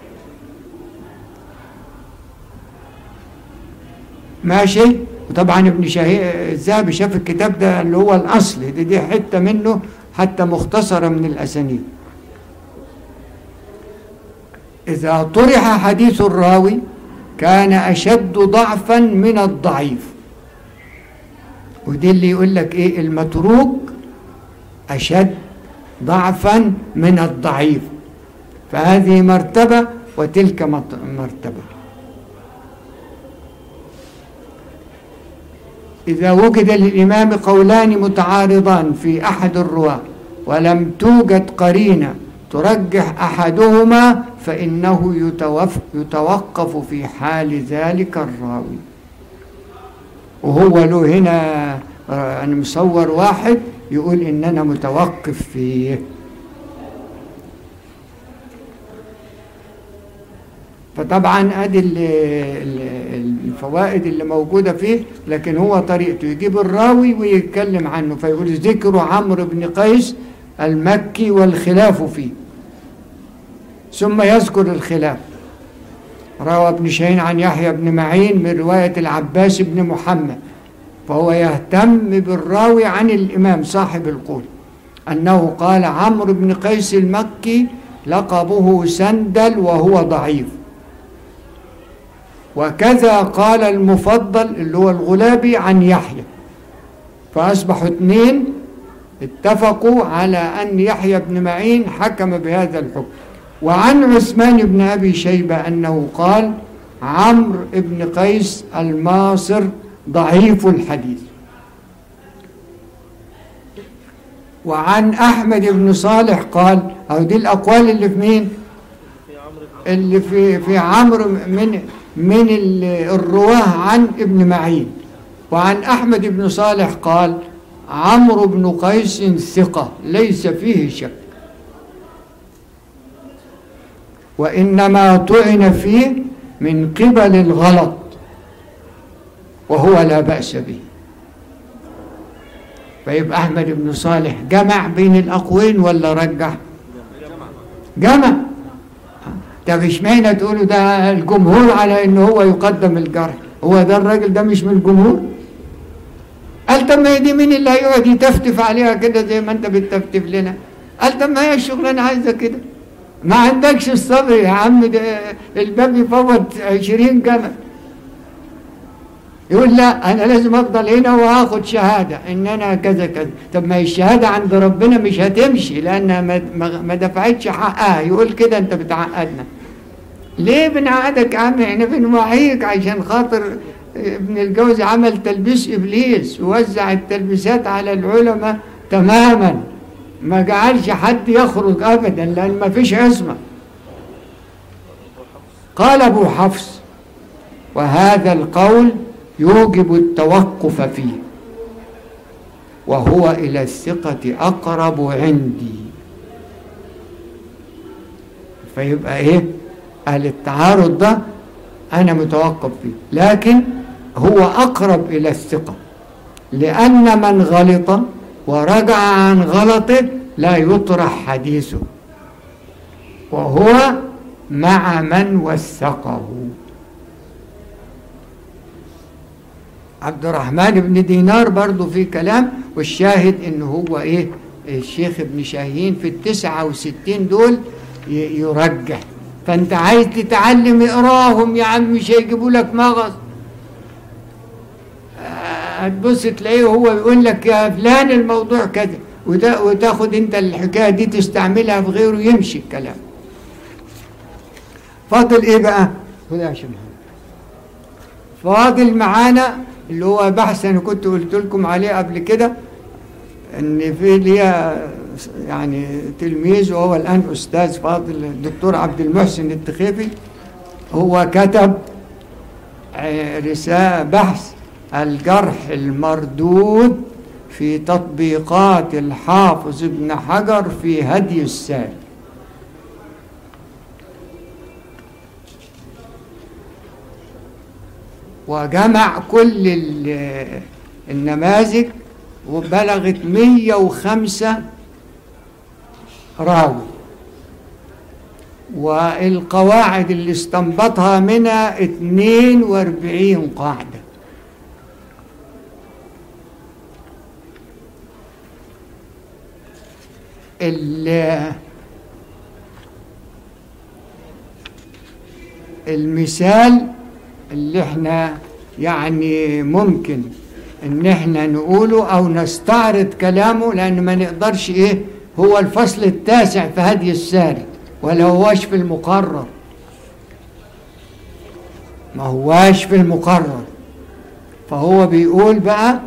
ماشي وطبعا ابن شهي الذهبي شاف الكتاب ده اللي هو الاصل دي, دي حته منه حتى مختصره من الاسانيد اذا طرح حديث الراوي كان اشد ضعفا من الضعيف ودي اللي يقول لك ايه المتروك اشد ضعفا من الضعيف فهذه مرتبه وتلك مت- مرتبه إذا وجد للإمام قولان متعارضان في أحد الرواة ولم توجد قرينة ترجح أحدهما فإنه يتوف يتوقف في حال ذلك الراوي وهو له هنا آه، أنا مصور واحد يقول إن أنا متوقف فيه فطبعا ادي ال- ال- الفوائد اللي موجوده فيه لكن هو طريقته يجيب الراوي ويتكلم عنه فيقول ذكر عمرو بن قيس المكي والخلاف فيه ثم يذكر الخلاف روى ابن شاهين عن يحيى بن معين من روايه العباس بن محمد فهو يهتم بالراوي عن الامام صاحب القول انه قال عمرو بن قيس المكي لقبه سندل وهو ضعيف وكذا قال المفضل اللي هو الغلابي عن يحيى فأصبحوا اثنين اتفقوا على أن يحيى بن معين حكم بهذا الحكم وعن عثمان بن أبي شيبة أنه قال عمرو بن قيس الماصر ضعيف الحديث وعن أحمد بن صالح قال أو دي الأقوال اللي في مين في عمرو بن اللي في في عمرو من من ال- الرواه عن ابن معين وعن احمد بن صالح قال عمرو بن قيس ثقه ليس فيه شك وانما طعن فيه من قبل الغلط وهو لا باس به فيبقى احمد بن صالح جمع بين الاقوين ولا رجح جمع طب اشمعنى تقولوا ده الجمهور على ان هو يقدم الجرح هو ده الراجل ده مش من الجمهور قال طب ما هي دي مين اللي هيقعد يتفتف عليها كده زي ما انت بتفتف لنا قال طب ما هي الشغلانه عايزه كده ما عندكش الصبر يا عم ده الباب يفوت عشرين جمل يقول لا انا لازم افضل هنا وهاخد شهاده ان انا كذا كذا طب ما هي الشهاده عند ربنا مش هتمشي لانها ما- ما ما دفعتش حقها يقول كده انت بتعقدنا ليه بنعقدك يا عم احنا بنوعيك عشان خاطر ابن الجوزي عمل تلبيس ابليس ووزع التلبيسات على العلماء تماما ما جعلش حد يخرج ابدا لان ما فيش عصمه قال ابو حفص وهذا القول يوجب التوقف فيه وهو الى الثقه اقرب عندي فيبقى ايه قال التعارض ده انا متوقف فيه لكن هو اقرب الى الثقه لان من غلط ورجع عن غلطه لا يطرح حديثه وهو مع من وثقه عبد الرحمن بن دينار برضو في كلام والشاهد ان هو ايه الشيخ ابن شاهين في التسعة وستين دول ي- يرجح فانت عايز تتعلم اقراهم يا عم مش هيجيبوا لك مغص آه، هتبص تلاقيه هو يقول لك يا فلان الموضوع كذا وتا- وتاخد انت الحكايه دي تستعملها في غيره يمشي الكلام فاضل ايه بقى خد يا شيخ محمد. فاضل معانا اللي هو بحث انا كنت قلت لكم عليه قبل كده ان في ليا يعني تلميذ وهو الان استاذ فاضل الدكتور عبد المحسن التخيفي هو كتب رسالة بحث الجرح المردود في تطبيقات الحافظ ابن حجر في هدي السال وجمع كل ال- النماذج وبلغت 105 راوي والقواعد اللي استنبطها منها 42 قاعدة ال- المثال اللي احنا يعني ممكن ان احنا نقوله او نستعرض كلامه لان ما نقدرش ايه هو الفصل التاسع في هدي الساري ولا هواش في المقرر ما هواش في المقرر فهو بيقول بقى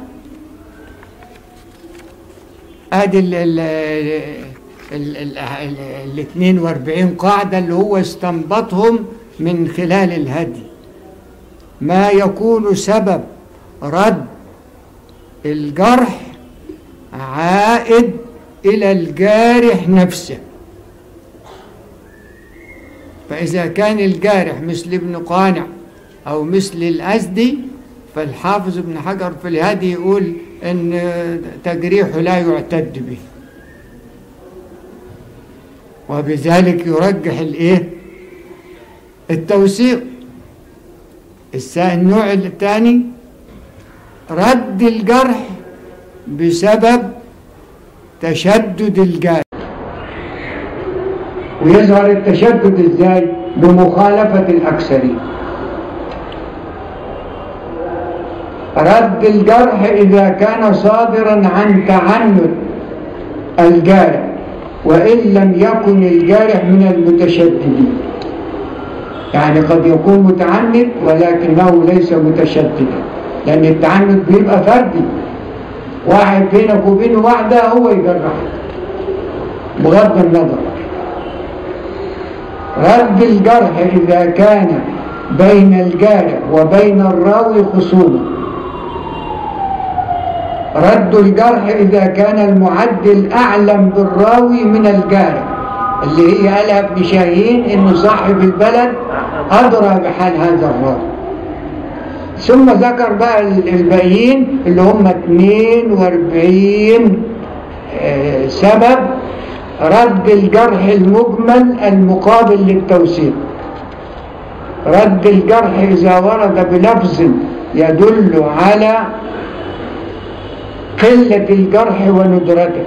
ادي ال ال ال ال ال ال 42 قاعدة اللي هو استنبطهم من خلال الهدي ما يكون سبب رد الجرح عائد إلى الجارح نفسه فإذا كان الجارح مثل ابن قانع أو مثل الأزدي فالحافظ ابن حجر في الهدي يقول إن تجريحه لا يعتد به وبذلك يرجح الإيه؟ التوثيق الس- النوع الثاني رد الجرح بسبب تشدد الجارح ويظهر التشدد ازاي بمخالفة الأكثرين رد الجرح إذا كان صادرا عن تعنت الجارح وإن لم يكن الجارح من المتشددين يعني قد يكون متعنت ولكنه ليس متشددا لأن التعنت بيبقى فردي واحد بينك وبينه واحدة هو يجرحك بغض النظر رد الجرح إذا كان بين الجارح وبين الراوي خصومة رد الجرح إذا كان المعدل أعلم بالراوي من الجارح اللي هي قالها ابن شاهين إنه صاحب البلد أدرى بحال هذا الراوي ثم ذكر بقى الباقيين اللي هم 42 آه، سبب رد الجرح المجمل المقابل للتوثيق رد الجرح إذا ورد بلفظ يدل على قلة الجرح وندرته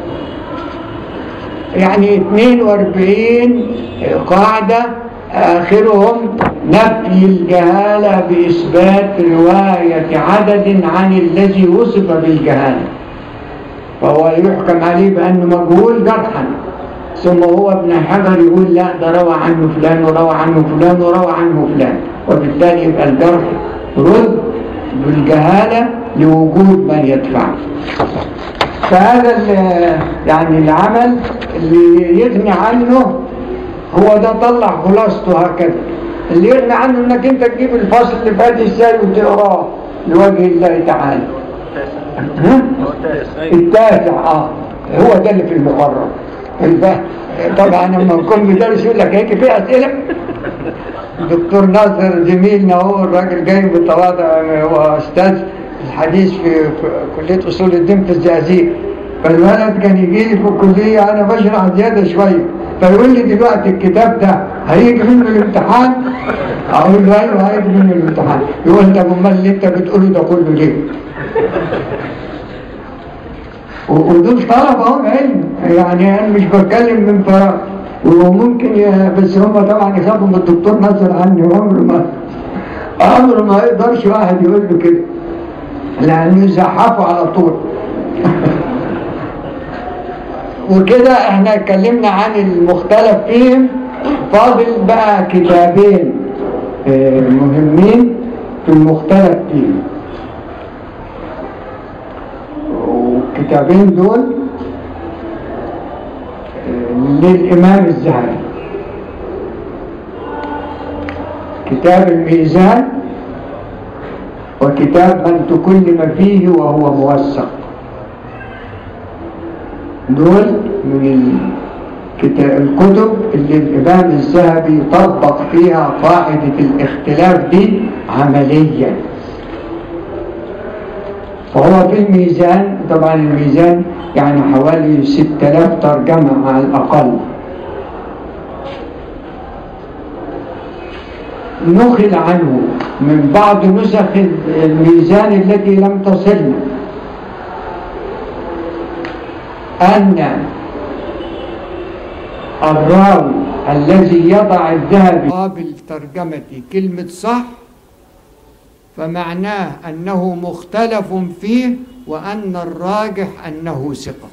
يعني 42 قاعدة آخرهم نفي الجهالة بإثبات رواية عدد عن الذي وصف بالجهالة فهو يحكم عليه بأنه مجهول جرحا ثم هو ابن حجر يقول لا ده روى عنه فلان وروى عنه فلان وروى عنه فلان وبالتالي يبقى الجرح رد بالجهالة لوجود من يدفعه فهذا ال- يعني العمل اللي يغني عنه هو ده طلع خلاصته هكذا اللي يغني عنه انك انت تجيب الفصل اللي فات ازاي وتقراه لوجه الله تعالى ها؟ التاسع اه هو ده اللي في المقرر الب- طبعا لما نكون بدرس يقول لك هيك في اسئله الدكتور ناصر زميلنا هو الراجل جاي بتواضع هو استاذ الحديث في في كليه اصول الدين في الزقازيق فالولد كان يجي لي في الكليه انا بشرح زياده شويه فيقول لي دلوقتي الكتاب ده هيجي منه الامتحان اقول له ايوه هيجي منه الامتحان يقول طب امال اللي انت بتقوله ده كله ليه؟ و- ودول طلبة هم علم يعني أنا مش بتكلم من فراغ وممكن ي- بس هم طبعا يخافوا من الدكتور ناصر عني عمره ما عمره ما يقدرش واحد يقول له كده لأنه يزحفوا على طول وكده احنا اتكلمنا عن المختلف فيهم فاضل بقى كتابين آه، مهمين في المختلف فيهم الكتابين دول آه، للإمام الذهبي كتاب الميزان وكتاب من تكلم فيه وهو موثق دول من الكتا- الكتب اللي الإمام الذهبي طبق فيها قاعدة الاختلاف دي عمليا فهو في الميزان طبعا الميزان يعني حوالي 6000 ترجمة على الأقل نقل عنه من بعض نسخ الميزان التي لم تصلنا أن الراوي الذي يضع الذهب قابل ترجمة كلمة صح فمعناه أنه مختلف فيه وأن الراجح أنه ثقة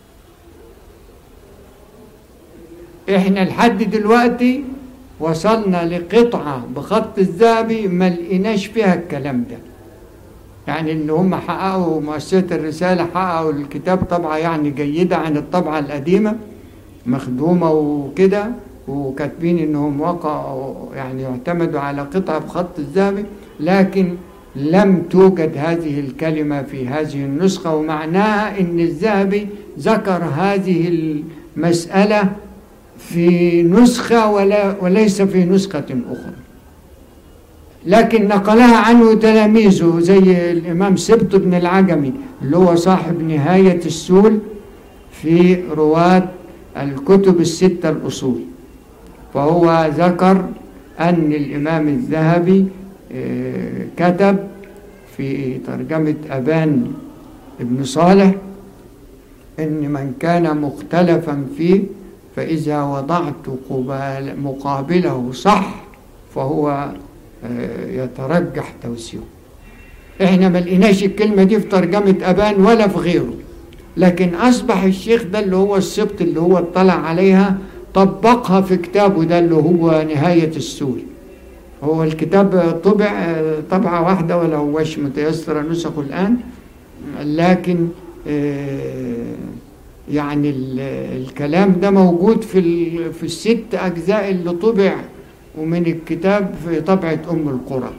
إحنا لحد دلوقتي وصلنا لقطعة بخط الذهبي ما لقيناش فيها الكلام ده يعني ان هم حققوا مؤسسة الرسالة حققوا الكتاب طبعة يعني جيدة عن الطبعة القديمة مخدومة وكده وكاتبين انهم وقعوا يعني يعتمدوا على قطعة بخط الذهبي لكن لم توجد هذه الكلمة في هذه النسخة ومعناها ان الذهبي ذكر هذه المسألة في نسخة ولا وليس في نسخة أخرى لكن نقلها عنه تلاميذه زي الإمام سبط بن العجمي اللي هو صاحب نهاية السول في رواة الكتب الستة الأصول فهو ذكر أن الإمام الذهبي آه، كتب في ترجمة أبان ابن صالح إن من كان مختلفا فيه فإذا وضعت قبال مقابله صح فهو آه، يترجح توسيعه احنا ما لقيناش الكلمة دي في ترجمة أبان ولا في غيره لكن أصبح الشيخ ده اللي هو السبط اللي هو اطلع عليها طبقها في كتابه ده اللي هو نهاية السور هو الكتاب طبع آه، طبعة واحدة ولا هوش متيسرة نسخه الآن لكن آه، يعني ال- الكلام ده موجود في ال- في الست أجزاء اللي طبع ومن الكتاب في طبعة أم القرى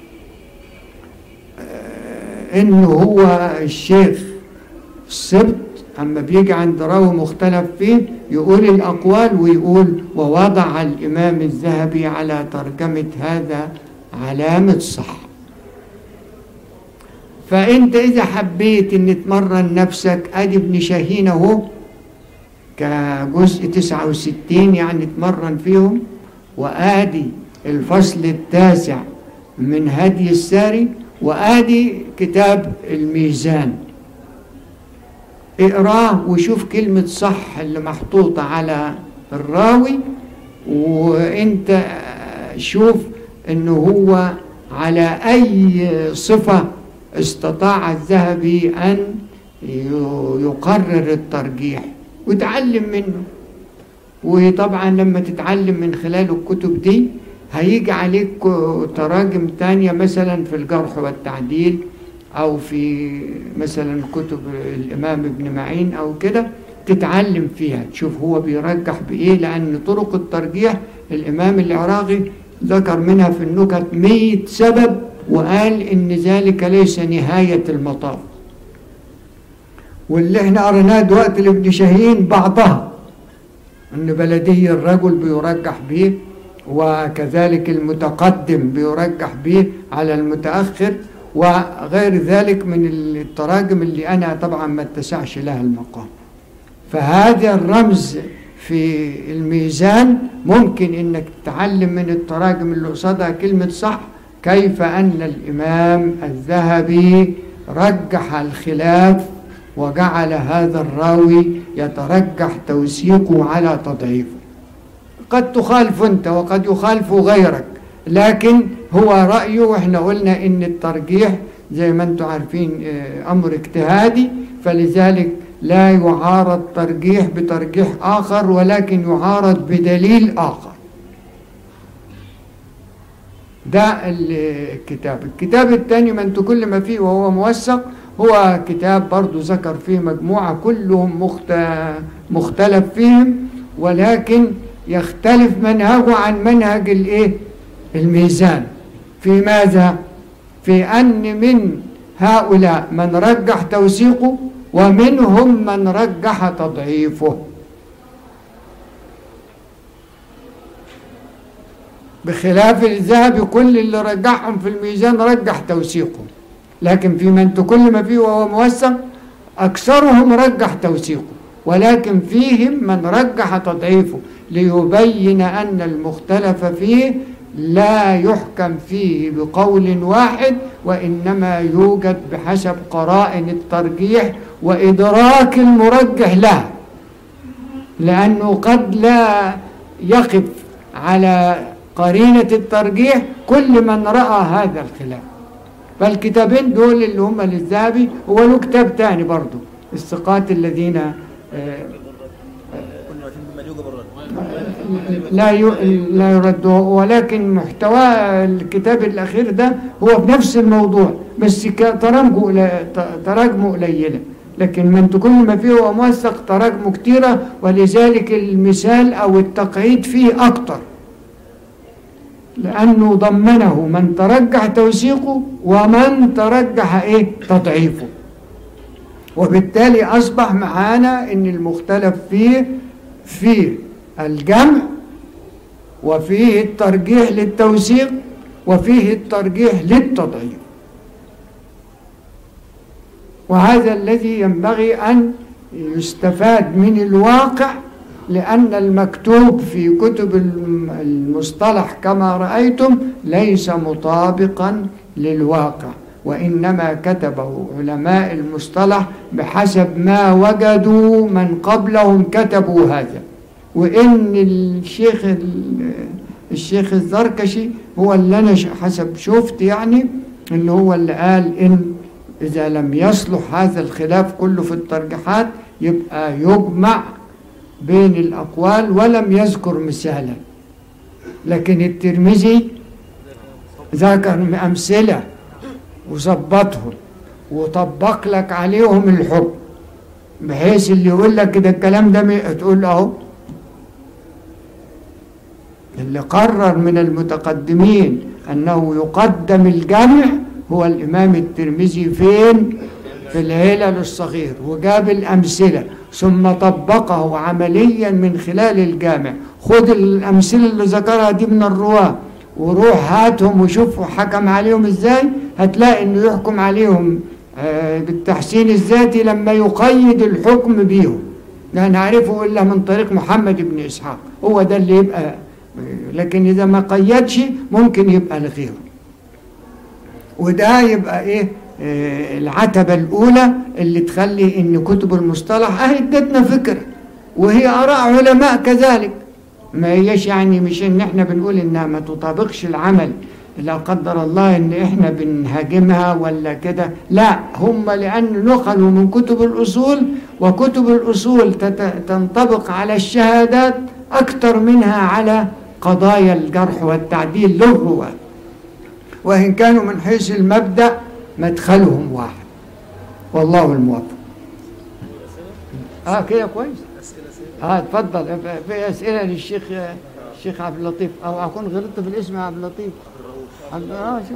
آه، إنه هو الشيخ السبت أما بيجي عند راوي مختلف فيه يقول الأقوال ويقول ووضع الإمام الذهبي على ترجمة هذا علامة صح فأنت إذا حبيت إن تمرن نفسك أدي ابن شاهين أهو كجزء 69 يعني تمرن فيهم وآدي الفصل التاسع من هدي الساري وآدي كتاب الميزان اقراه وشوف كلمة صح اللي محطوطة على الراوي وانت شوف انه هو على اي صفة استطاع الذهبي ان يقرر الترجيح وتعلم منه وطبعا لما تتعلم من خلال الكتب دي هيجي عليك تراجم تانية مثلا في الجرح والتعديل أو في مثلا كتب الإمام ابن معين أو كده تتعلم فيها تشوف هو بيرجح بإيه لأن طرق الترجيح الإمام العراقي ذكر منها في النكت مية سبب وقال إن ذلك ليس نهاية المطاف واللي احنا قريناه دلوقتي لابن شاهين بعضها ان بلدي الرجل بيرجح به وكذلك المتقدم بيرجح به على المتأخر وغير ذلك من التراجم اللي أنا طبعا ما اتسعش لها المقام فهذا الرمز في الميزان ممكن انك تتعلم من التراجم اللي قصادها كلمة صح كيف أن الإمام الذهبي رجح الخلاف وجعل هذا الراوي يترجح توثيقه على تضعيفه قد تخالف أنت وقد يخالف غيرك لكن هو رأيه وإحنا قلنا إن الترجيح زي ما أنتم عارفين أمر اجتهادي فلذلك لا يعارض ترجيح بترجيح آخر ولكن يعارض بدليل آخر ده الكتاب الكتاب الثاني من تكلم فيه وهو موثق هو كتاب برضو ذكر فيه مجموعة كلهم مخت... مختلف فيهم ولكن يختلف منهجه عن منهج الايه الميزان في ماذا في أن من هؤلاء من رجح توثيقه ومنهم من رجح تضعيفه بخلاف الذهبي كل اللي رجحهم في الميزان رجح توثيقهم لكن في من تكلم فيه وهو موثق أكثرهم رجح توثيقه ولكن فيهم من رجح تضعيفه ليبين أن المختلف فيه لا يحكم فيه بقول واحد وإنما يوجد بحسب قرائن الترجيح وإدراك المرجح له لأنه قد لا يقف على قرينة الترجيح كل من رأى هذا الخلاف فالكتابين دول اللي هم للذهبي هو له كتاب تاني برضه الثقات الذين آه، كل ما فيه بما يوجب الرد لا ي- لا يرد ولكن محتوى الكتاب الأخير ده هو بنفس الموضوع بس ك- تراجمه قلي- ت- تراجمه قليلة لكن من كل ما فيه هو موثق تراجمه كتيرة ولذلك المثال أو التقعيد فيه أكتر لأنه ضمنه من ترجح توثيقه ومن ترجح إيه تضعيفه وبالتالي أصبح معانا أن المختلف فيه فيه الجمع وفيه الترجيح للتوثيق وفيه الترجيح للتضعيف وهذا الذي ينبغي أن يستفاد من الواقع لأن المكتوب في كتب الم- المصطلح كما رأيتم ليس مطابقا للواقع وإنما كتبه علماء المصطلح بحسب ما وجدوا من قبلهم كتبوا هذا وإن الشيخ ال- الشيخ الزركشي هو اللي أنا ش- حسب شفت يعني إن هو اللي قال إن إذا لم يصلح هذا الخلاف كله في الترجيحات يبقى يجمع بين الأقوال ولم يذكر مثالا لكن الترمذي ذكر أمثلة وظبطهم وطبق لك عليهم الحكم بحيث اللي يقول لك كده الكلام ده م- تقول اهو اللي قرر من المتقدمين انه يقدم الجمع هو الامام الترمذي فين في العلل الصغير وجاب الامثله ثم طبقه عمليا من خلال الجامع خد الامثله اللي ذكرها دي من الرواه وروح هاتهم وشوفوا حكم عليهم ازاي هتلاقي انه يحكم عليهم آه، بالتحسين الذاتي لما يقيد الحكم بيهم لا نعرفه الا من طريق محمد بن اسحاق هو ده اللي يبقى لكن اذا ما قيدش ممكن يبقى لغيره وده يبقى ايه آه، العتبة الأولى اللي تخلي إن كتب المصطلح أهي ادتنا فكرة وهي آراء علماء كذلك ما هيش يعني مش إن إحنا بنقول إنها ما تطابقش العمل لا قدر الله إن إحنا بنهاجمها ولا كده لا هم لأن نقلوا من كتب الأصول وكتب الأصول تت- تنطبق على الشهادات أكثر منها على قضايا الجرح والتعديل للرواة وإن كانوا من حيث المبدأ مدخلهم واحد والله الموفق اه كده كويس اه اتفضل في اسئله للشيخ الشيخ عبد اللطيف او اكون غلطت في الاسم يا عبد اللطيف عبد اه شوف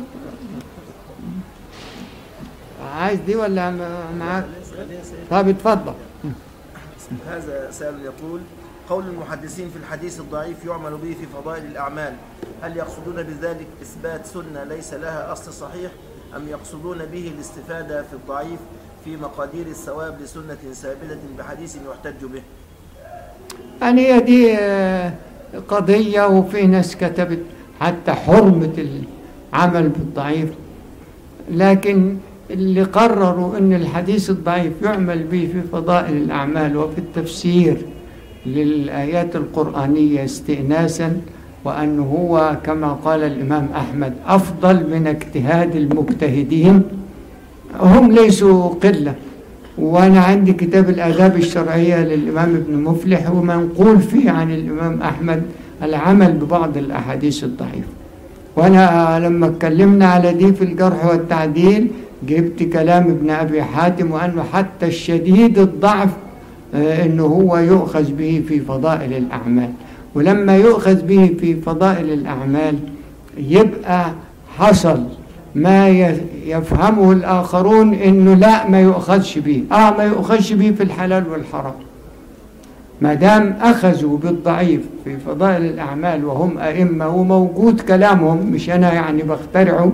عايز دي ولا م- معاك طب اتفضل هذا سائل يقول قول المحدثين في الحديث الضعيف يعمل به في فضائل الأعمال هل يقصدون بذلك إثبات سنة ليس لها أصل صحيح أم يقصدون به الاستفادة في الضعيف في مقادير الثواب لسنة ثابتة بحديث يحتج به يعني هي دي آه، قضية وفي ناس كتبت حتى حرمة العمل بالضعيف لكن اللي قرروا أن الحديث الضعيف يعمل به في فضائل الأعمال وفي التفسير للآيات القرآنية استئناسا وأنه هو كما قال الإمام أحمد أفضل من اجتهاد المجتهدين هم ليسوا قلة وأنا عندي كتاب الآداب الشرعية للإمام ابن مفلح ومنقول فيه عن الإمام أحمد العمل ببعض الأحاديث الضعيفة وأنا لما اتكلمنا على دي في الجرح والتعديل جبت كلام ابن أبي حاتم وأنه حتى الشديد الضعف آه، أنه هو يؤخذ به في فضائل الأعمال ولما يؤخذ به في فضائل الأعمال يبقى حصل ما ي- يفهمه الآخرون أنه لا ما يؤخذش به آه ما يؤخذش به في الحلال والحرام ما دام أخذوا بالضعيف في فضائل الأعمال وهم أئمة وموجود كلامهم مش أنا يعني بخترعه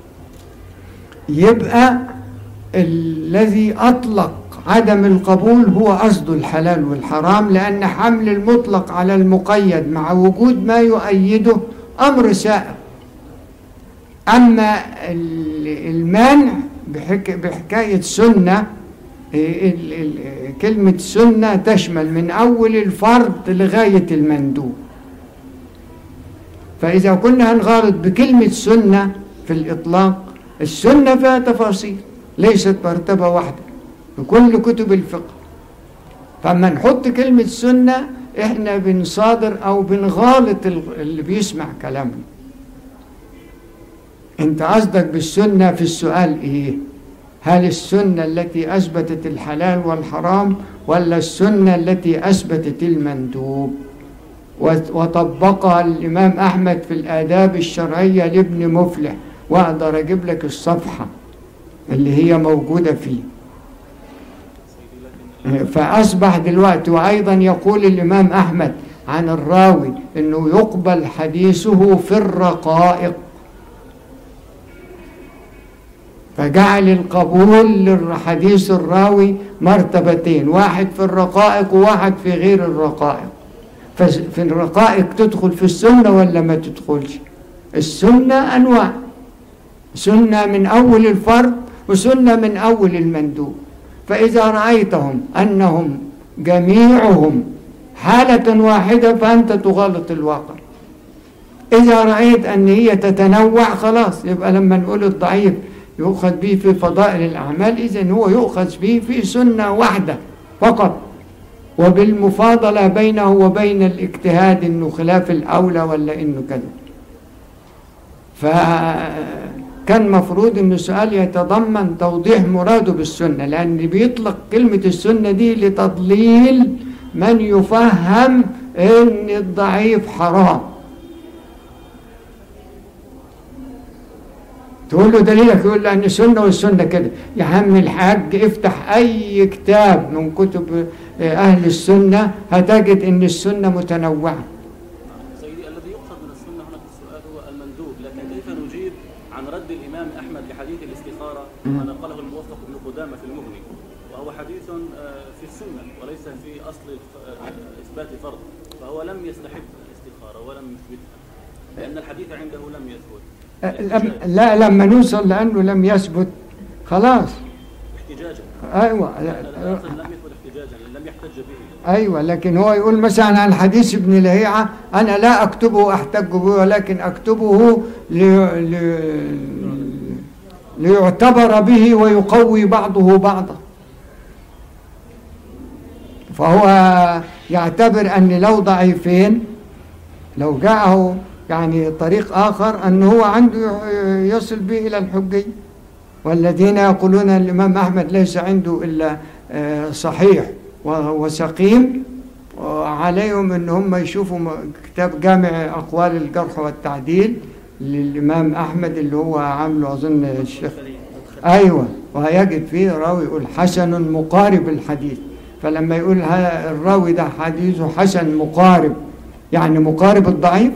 يبقى الذي أطلق عدم القبول هو قصد الحلال والحرام لأن حمل المطلق على المقيد مع وجود ما يؤيده أمر سائغ أما ال- المانع بحك... بحكاية سنة ال- ال- كلمة سنة تشمل من أول الفرض لغاية المندوب فإذا كنا هنغالط بكلمة سنة في الإطلاق السنة فيها تفاصيل ليست مرتبة واحدة بكل كتب الفقه فما نحط كلمة سنة احنا بنصادر أو بنغالط ال- اللي بيسمع كلامنا انت قصدك بالسنة في السؤال ايه هل السنة التي أثبتت الحلال والحرام ولا السنة التي أثبتت المندوب وت- وطبقها الإمام أحمد في الآداب الشرعية لابن مفلح وأقدر أجيب لك الصفحة اللي هي موجودة فيه فأصبح دلوقتي وأيضا يقول الإمام أحمد عن الراوي أنه يقبل حديثه في الرقائق فجعل القبول لحديث الراوي مرتبتين واحد في الرقائق وواحد في غير الرقائق ففي الرقائق تدخل في السنة ولا ما تدخلش السنة أنواع سنة من أول الفرض وسنة من أول المندوب فإذا رأيتهم أنهم جميعهم حالة واحدة فأنت تغلط الواقع إذا رأيت أن هي تتنوع خلاص يبقى لما نقول الضعيف يؤخذ به في فضائل الأعمال إذن هو يؤخذ به في سنة واحدة فقط وبالمفاضلة بينه وبين الاجتهاد إنه خلاف الأولى ولا إنه كذا فكان مفروض إن السؤال يتضمن توضيح مراده بالسنة لأن بيطلق كلمة السنة دي لتضليل من يفهم إن الضعيف حرام تقول له دليلك يقول له ان السنه والسنه كده يا عم الحاج افتح اي كتاب من كتب اهل السنه هتجد ان السنه متنوعه سيدي الذي يؤخذ من السنة هنا في السؤال هو المندوب لكن كيف نجيب عن رد الإمام أحمد لحديث الاستخارة ما نقله الموفق بن قدامة في المغني وهو حديث آه، في السنة وليس في أصل الف- آه، إثبات فرض فهو لم يستحب الاستخارة ولم يثبتها لأن الحديث عنده لم يثبت لم لا لما نوصل لانه لم يثبت خلاص احتجاجا ايوه لا، لا- الأصل لم يثبت احتجاجا لم يحتج به ايوه لكن هو يقول مثلا عن حديث ابن لهيعه انا لا اكتبه احتج به ولكن اكتبه لي لي ليعتبر به ويقوي بعضه بعضا فهو يعتبر ان لو ضعيفين لو جاءه يعني طريق اخر ان هو عنده يصل به الى الحجيه والذين يقولون الامام احمد ليس عنده الا آه، صحيح و- وسقيم وعليهم ان هم يشوفوا م- كتاب جامع اقوال الجرح والتعديل للامام احمد اللي هو عامله اظن الشيخ ايوه وهيجد فيه راوي يقول حسن مقارب الحديث فلما يقول ها- الراوي ده حديثه حسن مقارب يعني مقارب الضعيف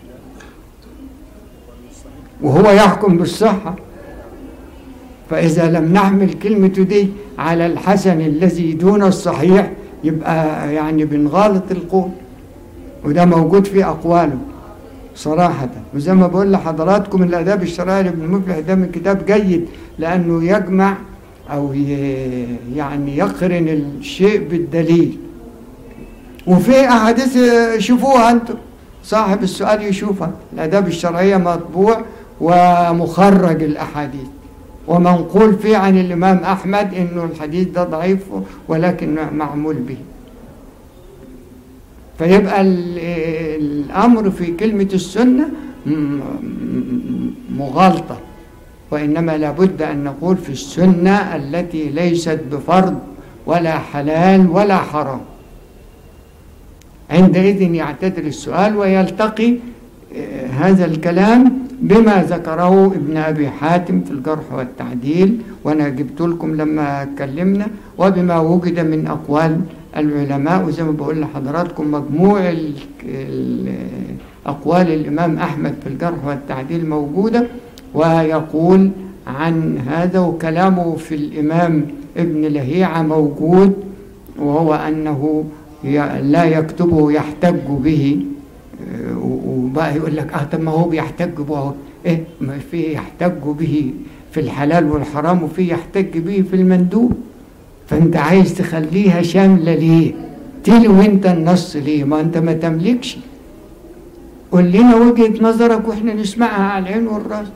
وهو يحكم بالصحه فإذا لم نحمل كلمته دي على الحسن الذي دون الصحيح يبقى يعني بنغالط القول وده موجود في أقواله صراحة وزي ما بقول لحضراتكم الآداب الشرعية لابن المفلح ده من كتاب جيد لأنه يجمع أو ي- يعني يقرن الشيء بالدليل وفي أحاديث شوفوها أنتم صاحب السؤال يشوفها الآداب الشرعية مطبوع ومخرج الأحاديث ومنقول فيه عن الإمام أحمد إنه الحديث ده ضعيف ولكن معمول به فيبقى ال- الأمر في كلمة السنة م- م- مغالطة وإنما لابد أن نقول في السنة التي ليست بفرض ولا حلال ولا حرام عندئذ يعتدل السؤال ويلتقي آه، هذا الكلام بما ذكره ابن أبي حاتم في الجرح والتعديل وأنا جبت لكم لما اتكلمنا وبما وجد من أقوال العلماء وزي ما بقول لحضراتكم مجموع ال- ال- أقوال الإمام أحمد في الجرح والتعديل موجودة ويقول عن هذا وكلامه في الإمام ابن لهيعة موجود وهو أنه ي- لا يكتبه يحتج به آه، وبقى يقول لك اه طب ما هو بيحتج به أهو. ايه ما في يحتج به في الحلال والحرام وفي يحتج به في المندوب فانت عايز تخليها شامله ليه تلو انت النص ليه ما انت ما تملكش قول لنا وجهه نظرك واحنا نسمعها على العين والراس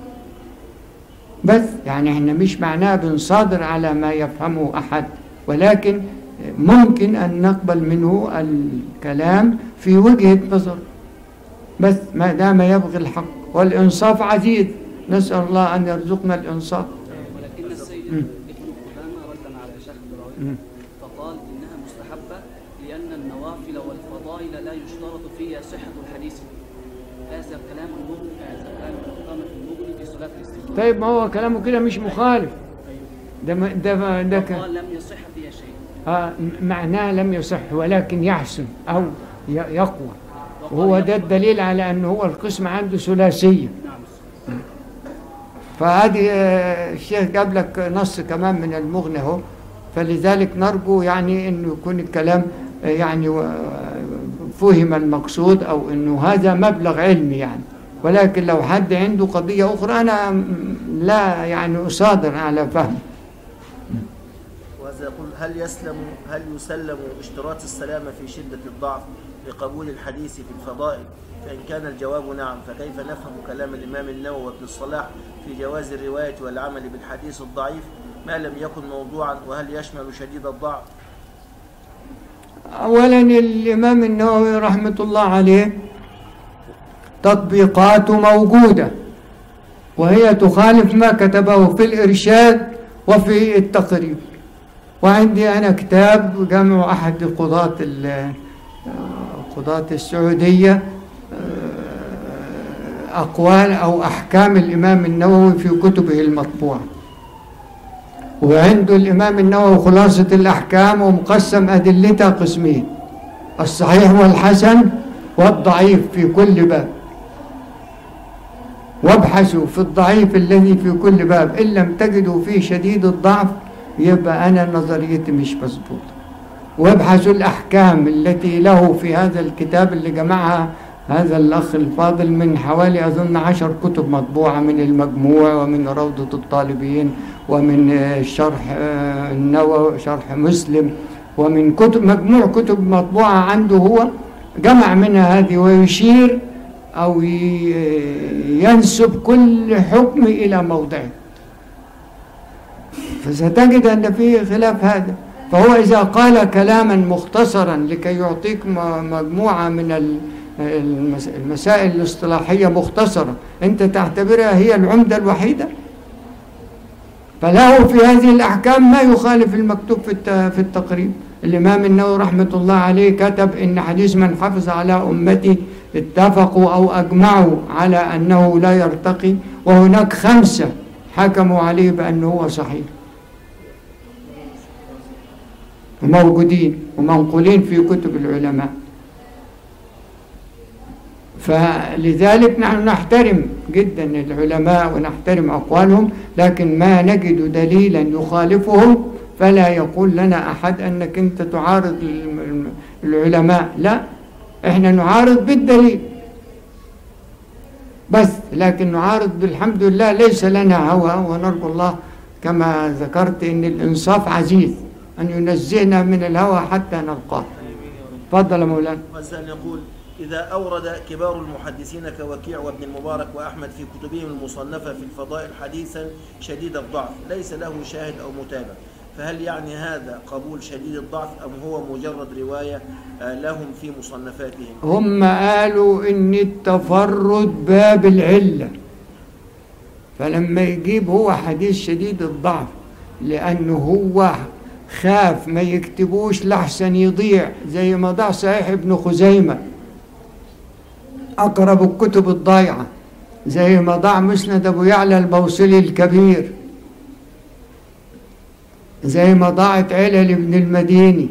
بس يعني احنا مش معناها بنصادر على ما يفهمه احد ولكن ممكن ان نقبل منه الكلام في وجهه نظر بس ما دام يبغي الحق والانصاف عزيز نسال الله ان يرزقنا الانصاف ولكن السيد مم. ابن قدامة ردا على شيخ مم. إبراهيم فقال إنها مستحبة لأن النوافل والفضائل لا يشترط فيها صحة الحديث هذا كلام المغني هذا كلام ابن قدامة في المغني في صلاة الاستخارة طيب ما هو كلامه كده مش مخالف ده ما- ده ما- ده ك- قال لم يصح فيها شيء آه، م- معناه لم يصح ولكن يحسن او ي- يقوى وهو ده الدليل على ان هو القسم عنده ثلاثيه نعم فهذه آه، الشيخ جاب لك نص كمان من المغني اهو فلذلك نرجو يعني انه يكون الكلام آه، يعني و- فهم المقصود او انه هذا مبلغ علمي يعني ولكن لو حد عنده قضيه اخرى انا م- لا يعني اصادر على فهم وهذا يقول هل يسلم هل يسلم اشتراط السلامة في شدة الضعف لقبول الحديث في الفضائل فإن كان الجواب نعم فكيف نفهم كلام الإمام النووي وابن الصلاح في جواز الرواية والعمل بالحديث الضعيف ما لم يكن موضوعا وهل يشمل شديد الضعف اولا الامام النووي رحمه الله عليه تطبيقاته موجوده وهي تخالف ما كتبه في الارشاد وفي التقريب وعندي انا كتاب جمع احد قضاة ال- قضاة السعوديه اقوال او احكام الامام النووي في كتبه المطبوعه وعنده الإمام النووي خلاصة الأحكام ومقسم أدلتها قسمين الصحيح والحسن والضعيف في كل باب وابحثوا في الضعيف الذي في كل باب إن لم تجدوا فيه شديد الضعف يبقى أنا نظريتي مش مظبوطة وابحثوا الأحكام التي له في هذا الكتاب اللي جمعها هذا الأخ الفاضل من حوالي أظن عشر كتب مطبوعة من المجموع ومن روضة الطالبين ومن آه، شرح آه، النووي شرح مسلم ومن كتب مجموع كتب مطبوعة عنده هو جمع منها هذه ويشير أو ي- ينسب كل حكم إلى موضعه فستجد أن فيه خلاف هذا فهو إذا قال كلاما مختصرا لكي يعطيك م- مجموعة من ال- المس- المسائل الاصطلاحية مختصرة أنت تعتبرها هي العمدة الوحيدة فله في هذه الأحكام ما يخالف المكتوب في الت- في التقريب الإمام النووي رحمة الله عليه كتب إن حديث من حفظ على أمتي اتفقوا أو أجمعوا على أنه لا يرتقي وهناك خمسة حكموا عليه بأنه هو صحيح وموجودين ومنقولين في كتب العلماء فلذلك نحن نحترم جدا العلماء ونحترم أقوالهم لكن ما نجد دليلا يخالفهم فلا يقول لنا أحد أنك أنت تعارض الم- العلماء لا احنا نعارض بالدليل بس لكن نعارض بالحمد لله ليس لنا هوى ونرجو الله كما ذكرت ان الانصاف عزيز ان ينزهنا من الهوى حتى نلقاه تفضل يا مولانا وزان يقول إذا أورد كبار المحدثين كوكيع وابن المبارك وأحمد في كتبهم المصنفة في الفضائل حديثا شديد الضعف ليس له شاهد أو متابع فهل يعني هذا قبول شديد الضعف أم هو مجرد رواية آه، لهم في مصنفاتهم هم قالوا ان التفرد باب العله فلما يجيب هو حديث شديد الضعف لأنه هو خاف ما يكتبوش لحسن يضيع زي ما ضاع صحيح ابن خزيمة أقرب الكتب الضايعة زي ما ضاع مسند أبو يعلى البوصلي الكبير زي ما ضاعت علل ابن المديني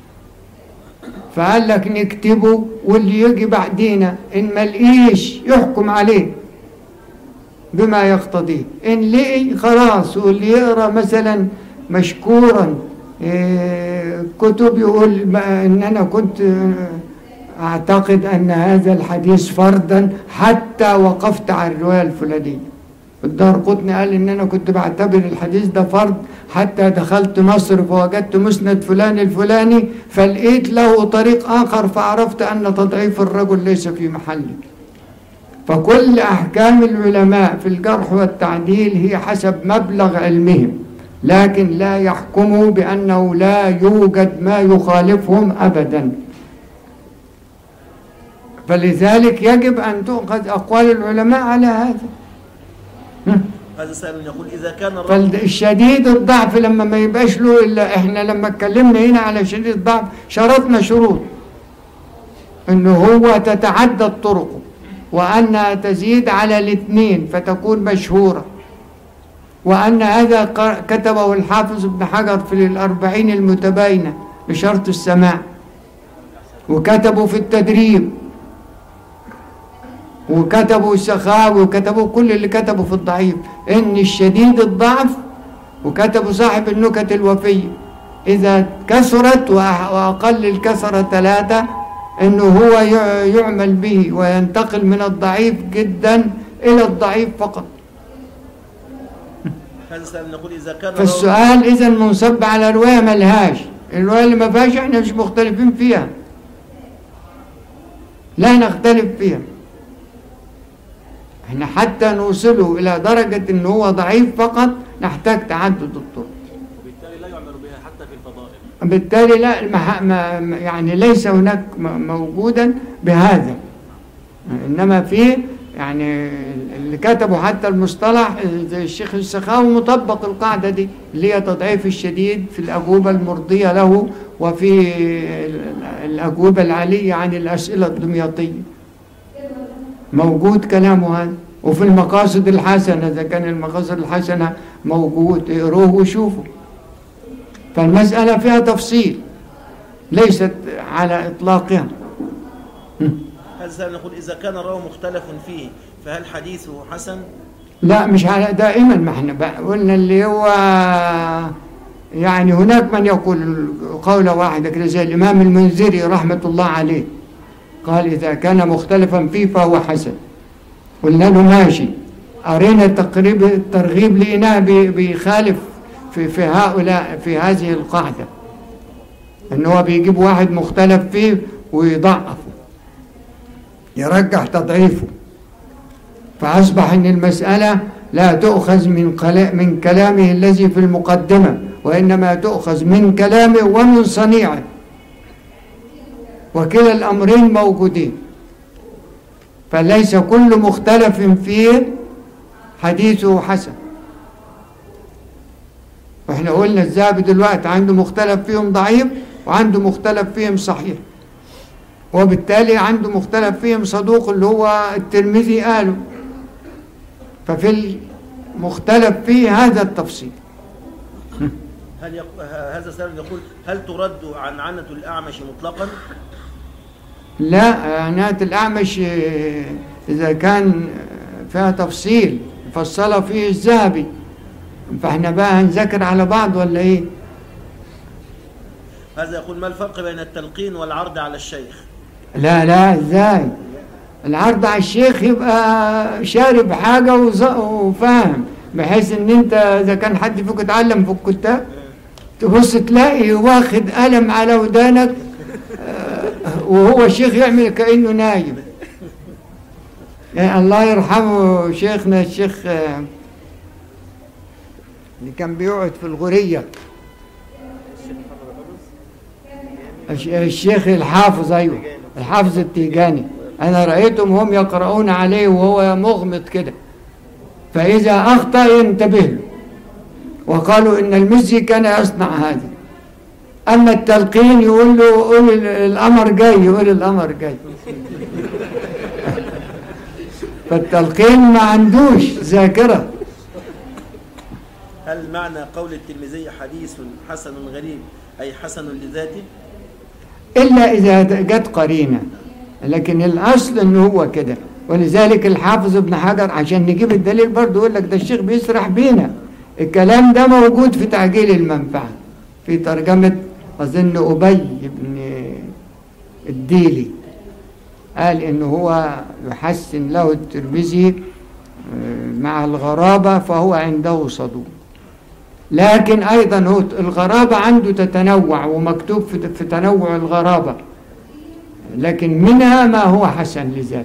فقال لك نكتبه واللي يجي بعدينا إن ملقيش يحكم عليه بما يقتضيه إن لقي خلاص واللي يقرأ مثلا مشكورا إيه، كتب يقول ما- إن أنا كنت آه، أعتقد أن هذا الحديث فردا حتى وقفت على الرواية الفلانية الدار قطني قال إن أنا كنت بعتبر الحديث ده فرد حتى دخلت مصر فوجدت مسند فلان الفلاني فلقيت له طريق آخر فعرفت أن تضعيف الرجل ليس في محله فكل أحكام العلماء في الجرح والتعديل هي حسب مبلغ علمهم لكن لا يحكموا بأنه لا يوجد ما يخالفهم أبدا فلذلك يجب أن تؤخذ أقوال العلماء على هذا هذا سائل يقول إذا كان الرجل فالشديد الضعف لما ما يبقاش له إلا إحنا لما اتكلمنا هنا على شديد الضعف شرطنا شروط إنه هو تتعدد طرقه وأنها تزيد على الاثنين فتكون مشهورة وأن هذا ق- كتبه الحافظ ابن حجر في الأربعين المتباينة بشرط السماع وكتبوا في التدريب وكتبوا السخاوي وكتبوا كل اللي كتبوا في الضعيف ان الشديد الضعف وكتبوا صاحب النكت الوفية إذا كثرت وأح- وأقل الكثرة ثلاثة إنه هو يع- يعمل به وينتقل من الضعيف جدا إلى الضعيف فقط هذا سائل يقول إذا كان الرجل- فالسؤال إذا منصب على رواية ملهاش الرواية اللي ما فيهاش احنا مش مختلفين فيها لا نختلف فيها احنا حتى نوصله إلى درجة إن هو ضعيف فقط نحتاج تعدد الطرق وبالتالي لا يعمل بها حتى في الفضائل بالتالي لا المح... ما... ما- يعني ليس هناك م- موجودا بهذا انما في يعني اللي كتبوا حتى المصطلح زي الشيخ السخاوي مطبق القاعده دي اللي هي تضعيف الشديد في الاجوبه المرضيه له وفي ال- الاجوبه العاليه عن الاسئله الدمياطيه موجود كلامه هذا وفي المقاصد الحسنه اذا كان المقاصد الحسنه موجود اقروه وشوفوا فالمسألة فيها تفصيل ليست على إطلاقها هذا سائل يقول إذا كان الراوي مختلف فيه فهل حديثه حسن؟ لا مش على دائما ما احنا بقى قلنا اللي هو يعني هناك من يقول قولة واحدة كده زي الإمام المنذري رحمة الله عليه قال إذا كان مختلفا فيه فهو حسن قلنا له ماشي قرينا تقريب الترغيب لقيناه بي- بيخالف في في هؤلاء في هذه القاعدة إن هو بيجيب واحد مختلف فيه ويضعفه يرجح تضعيفه فأصبح أن المسألة لا تؤخذ من قلا- من كلامه الذي في المقدمة وإنما تؤخذ من كلامه ومن صنيعه وكلا الأمرين موجودين فليس كل مختلف فيه حديثه حسن واحنا قلنا الذهبي دلوقتي عنده مختلف فيهم ضعيف وعنده مختلف فيهم صحيح وبالتالي عنده مختلف فيهم صدوق اللي هو الترمذي قاله ففي المختلف فيه هذا التفصيل هل يق... ه- هذا سائل يقول هل ترد عن عنة الأعمش مطلقا؟ لا عناية الأعمش آه، إذا كان آه، فيها تفصيل فصل فيه الذهبي فاحنا بقى هنذاكر على بعض ولا ايه هذا يقول ما الفرق بين التلقين والعرض على الشيخ؟ لا لا ازاي العرض على الشيخ يبقى شارب حاجة وز- وفاهم بحيث ان انت اذا كان حد فيك اتعلم في الكتاب تبص تلاقي واخد قلم على ودانك آه، وهو الشيخ يعمل كأنه نايم يعني الله يرحمه شيخنا الشيخ آه، اللي كان بيقعد في الغورية الش- الشيخ الحافظ ايوه الحافظ التيجاني انا رايتهم هم يقرؤون عليه وهو مغمض كده فإذا أخطأ ينتبه له وقالوا إن المزي كان يصنع هذا أما التلقين يقول له قول ال- الأمر جاي يقول الأمر جاي فالتلقين ما عندوش ذاكرة هل معنى قول الترمذي حديث حسن غريب أي حسن لذاته إلا إذا جت قرينة لكن الأصل إنه هو كده ولذلك الحافظ ابن حجر عشان نجيب الدليل برضه يقول لك ده الشيخ بيسرح بينا الكلام ده موجود في تعجيل المنفعة في ترجمة أظن أبي بن الديلي قال إنه هو يحسن له الترمذي آه، مع الغرابة فهو عنده صدوق لكن أيضا هو الغرابة عنده تتنوع ومكتوب في في تنوع الغرابة لكن منها ما هو حسن لذاته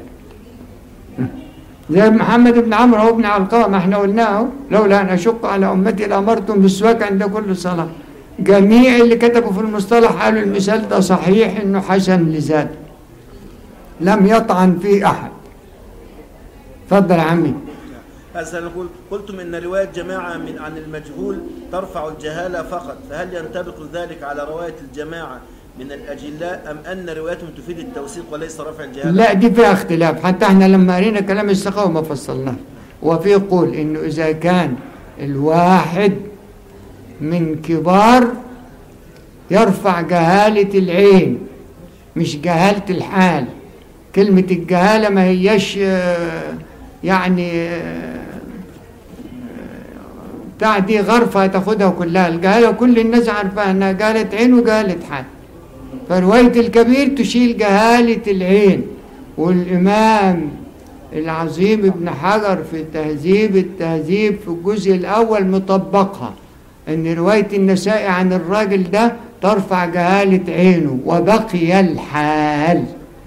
زي محمد بن عمرو هو ابن علقمة ما احنا قلناه لولا أن أشق على أمتي لأمرتم بالسواك عند كل صلاة جميع اللي كتبوا في المصطلح قالوا المثال ده صحيح إنه حسن لذاته لم يطعن فيه أحد اتفضل يا عمي هذا نقول قلتم إن رواية جماعة من عن المجهول ترفع الجهالة فقط فهل ينطبق ذلك على رواية الجماعة من الأجلاء أم أن روايتهم تفيد التوثيق وليس رفع الجهالة لا دي فيها اختلاف حتى احنا لما قرينا كلام السخاوة ما فصلناه وفي يقول انه اذا كان الواحد من كبار يرفع جهالة العين مش جهالة الحال كلمة الجهالة ما هيش آه، يعني آه، بتاع دي غرفة هتاخدها كلها الجهالة كل الناس عارفاها انها جهالة عين وجهالة حال فرواية الكبير تشيل جهالة العين والإمام العظيم ابن حجر في تهذيب التهذيب في الجزء الأول مطبقها إن رواية النسائي عن الراجل ده ترفع جهالة عينه وبقي الحال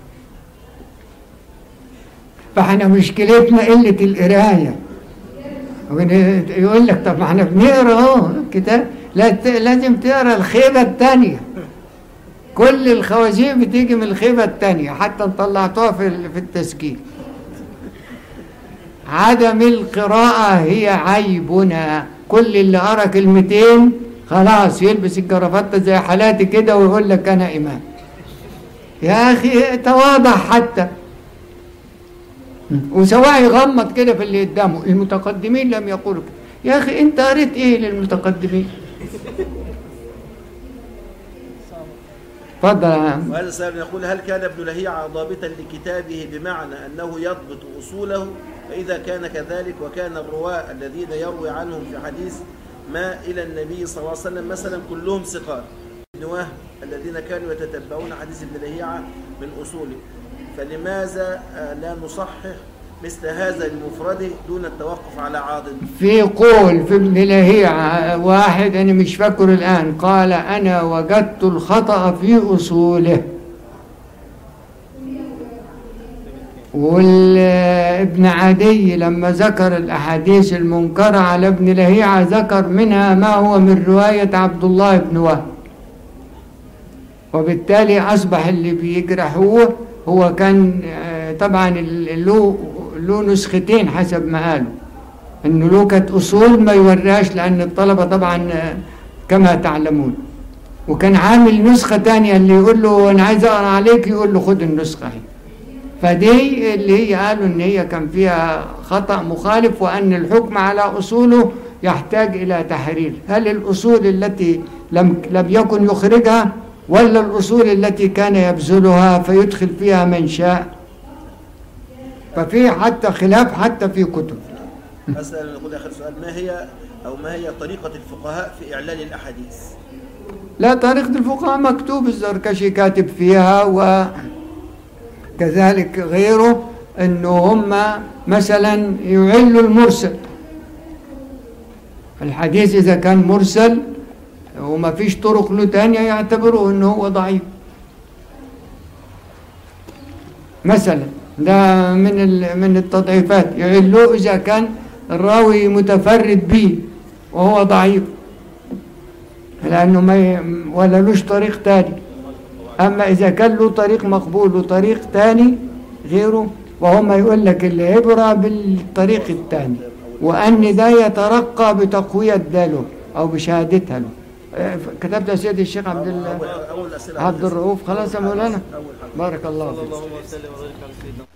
فاحنا مشكلتنا قلة القراية ون- يقول لك طب ما احنا بنقرا اهو كتاب لا ت- لازم تقرا الخيبة التانية كل الخوازيق بتيجي من الخيبة التانية حتى طلعتوها في ال- في التسجيل عدم القراءة هي عيبنا كل اللي قرا كلمتين خلاص يلبس الجرافته زي حالاتي كده ويقول لك انا امام يا اخي تواضع حتى وسواء يغمض كده في اللي قدامه المتقدمين لم يقولوا كده. يا اخي انت قريت ايه للمتقدمين اتفضل يا عم وهذا سائل يقول هل كان ابن لهيعة ضابطا لكتابه بمعنى أنه يضبط أصوله فإذا كان كذلك وكان الرواة الذين يروي عنهم في حديث ما إلى النبي صلى الله عليه وسلم مثلا كلهم ثقات ابن وهب الذين كانوا يتتبعون حديث ابن لهيعة من أصوله فلماذا آه، لا نصحح مثل هذا لمفرده دون التوقف على عاضد في قول في ابن لهيعة واحد أنا مش فاكر الآن قال أنا وجدت الخطأ في أصوله والابن عدي لما ذكر الأحاديث المنكرة على ابن لهيعة ذكر منها ما هو من رواية عبد الله بن وهب وبالتالي أصبح اللي بيجرحوه هو كان آه، طبعا ال- له له نسختين حسب ما قالوا انه له كانت اصول ما يوراش لان الطلبه طبعا آه، كما تعلمون وكان عامل نسخه تانية اللي يقول له انا عايز اقرا عليك يقول له خد النسخه اهي فدي اللي هي قالوا ان هي كان فيها خطا مخالف وان الحكم على اصوله يحتاج الى تحرير هل الاصول التي لم لم يكن يخرجها ولا الاصول التي كان يبذلها فيدخل فيها من شاء ففي حتى خلاف حتى في كتب أسأل نقول آخر سؤال ما هي أو ما هي طريقة الفقهاء في إعلان الأحاديث لا طريقة الفقهاء مكتوب الزركشي كاتب فيها وكذلك غيره انه هم مثلا يعلوا المرسل الحديث اذا كان مرسل وما فيش طرق له تانية يعتبروه انه هو ضعيف مثلا ده من ال- من التضعيفات يعلوه اذا كان الراوي متفرد به وهو ضعيف لأنه ما ي... ولا لوش طريق تاني أما إذا كان له طريق مقبول وطريق تاني غيره وهم يقول لك العبرة بالطريق التاني أو وأن ده يترقى بتقوية داله أو بشهادتها له آه، كتبت يا سيدي الشيخ عبد أول ال- أول أسئلة عبد الرؤوف خلاص يا مولانا أول حاجة بارك الله صلى فيك الله وسلم وبارك على سيدنا